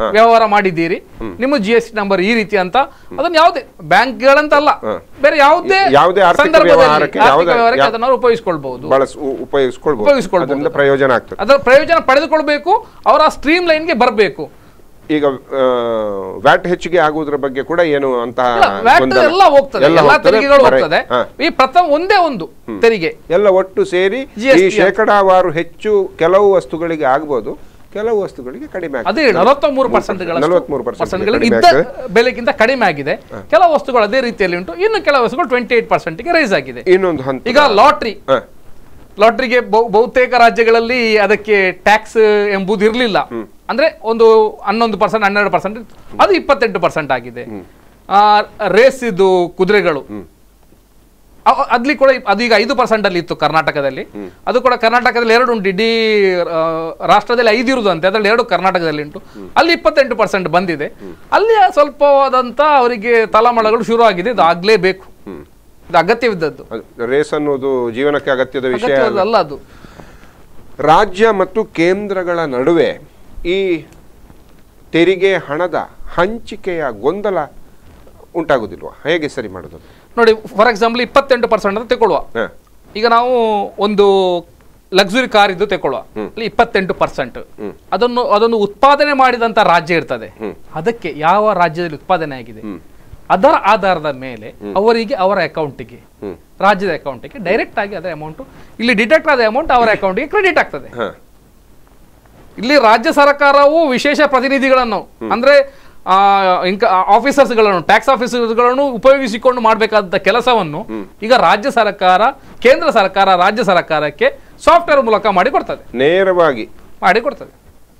ವ್ಯವಹಾರ ಮಾಡಿದ್ದೀರಿ ನಿಮ್ಮ ಜಿ ಎಸ್ ಟಿ ನಂಬರ್ ಈ ರೀತಿ ಅಂತ ಅದನ್ನ ಯಾವುದೇ ಬ್ಯಾಂಕ್ಗಳಂತಲ್ಲ ಬೇರೆ ಯಾವುದೇ ಯಾವುದೇ ಆರ್ಥಿಕ ಸಂದರ್ಭದಲ್ಲಿ ವ್ಯವಹಾರಕ್ಕೆ ಆರ್ಥಿಕ ಯಾವುದೇ- ವ್ಯವಹಾರಕ್ಕೆ ಯಾ- ಅದನ್ನ ಅವ್ರು ಉಪಯೋಗಿಸ್ಕೊಳ್ಬಹುದು ಬಳಸ್ ಉ- ಉಪಯೋಗಿಸ್ಕೊಳ್ಬೋದು ಉಪಯೋಗಿಸ್ಕೊಳ್ಬೋದು. ಅದರಿಂದ ಪ್ರಯೋಜನ ಆಗ್ತದೆ ಅದರ ಪ್ರಯೋಜನ ಪಡೆದುಕೊಳ್ಬೇಕು ಅವರ ಸ್ಟ್ರೀಮ್ ಲೈನ್ಗೆ ಬರಬೇಕು ಈಗ ವ್ಯಾಟ್ ಹೆಚ್ಚಿಗೆ ಆಗುವುದರ ಬಗ್ಗೆ ಕೂಡ ಏನು ಅಂತಹ ವ್ಯಾಟ್ ಗೊಂದಲ- ಎಲ್ಲ ಹೋಗ್ತದೆ ಎಲ್ಲ ಎಲ್ಲಾ ಹೋಗ್ತದೆ, ತೆರಿಗೆಗಳು ಬರೆ- ಹೋಗ್ತದೆ ಹಾ. ಈ ಪ್ರಥಮ ಒಂದೇ ಒಂದು ತೆರಿಗೆ ಎಲ್ಲ ಒಟ್ಟು ಸೇರಿ GST ಈ ಅಂತ. ಶೇಕಡಾವಾರು ಹೆಚ್ಚು ಕೆಲವು ವಸ್ತುಗಳಿಗೆ ಆಗ್ಬೋದು ಕೆಲವು ವಸ್ತುಗಳಿಗೆ ಕಡಿಮೆ ಅದೇ ಆಗ್ತದೆ. ನಲವತ್ಮೂರು ಪರ್ಸೆಂಟ್ಗಳ 43% ಪರ್ಸೆಂಟ್ಗಳಿಗೆ ಕಡಿಮೆ ಇದ್ದ ಆಗ್ತದೆ. ಬೆಲೆಗಿಂತ ಕಡಿಮೆ ಆಗಿದೆ ಕೆಲವು ವಸ್ತುಗಳು ಅದೇ ರೀತಿಯಲ್ಲಿ ಉಂಟು ಇನ್ನು ಕೆಲವು ವಸ್ತುಗಳು ಟ್ವೆಂಟಿ ಏಟ್ ಪರ್ಸೆಂಟ್ಗೆ ರೈಸ್ ಆಗಿದೆ ಇನ್ನೊಂದು ಹಂತ ಈಗ ಲಾಟ್ರಿ ಹಾ. ಲಾಟ್ರಿಗೆ ಬಹು- ಬಹುತೇಕ ರಾಜ್ಯಗಳಲ್ಲಿ ಅದಕ್ಕೆ ಟ್ಯಾಕ್ಸ್ ಎಂಬುದು ಇರಲಿಲ್ಲ ಅಂದ್ರೆ ಒಂದು ಹನ್ನೊಂದು ಪರ್ಸೆಂಟ್ ಹನ್ನೆರಡು ಪರ್ಸೆಂಟ್ ಅದು ಇಪ್ಪತ್ತೆಂಟು ಪರ್ಸೆಂಟ್ ಆಗಿದೆ ರೇಸ್ ಇದು ಕುದುರೆಗಳು ಅವ- ಅದ್ಲಿ ಕೂಡ ಇಪ್- ಅದೀಗ ಐದು ಪರ್ಸೆಂಟ್ ಅಲ್ಲಿ ಇತ್ತು ಕರ್ನಾಟಕದಲ್ಲಿ ಅದು ಕೂಡ ಕರ್ನಾಟಕದಲ್ಲಿ ಎರಡು ಉಂಟು ಇಡೀ ಆ, ರಾಷ್ಟ್ರದಲ್ಲಿ ಐದು ಇರುದಂತೆ ಅದ್ರಲ್ಲಿ ಎರಡು ಕರ್ನಾಟಕದಲ್ಲಿ ಉಂಟು ಅಲ್ಲಿ ಇಪ್ಪತ್ತೆಂಟು ಪರ್ಸೆಂಟ್ ಬಂದಿದೆ ಅಲ್ಲಿ ಸ್ವಲ್ಪವಾದಂತ ಅವರಿಗೆ ತಳಮಳಗಳು ಶುರು ಆಗಿದೆ ಇದು ಆಗ್ಲೇಬೇಕು ಇದು ಅಗತ್ಯವಿದ್ದದ್ದು ಅದು ರೇಸ್ ಅನ್ನೋದು ಜೀವನಕ್ಕೆ ಅಗತ್ಯದ ವಿಷಯ ಅಲ್ಲ. ಅಗತ್ಯವಾದಲ್ಲ ಅದು ರಾಜ್ಯ ಮತ್ತು ಕೇಂದ್ರಗಳ ನಡುವೆ ಈ ತೆರಿಗೆ ಹಣದ ಹಂಚಿಕೆಯ ಗೊಂದಲ ಉಂಟಾಗುದಿಲ್ವಾ ಹೇಗೆ ಸರಿ ಮಾಡೋದು ನೋಡಿ ಫಾರ್ ಎಕ್ಸಾಂಪಲ್ ಇಪ್ಪತ್ತೆಂಟು ಪರ್ಸೆಂಟ್ ಅಂತ ತಗೊಳ್ಳುವ ಹ. ಈಗ ನಾವು ಒಂದು ಲಕ್ಸುರಿ ಕಾರ್ ಇದ್ದು ತಗೊಳ್ಳುವ ಅಲ್ಲಿ ಇಪ್ಪತ್ತೆಂಟು ಪರ್ಸೆಂಟ್ ಅದನ್ನು ಅದನ್ನು ಉತ್ಪಾದನೆ ಮಾಡಿದಂತ ರಾಜ್ಯ ಇರ್ತದೆ ಅದಕ್ಕೆ ಯಾವ ರಾಜ್ಯದಲ್ಲಿ ಉತ್ಪಾದನೆ ಆಗಿದೆ ಅದರ ಆಧಾರದ ಮೇಲೆ ಅವರಿಗೆ ಅವರ ಅಕೌಂಟಿಗೆ ರಾಜ್ಯದ ಅಕೌಂಟಿಗೆ ಡೈರೆಕ್ಟ್ ಆಗಿ ಅದರ ಅಮೌಂಟ್ ಇಲ್ಲಿ ಡಿಡಕ್ಟ್ ಆದ ಅಮೌಂಟ್ ಅವರ ಅಕೌಂಟಿಗೆ ಕ್ರೆಡಿಟ್ ಆಗ್ತದೆ ಹ. ಇಲ್ಲಿ ರಾಜ್ಯ ಸರ್ಕಾರವು ವಿಶೇಷ ಪ್ರತಿನಿಧಿಗಳನ್ನು ಅಂದ್ರೆ ಆ, ಇಂಕ ಆಫೀಸರ್ಸ್ಗಳನ್ನು ಟ್ಯಾಕ್ಸ್ ಆಫೀಸರ್ಸ್ಗಳನ್ನು ಉಪಯೋಗಿಸಿಕೊಂಡು ಮಾಡಬೇಕಾದ ಕೆಲಸವನ್ನು ಈಗ ರಾಜ್ಯ ಸರ್ಕಾರ ಕೇಂದ್ರ ಸರ್ಕಾರ ರಾಜ್ಯ ಸರ್ಕಾರಕ್ಕೆ ಸಾಫ್ಟ್ವೇರ್ ಮೂಲಕ ಮಾಡಿ ಕೊಡ್ತದೆ ನೇರವಾಗಿ ಮಾಡಿ ಕೊಡ್ತದೆ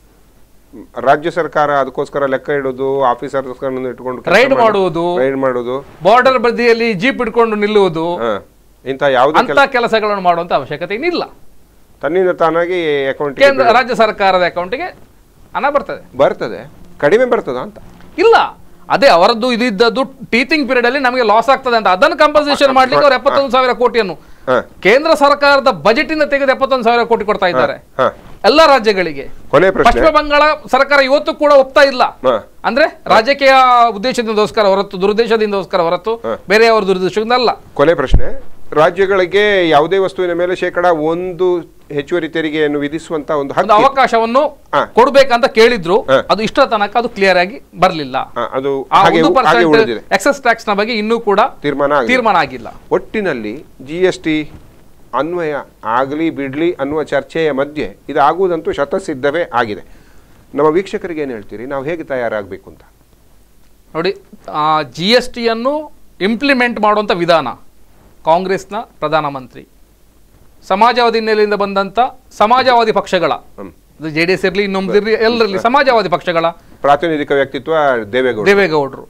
ರಾಜ್ಯ ಸರ್ಕಾರ ಅದಕ್ಕೋಸ್ಕರ ಲೆಕ್ಕ ಇಡೋದು ಆಫೀಸರ್ ಇಟ್ಕೊಂಡು ಕೆಲ್ಸ ರೈಡ್ ಮಾಡೋದು, ಮಾಡುವುದು ರೈಡ್ ಮಾಡೋದು ಬಾರ್ಡರ್ ಬದಿಯಲ್ಲಿ ಜೀಪ್ ಇಟ್ಕೊಂಡು ನಿಲ್ಲುವುದು ಹ. ಇಂಥ ಯಾವುದೇ ಅಂತ ಕೆಲಸಗಳನ್ನು ಮಾಡುವಂತ ಅವಶ್ಯಕತೆ ಏನಿಲ್ಲ ತನ್ನಿಂದ ತಾನಾಗಿ ಅಕೌಂಟ್ ಕೇಂದ್ರ ರಾಜ್ಯ ಸರ್ಕಾರದ ಅಕೌಂಟಿಗೆ ಹಣ ಬರ್ತದೆ ಬರ್ತದೆ ಕಡಿಮೆ ಬರ್ತದ ಅಂತ ಇಲ್ಲ ಅದೇ ಅವರದ್ದು ಇದಿದ್ದದ್ದು ಟೀಚಿಂಗ್ ಪೀರಿಯಡ್ ಅಲ್ಲಿ ನಮಗೆ ಲಾಸ್ ಆಗ್ತದೆ ಅಂತ ಅದನ್ನು ಕಂಪನ್ಸೇಷನ್ ಮಾಡ್ಲಿಕ್ಕೆ ಅವ್ರು ಎಪ್ಪತ್ತೊಂದು ಸಾವಿರ ಕೋಟಿಯನ್ನು ಹ. ಕೇಂದ್ರ ಸರ್ಕಾರದ ಬಜೆಟ್ ಇಂದ ತೆಗೆದು ಎಪ್ಪತ್ತೊಂದು ಸಾವಿರ ಕೋಟಿ ಕೊಡ್ತಾ ಇದ್ದಾರೆ ಹ. ಎಲ್ಲ ರಾಜ್ಯಗಳಿಗೆ ಕೊನೆ ಪ್ರಶ್ನೆ ಪಶ್ಚಿಮ ಬಂಗಾಳ ಸರ್ಕಾರ ಇವತ್ತು ಕೂಡ ಒಪ್ತಾ ಇಲ್ಲ ಹ. ಅಂದ್ರೆ ರಾಜಕೀಯ ಉದ್ದೇಶದಿಂದೋಸ್ಕರ ಹೊರತು ದುರುದ್ದೇಶದಿಂದೋಸ್ಕರ ಹೊರತು ಬೇರೆಯವರ ದುರುದ್ದೇಶದಿಂದ ಅಲ್ಲ ಕೊನೆ ಪ್ರಶ್ನೆ ರಾಜ್ಯಗಳಿಗೆ ಯಾವುದೇ ವಸ್ತುವಿನ ಮೇಲೆ ಶೇಕಡ ಒಂದು ಹೆಚ್ಚುವರಿ ತೆರಿಗೆಯನ್ನು ವಿಧಿಸುವಂತ ಒಂದು ಒಂದು ಹಕ್ಕು ಅವಕಾಶವನ್ನು ಹ. ಕೊಡ್ಬೇಕಂತ ಕೇಳಿದ್ರು ಹ. ಅದು ಇಷ್ಟ ತನಕ ಅದು ಕ್ಲಿಯರ್ ಆಗಿ ಬರ್ಲಿಲ್ಲ ಹ, ಅದು ಆ ಹಾಗೆ ಒಂದು ಹಾಗೆ ಪರ್ಸೆಂಟ್ ಉಳಿದಿದೆ ಎಕ್ಸಸ್ ಟ್ಯಾಕ್ಸ್ ನ ಬಗ್ಗೆ ಇನ್ನೂ ಕೂಡ ತೀರ್ಮಾನ ಆಗಿದೆ. ತೀರ್ಮಾನ ಆಗಿಲ್ಲ ಒಟ್ಟಿನಲ್ಲಿ ಜಿ ಎಸ್ ಟಿ ಅನ್ವಯ ಆಗಲಿ ಬಿಡ್ಲಿ ಅನ್ನುವ ಚರ್ಚೆಯ ಮಧ್ಯೆ ಇದು ಆಗುವುದಂತೂ ಶತಸಿದ್ಧವೇ ಆಗಿದೆ ನಮ್ಮ ವೀಕ್ಷಕರಿಗೆ ಏನು ಹೇಳ್ತೀರಿ ನಾವು ಹೇಗೆ ತಯಾರಾಗಬೇಕು ಅಂತ ನೋಡಿ ಜಿ ಎಸ್ ಟಿಯನ್ನು ಇಂಪ್ಲಿಮೆಂಟ್ ಮಾಡುವಂಥ ವಿಧಾನ ಕಾಂಗ್ರೆಸ್ನ ಪ್ರಧಾನಮಂತ್ರಿ ಸಮಾಜವಾದಿ ಹಿನ್ನೆಲೆಯಿಂದ ಬಂದಂಥ ಸಮಾಜವಾದಿ ಪಕ್ಷಗಳ ಹ್ಮ್. ಜೆ ಡಿ ಎಸ್ ಇರಲಿ ಇನ್ನೊಂದು ಇರಲಿ ಎಲ್ಲರಲ್ಲಿ ಸಮಾಜವಾದಿ ಪಕ್ಷಗಳ ಪ್ರಾತಿನಿಧಿಕ ವ್ಯಕ್ತಿತ್ವ ದೇವೇಗೌಡ ದೇವೇಗೌಡರು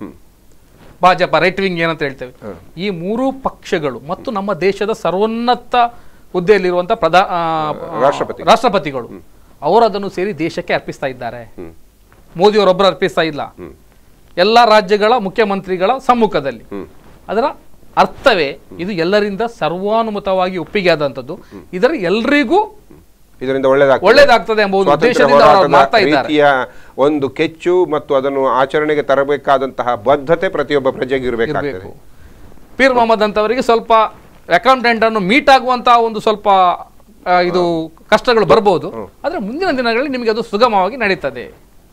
ಭಾಜಪ ರೈಟ್ ವಿಂಗ್ ಏನಂತ ಹೇಳ್ತೇವೆ ಈ ಮೂರು ಪಕ್ಷಗಳು ಮತ್ತು ನಮ್ಮ ದೇಶದ ಸರ್ವೋನ್ನತ ಹುದ್ದೆಯಲ್ಲಿರುವಂಥ ಪ್ರಧಾ ಆ, ರಾಷ್ಟ್ರಪತಿ. ರಾಷ್ಟ್ರಪತಿಗಳು ಅವರು ಅದನ್ನು ಸೇರಿ ದೇಶಕ್ಕೆ ಅರ್ಪಿಸ್ತಾ ಇದ್ದಾರೆ ಮೋದಿಯವರೊಬ್ಬರು ಅರ್ಪಿಸ್ತಾ ಇಲ್ಲ ಎಲ್ಲ ರಾಜ್ಯಗಳ ಮುಖ್ಯಮಂತ್ರಿಗಳ ಸಮ್ಮುಖದಲ್ಲಿ ಅದರ ಅರ್ಥವೇ ಇದು ಎಲ್ಲರಿಂದ ಸರ್ವಾನುಮತವಾಗಿ ಒಪ್ಪಿಗೆ ಆದಂಥದ್ದು ಇದರ ಎಲ್ರಿಗೂ ಇದರಿಂದ ಒಳ್ಳೇದಾಗ್ತದೆ ಒಳ್ಳೇದಾಗ್ತದೆ ಎಂಬ ಒಂದು ಸ್ವಾತಂತ್ರ್ಯ ಉದ್ದೇಶದಿಂದ ಅವರು ಹೋರಾಟದ ಮಾಡ್ತಾ ಇದ್ದಾರೆ ರೀತಿಯ ಒಂದು ಕೆಚ್ಚು ಮತ್ತು ಅದನ್ನು ಆಚರಣೆಗೆ ತರಬೇಕಾದಂತಹ ಬದ್ಧತೆ ಪ್ರತಿಯೊಬ್ಬ ಪ್ರಜೆಗೆ ಇರಬೇಕಾಗ್ತದೆ ಇರಬೇಕು ಪೀರ್ ಮೊಹಮ್ಮದ್ ಅಂತವರಿಗೆ ಸ್ವಲ್ಪ ಅಕೌಂಟೆಂಟ್ ಅನ್ನು ಮೀಟ್ ಆಗುವಂತ ಒಂದು ಸ್ವಲ್ಪ ಆ, ಇದು ಕಷ್ಟಗಳು ಬರ್ಬೋದು ಆದ್ರೆ ಮುಂದಿನ ದಿನಗಳಲ್ಲಿ ನಿಮಗೆ ಅದು ಸುಗಮವಾಗಿ ನಡೀತದೆ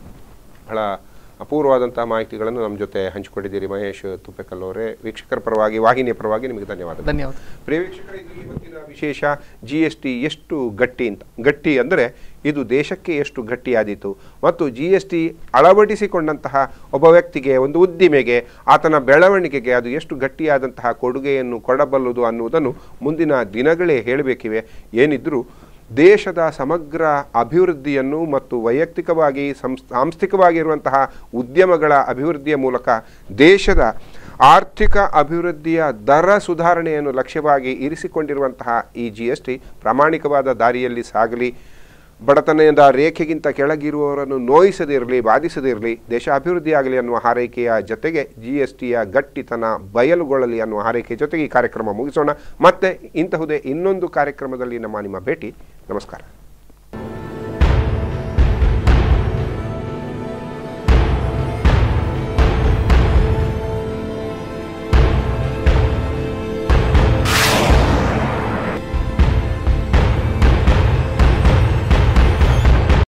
ಬಹಳ ಅಪೂರ್ವವಾದಂತಹ ಮಾಹಿತಿಗಳನ್ನು ನಮ್ಮ ಜೊತೆ ಹಂಚಿಕೊಂಡಿದ್ದೀರಿ ಮಹೇಶ್ ತುಪ್ಪೆಕಲ್ ಅವರೇ ವೀಕ್ಷಕರ ಪರವಾಗಿ ವಾಹಿನಿಯ ಪರವಾಗಿ ನಿಮಗೆ ಧನ್ಯವಾದ ಧನ್ಯವಾದ ಪ್ರಿಯ ವೀಕ್ಷಕರೇ, ಇದು ಇವತ್ತಿನ ವಿಶೇಷ ಜಿ ಎಸ್ ಟಿ ಎಷ್ಟು ಗಟ್ಟಿ ಅಂತ ಗಟ್ಟಿ ಅಂದರೆ ಇದು ದೇಶಕ್ಕೆ ಎಷ್ಟು ಗಟ್ಟಿಯಾದೀತು ಮತ್ತು ಜಿ ಎಸ್ ಟಿ ಅಳವಡಿಸಿಕೊಂಡಂತಹ ಒಬ್ಬ ವ್ಯಕ್ತಿಗೆ ಒಂದು ಉದ್ದಿಮೆಗೆ ಆತನ ಬೆಳವಣಿಗೆಗೆ ಅದು ಎಷ್ಟು ಗಟ್ಟಿಯಾದಂತಹ ಕೊಡುಗೆಯನ್ನು ಕೊಡಬಲ್ಲದು ಅನ್ನುವುದನ್ನು ಮುಂದಿನ ದಿನಗಳೇ ಹೇಳಬೇಕಿವೆ ಏನಿದ್ರೂ ದೇಶದ ಸಮಗ್ರ ಅಭಿವೃದ್ಧಿಯನ್ನು ಮತ್ತು ವೈಯಕ್ತಿಕವಾಗಿ ಸಂಸ್ ಸಾಂಸ್ಥಿಕವಾಗಿರುವಂತಹ ಉದ್ಯಮಗಳ ಅಭಿವೃದ್ಧಿಯ ಮೂಲಕ ದೇಶದ ಆರ್ಥಿಕ ಅಭಿವೃದ್ಧಿಯ ದರ ಸುಧಾರಣೆಯನ್ನು ಲಕ್ಷ್ಯವಾಗಿ ಇರಿಸಿಕೊಂಡಿರುವಂತಹ ಈ ಜಿ ಎಸ್ ಟಿ ಪ್ರಾಮಾಣಿಕವಾದ ದಾರಿಯಲ್ಲಿ ಸಾಗಲಿ ಬಡತನದ ರೇಖೆಗಿಂತ ಕೆಳಗಿರುವವರನ್ನು ನೋಯಿಸದಿರಲಿ ಬಾಧಿಸದಿರಲಿ ದೇಶ ಅಭಿವೃದ್ಧಿ ಆಗಲಿ ಅನ್ನುವ ಹಾರೈಕೆಯ ಜೊತೆಗೆ ಜಿ ಎಸ್ ಟಿಯ ಗಟ್ಟಿತನ ಬಯಲುಗೊಳ್ಳಲಿ ಅನ್ನುವ ಹಾರೈಕೆಯ ಜೊತೆಗೆ ಈ ಕಾರ್ಯಕ್ರಮ ಮುಗಿಸೋಣ ಮತ್ತೆ ಇಂತಹುದೇ ಇನ್ನೊಂದು ಕಾರ್ಯಕ್ರಮದಲ್ಲಿ ನಮ್ಮ ನಿಮ್ಮ ಭೇಟಿ ನಮಸ್ಕಾರ